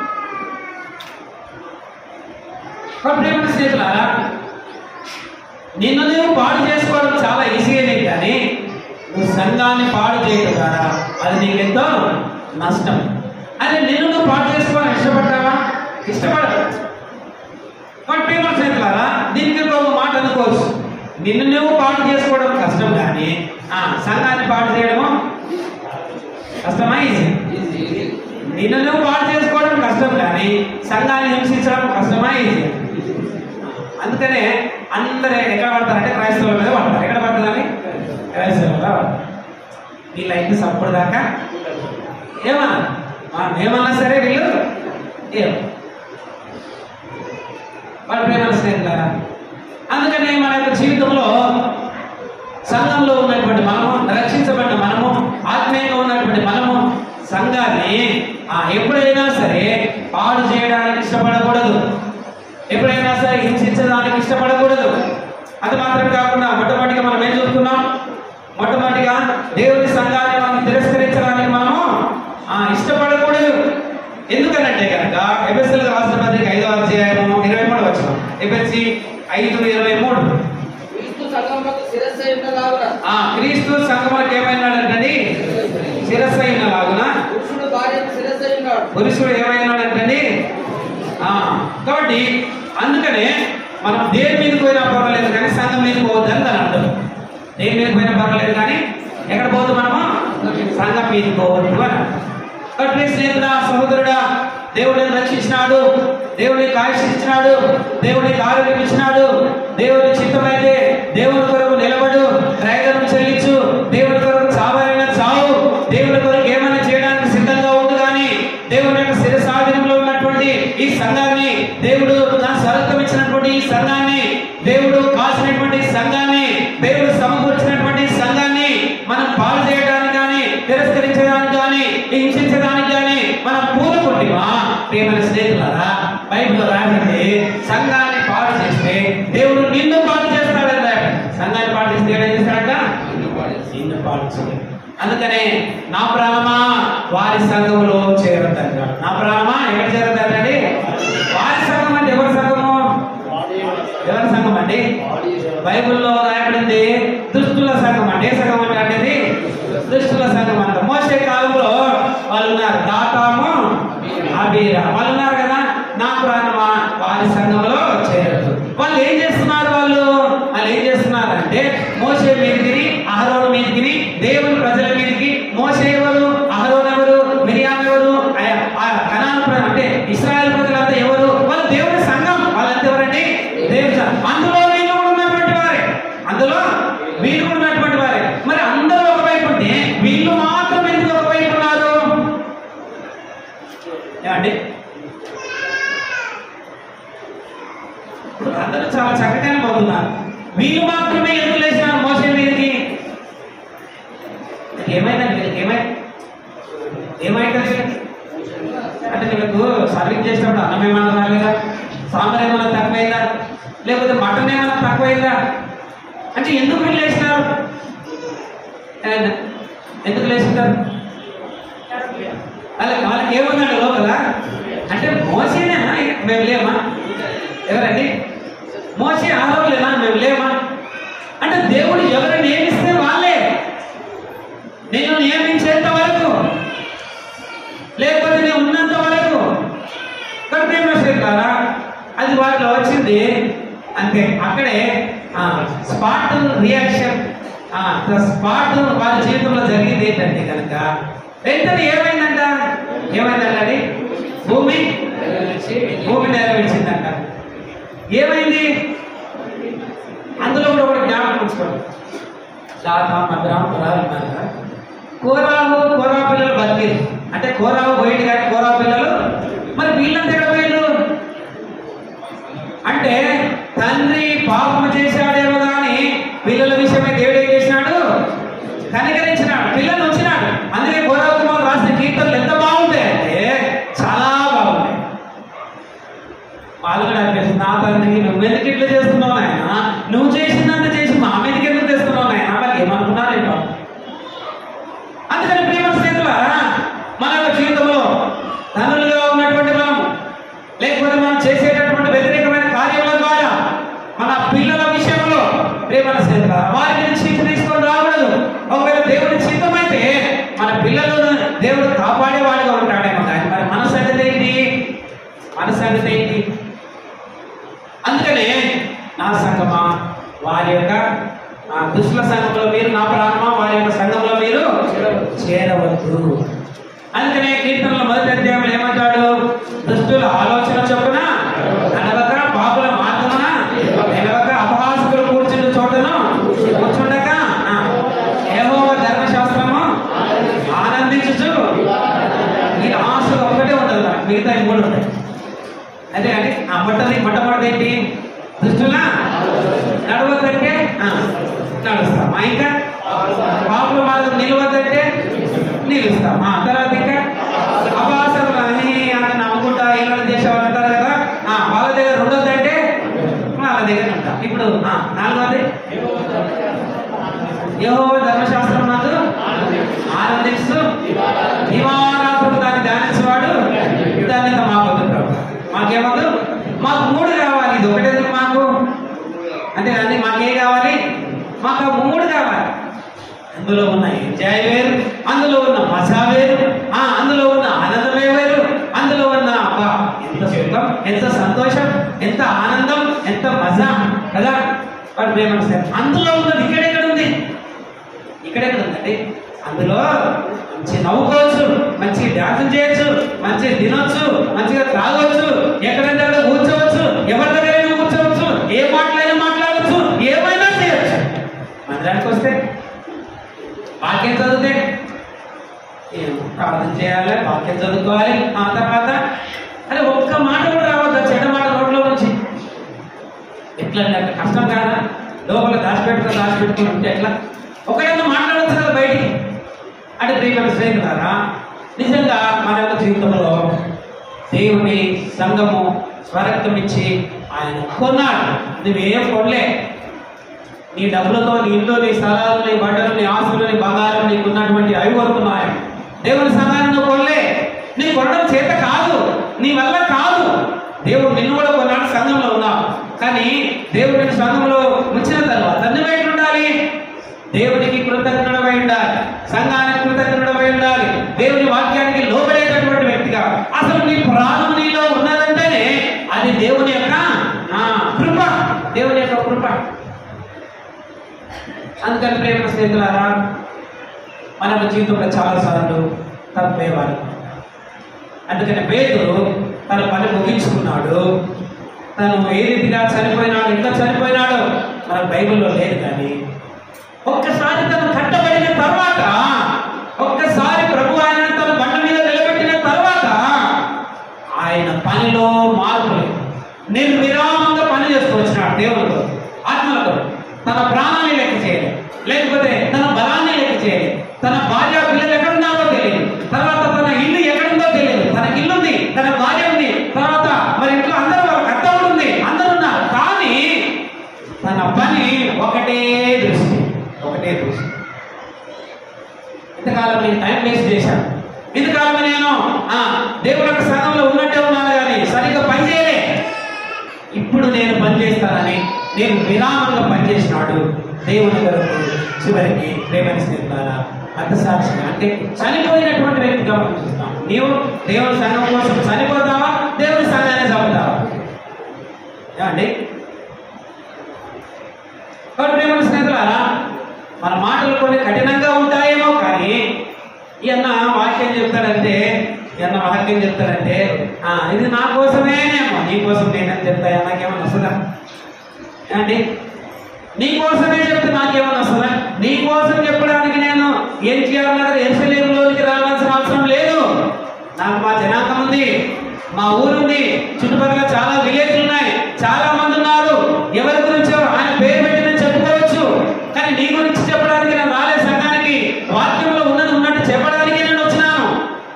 కాబట్టి మన స్నేహితులారా నిన్ను నువ్వు పాడు చేసుకోవడం చాలా ఈజీగానే కానీ నువ్వు సంఘాన్ని పాడు చేయడం ద్వారా అది నీకెంతో నష్టం అదే నిన్ను నువ్వు పాడు చేసుకోవాలని ఇష్టపడ్డావా ఇష్టపడదు కాబట్టి ప్రేమ స్నేహితులారా దీనికి ఒక మాట అనుకోవచ్చు నిన్ను నువ్వు పాడు చేసుకోవడం కష్టం కానీ ఆ, సంఘాన్ని పాడు చేయడము కష్టమా ఈజీ నిన్ను నువ్వు పాడు చేసుకోవడం కష్టం కానీ సంఘాన్ని హింసించడం కష్టమా ఈజీ అందుకనే అందరూ ఎక్కడ పడతారంటే క్రైస్తవుల మీద పడతారు ఎక్కడ పడుతుందని క్రైస్తవుల మీద పడతారు వీళ్ళు అయితే సప్పుడు దాకా ఏమన్నా మనం ఏమన్నా సరే వీళ్ళు ఏం వాళ్ళ ప్రేమ స్నేహితులారా అందుకనే మన యొక్క జీవితంలో సంఘంలో ఉన్నటువంటి మనము రక్షించబడిన మనము ఆత్మీయంగా ఉన్నటువంటి మనము సంఘాన్ని ఆ, ఎప్పుడైనా సరే పాడు చేయడానికి ఇష్టపడకూడదు ఎప్పుడైనా సరే హింసించడానికి ఇష్టపడకూడదు అది మాత్రమే కాకుండా మొట్టమొదటిగా మనం ఏం చూస్తున్నాం మొట్టమొదటిగా దేవుని సంఘాన్ని మనం తిరస్కరించడానికి మనము ఆ, ఇష్టపడకూడదు ఎందుకనంటే కనుక ఎఫ్ఎస్ఎల్ రాష్ట్ర పత్రిక ఐదో అధ్యాయము ఇరవై మూడు వచ్చిన ఎఫ్ఎస్సి ఐదు ఇరవై మూడు క్రీస్తు సంఘములకు శిరస్సు అయినలాగున ఆ క్రీస్తు సంఘములకు ఏమైనాడంటండి శిరస్సు అయిన లాగున పురుషుడు భార్యకు శిరస్సు అయి ఉన్నాడు పురుషుడు ఏమైనాడంటండి ఆ కాబట్టి అందుకనే మనం దేని మీదకి పోయినా పర్వాలేదు కానీ సంఘం మీదకి పోవద్దని తను అంటాం దేని మీద పోయినా పర్వాలేదు కానీ ఎక్కడ పోదు మనము సంఘం మీదకి పోవద్దు అని అంటాం. కాబట్టి స్నేహితుడా సహోదరుడా దేవుడిని రక్షించినాడు దేవుడికి ఆయుష్ ఇచ్చినాడు దేవుడికి ఆరోగ్యం ఇచ్చినాడు దేవుడి చిత్తమైతే దేవుడి కొరకు నిలబడు త్రైగం చెల్లించు దేవుడి కొరకు చావైనా చావు దేవుడి కొరకు ఏమైనా చేయడానికి సిద్ధంగా ఉండు కానీ దేవుని యొక్క శిరసాధీనంలో ఉన్నటువంటి ఈ సంఘాన్ని దేవుడు తన స్వరత్వం ఇచ్చినటువంటి ఈ సంఘాన్ని దేవుడు కాసినటువంటి ఈ సంఘాన్ని దేవుడు సమకూర్చినటువంటి ఈ సంఘాన్ని మనం పాడు చేయడానికి కానీ తిరస్కరించడానికి కానీ హింసించడానికి కానీ మనం పూనుకుంటుమా ప్రియమైన స్నేహితులారా బైబిల్ రాసింది సంఘాన్ని పాడు చేస్తే దేవుడు నిన్ను పాడు చేస్తాడంట సంఘాన్ని పాడు చేస్తే ఏం చేస్తాడంట నిన్ను పాడు చేయడు అందుకనే నా ప్రాణమా వారి సంఘములో చేరదంట నా ప్రాణమా ఎక్కడ చేరదండి వారి సంఘం అంటే ఎవరి సంఘము ఎవరి సంఘం అండి బైబిల్లో రాయబడింది దుష్టుల సంఘం అంటే ఏ సంఘం అంటే అనేది దుష్టుల సంఘం అంట మోసే కాలంలో వాళ్ళు ఉన్నారు దాతాము అబీరా వాళ్ళు ఉన్నారు కదా నా ప్రాణమా వారి సంఘంలో చేరదు వాళ్ళు ఏం చేస్తున్నారు వాళ్ళు వాళ్ళు ఏం చేస్తున్నారు అంటే మోసే మీదకి అహరోను మీదకి దేవుని ప్రజల మీదకి మోసే ఎవరు అహరోన్ ఎవరు మిరియాం ఎవరు ఆ- ఆ కనాను ప్ర- అంటే ఇస్రాయల్ ప్రజలంతా ఎవరు వాళ్ళు దేవుని సంఘం వాళ్ళంతా ఎవరండి దేవుని సంఘం. అందులో వీళ్ళు కూడా ఉన్నటువంటి వారే అందులో వీళ్ళు కూడా ఉన్నటువంటి వారే మరి అందరూ ఒకవైపు ఉంటే వీళ్ళు వీళ్ళు మాత్రమే ఎందుకు లేచినారు మోసే మీదకి ఏమైందండి వీళ్ళకి ఏమై ఏమైతుంది వీళ్ళకి? అంటే వీళ్ళకు సర్వీస్ చేసినప్పుడు అన్నం ఏమన్నా రాలేదా సాంబార్ ఏమన్నా తక్కువైందా లేకపోతే మటన్ ఏమన్నా తక్కువైందా అంటే ఎందుకు వీళ్ళు లేచినారు And ఎందుకు లేచినారు వాళ్ళకి వాళ్ళకి ఏమన్నాడు లోపల అంటే మోసేనేనా మేము లేమా ఎవరండి మోసే ఆరోగ్యమా మేము లేమా అంటే దేవుడు ఎవరు నియమిస్తే వాళ్ళే నేను నియమించేంత వరకు లేకపోతే నేను ఉన్నంత వరకు కర్తవ్యరా అది వాటిలో వచ్చింది అంతే అక్కడే స్పాట్ రియాక్షన్ స్పాట్ వాళ్ళ జీవితంలో జరిగింది ఏంటంటే కనుక వెంటనే ఏమైందంట ఏమైందంట అది భూమి భూమి నెరవేర్చిందంట ఏమైంది అందులో కూడా ఒకటి జ్ఞాపకం ఉంచుకోండి దాత మద్రాం పొలాలు ఉన్నారు కదా. కోరావు కోరా పిల్లలు బతికిరు అంటే కోరావు బయట కానీ కోరా పిల్లలు మరి వీళ్ళంతా ఎక్కడ పోయిండు అంటే తండ్రి పాపము చేశాడేమో కానీ పిల్లల విషయమై దేవుడు ఏం చేసినాడు కనికరించినాడు పిల్లలు వచ్చినాడు అందుకే కోరావు కుమార్ రాసిన కీర్తనలు ఎంత బాగుంటాయి అంటే చాలా బాగుంటాయి వాళ్ళు కూడా అనిపిస్తుంది నా తండ్రి నువ్వు ఎందుకు ఇట్లా చేస్తున్నావు నాయన నువ్వు చేసినంత చేసి మా మీదకి ఎందుకు తెస్తున్నావు నాయన వాళ్ళు ఏమనుకున్నారేమో అందుకని ప్రేమ స్నేహితులారా మన యొక్క జీవితంలో తండ్రులుగా ఉన్నటువంటి మనం లేకపోతే మనం చేసేటటువంటి వ్యతిరేకమైన కార్యముల ద్వారా మన పిల్లల విషయంలో ప్రేమ స్నేహితుల వారికి చీత తీసుకొని రాకూడదు ఒకవేళ దేవుడి చిత్తమైతే మన పిల్లలను దేవుడు కాపాడేవాడుగా ఉంటాడేమో కానీ మరి మన సంగతి ఏంటి మన సంగతి ఏంటి అందుకనే నా సంగమా వారి యొక్క ఆ దుష్టుల సంఘంలో మీరు నా ప్రాణమా వారి యొక్క సంఘంలో మీరు చేరవద్దు అందుకనే కీర్తనలో మొదటి అధ్యాయంలో ఏమంటాడు దుష్టుల ఆలోచన చొప్పున నడవక పాపుల మార్గమున నిలవక అపహాసకులు కూర్చున్న చోటను కూర్చుండక ఆ, యెహోవా ధర్మశాస్త్రము ఆనందించుచు ఈ ఆశలు ఒక్కటే ఉంటుంది నాకు. మిగతా ఇవి కూడా ఉంటాయి అదే అండి ఆ మొట్టది మొట్టమొదటి ఏంటి దుష్టులా నడవద్దంటే ఆ, నడుస్తాం ఆ, ఇంకా పాపుల మార్గం నిలవద్దంటే నిలుస్తాం ఆ తర్వాత ఇంకా అభాసలు అని అని నమ్ముకుంటా ఇళ్ళ దేశాలు అంటారు కదా ఆ, వాళ్ళ దగ్గర ఉండొద్దంటే వాళ్ళ దగ్గర ఉంటాం ఇప్పుడు ఆ, నాలుగవది యహో ధర్మశాస్త్రం నాకు ఆనందిస్తూ దివారాత్రులు దాన్ని ధ్యానించేవాడు దాన్ని మాకు మాకేమదు మాకు మూడు కావాలి ఇది ఒకటేందుకు మాకు అంటే అన్ని మాకే కావాలి మాకు ఆ మూడు కావాలి అందులో ఉన్న ఎంజాయ్ వేరు అందులో ఉన్న మజా వేరు ఆ అందులో ఉన్న ఆనందమే వేరు అందులో ఉన్న అబ్బా ఎంత సుఖం ఎంత సంతోషం ఎంత ఆనందం ఎంత మజా కదా వాడు ప్రేమ అందులో ఉన్నది ఇక్కడెక్కడ ఉంది ఇక్కడెక్కడ ఉందండి అందులో మంచి నవ్వుకోవచ్చు మంచిగా ధ్యానం చేయొచ్చు మంచిగా తినొచ్చు మంచిగా తాగొచ్చు ఎక్కడంటే అక్కడ కూర్చోవచ్చు ఎవరి దగ్గరైనా కూర్చోవచ్చు ఏ మాటలైనా మాట్లాడవచ్చు ఏమైనా చేయొచ్చు మందిరానికి వస్తే వాక్యం చదివితే ఏం ప్రార్థన చేయాలి వాక్యం చదువుకోవాలి ఆ తర్వాత అరే ఒక్క మాట కూడా రావద్దు ఆ చెడ్డ మాట నోట్లో నుంచి ఎట్లా అండి? అట్లా కష్టం కాదా లోపల దాచిపెట్టుకుని దాచిపెట్టుకుని ఉంటే ఎట్లా ఒకడైనా మాట్లాడచ్చు కదా బయటికి అంటే ప్రియమైన స్నేహితులారా నిజంగా మన యొక్క జీవితంలో దేవుని సంఘము స్వరక్తం ఇచ్చి ఆయన కొన్నాడు నువ్వేం కొనలే నీ డబ్బులతో నీ ఇల్లు నీ స్థలాలు నీ బట్టలు నీ ఆస్తులు నీ బంగారం నీకు ఉన్నటువంటి అవి కొనుక్కున్నాయి దేవుని సంఘాన్ని నువ్వు కొనలే నీ కొనడం చేత కాదు నీ వల్ల కాదు దేవుడు నిన్ను కూడా కొన్నాడు సంఘంలో ఉన్నావు కానీ దేవుడు నిన్ను సంఘంలో ఉంచిన తర్వాత నువ్వు ఎట్లా ఉండాలి దేవునికి కృతజ్ఞుడమై ఉండాలి సంఘానికి కృతజ్ఞుడమై ఉండాలి దేవుని వాక్యానికి లోబడేటటువంటి వ్యక్తిగా అసలు నీ ప్రాణం నీలో ఉన్నదంటేనే అది దేవుని యొక్క ఆ, కృప దేవుని యొక్క కృప అందుకని ప్రేమ స్నేహితులారా మన జీవితంలో చాలాసార్లు తప్పేవారు అందుకని పేదరు తన పని ముగించుకున్నాడు తను ఏ రీతిగా చనిపోయినాడు ఎంత చనిపోయినాడో మన బైబిల్లో లేదు కానీ ఒక్కసారి తను కట్టబడిన తర్వాత ఒక్కసారి ప్రభు ఆయన తన బండ మీద నిలబెట్టిన తర్వాత ఆయన పనిలో మార్పులు నిర్విరామంగా పని చేసుకొచ్చినాడు దేవుడితో ఆత్మలతో తన చేయాలి తన భార్య పిల్లలు ఎక్కడున్నారో తెలియదు తర్వాత తన ఇల్లు ఎక్కడుందో తెలియదు తన ఇల్లు ఉంది తన భార్య ఉంది తర్వాత మరి ఇంట్లో అందరూ అత్త ఉంది అందరూ ఉన్నారు కానీ తన పని ఒకటే దృష్టి ఒకటే దృష్టి ఇంతకాలం నేను టైం వేస్ట్ చేశాను ఇంతకాలం నేను ఆ, దేవుని యొక్క స్థానంలో ఉన్నట్టే ఉన్నాను కానీ సరిగ్గా పని చేయలే ఇప్పుడు నేను పని చేస్తానని నేను విరామంగా పనిచేసినాడు దేవుని కొరకు చివరికి ప్రేమని స్నేహితులారా అర్థసాక్షిగా అంటే చనిపోయినటువంటి వ్యక్తిగా మనం చూస్తాం నీవు దేవుని సంఘం కోసం చనిపోతావా దేవుని సంఘాన్ని చంపుతావా ఏమండి కాబట్టి ప్రేమని స్నేహితులారా మన మాటలు కొన్ని కఠినంగా ఉంటాయేమో కానీ ఈ అన్న వాక్యం చెప్తాడంటే ఈ అన్న వాక్యం చెప్తాడంటే ఆ, ఇది నా కోసమేనేమో నీ కోసం నేనని చెప్తా నాకేమన్నా వస్తుందా ఏమండి నీ కోసమే చెప్తే నాకేమన్నా వస్తుందా నీ కోసం చెప్పడానికి నేను ఏం చేయాలన్నది ఎరుసలేములోనికి రావాల్సిన అవసరం లేదు నాకు మా జనాంగం ఉంది మా ఊరు ఉంది చుట్టుపక్కల చాలా విలేజ్లు ఉన్నాయి చాలా మంది ఉన్నారు ఎవరి గురించో ఆయన పేరు పెట్టి నేను చెప్పుకోవచ్చు కానీ నీ గురించి చెప్పడానికి నేను రాలే సంఘానికి వాక్యంలో ఉన్నది ఉన్నట్టు చెప్పడానికి నేను వచ్చినాను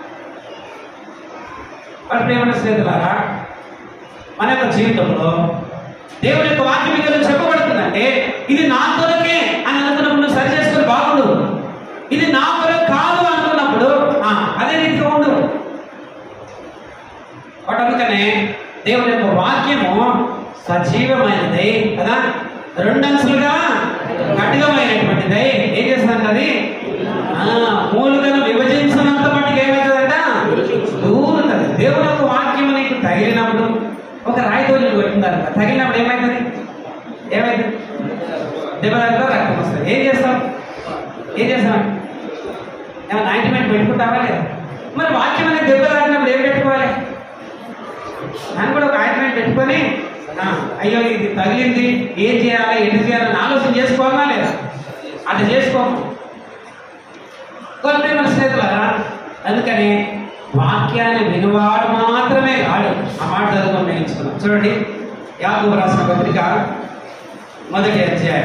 వాటి ప్రేమ స్నేహితులారా మన యొక్క జీవితంలో దేవుని యొక్క వాక్యం మీద చెప్పబడుతుందంటే ఇది నా కొరకే అని అనుకున్నప్పుడు నువ్వు సరి చేసుకుని బాగుండు ఇది నా కొరకు కాదు అనుకున్నప్పుడు ఆ, అదే రీతిగా ఉండు వాటి అందుకనే దేవుని యొక్క వాక్యము సజీవమైనది కదా రెండంచులుగా కఠినమైనటువంటిది ఏం చేస్తుందంట అది ఆ, మూలుగను విభజించినంత మట్టుకు ఏమవుతుందంట దూరుతుంది దేవుని యొక్క వాక్యం నీకు తగిలినప్పుడు ఒక రాయితో నీకు కొట్టిందనుక తగిలినప్పుడు ఏమవుతుంది ఏమవుతుంది దెబ్బ తగిలితే రక్తం వస్తుంది ఏం చేస్తాం ఏం చేస్తాం ఏమైనా ఆయింట్మెంట్ పెట్టుకుంటావా లేదా మరి వాక్యం అనేది దెబ్బ తాకినప్పుడు ఏం పెట్టుకోవాలి దాన్ని కూడా ఒక ఆయింట్మెంట్ పెట్టుకొని ఆ, అయ్యో ఇది తగిలింది ఏం చేయాలి ఎటు చేయాలని ఆలోచన చేసుకోవాలా లేదా అట్లా చేసుకోము కొన్ని మన స్నేహితులారా అందుకని వాక్యాన్ని వినువాడు మాత్రమే కాడు ఆ మాట చదువుకొని నేర్చుకున్నాం చూడండి యాకూబు రాసిన పత్రిక మొదటి అధ్యాయం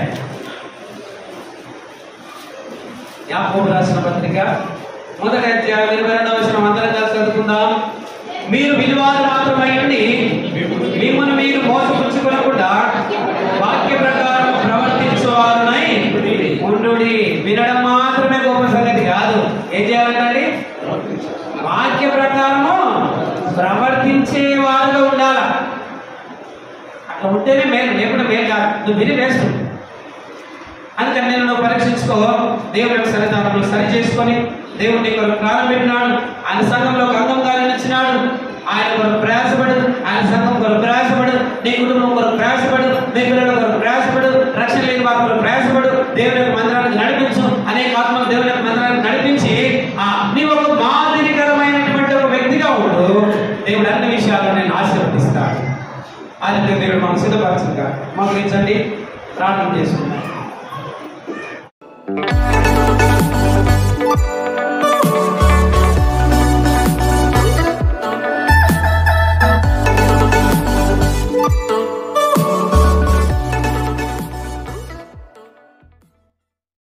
యాకోబు రాసిన పత్రిక మొదటి అధ్యాయం ఇరవై రెండవ వచనం అందరం కలిసి చదువుకుందాం మీరు విలువారు మాత్రమై ఉండి మిమ్మల్ని మీరు మోసపుచ్చుకోకుండా వాక్య ప్రకారం ప్రవర్తించేవారునై ఉండుడి వినడం మాత్రమే గొప్ప సంగతి కాదు ఏం చేయాలంటే వాక్య ప్రకారము ప్రవర్తించే వారుగా ఉండాల అట్లా ఉంటేనే మేలు లేకుండా మేలు కాదు నువ్వు విని వేస్ట్ అందుకని నేను నువ్వు పరీక్షించుకో దేవుని యొక్క సన్నిధానంలో సరి చేసుకొని దేవుడు నీ కొరకు ప్రాణం పెట్టినాడు ఆయన సంఘంలో ఒక అంగంగా నిలిచినాడు ఆయన కొరకు ప్రయాసపడు ఆయన సంఘం కొరకు ప్రయాసపడు నీ కుటుంబం కొరకు ప్రయాసపడు నీ పిల్లల కొరకు ప్రయాసపడు రక్షణ లేని వారి కొరకు ప్రయాసపడు దేవుని యొక్క మందిరానికి నడిపించు అనేక ఆత్మలు దేవుని యొక్క మందిరానికి నడిపించి ఆ నీ ఒక మాదిరికరమైనటువంటి ఒక వ్యక్తిగా ఉండు దేవుడు అన్ని విషయాలను నేను ఆశీర్వదిస్తాడు అది దేవుడు మాకు సిద్ధపరచుగా మాకు ఇచ్చండి ప్రార్థన చేసుకుంటాం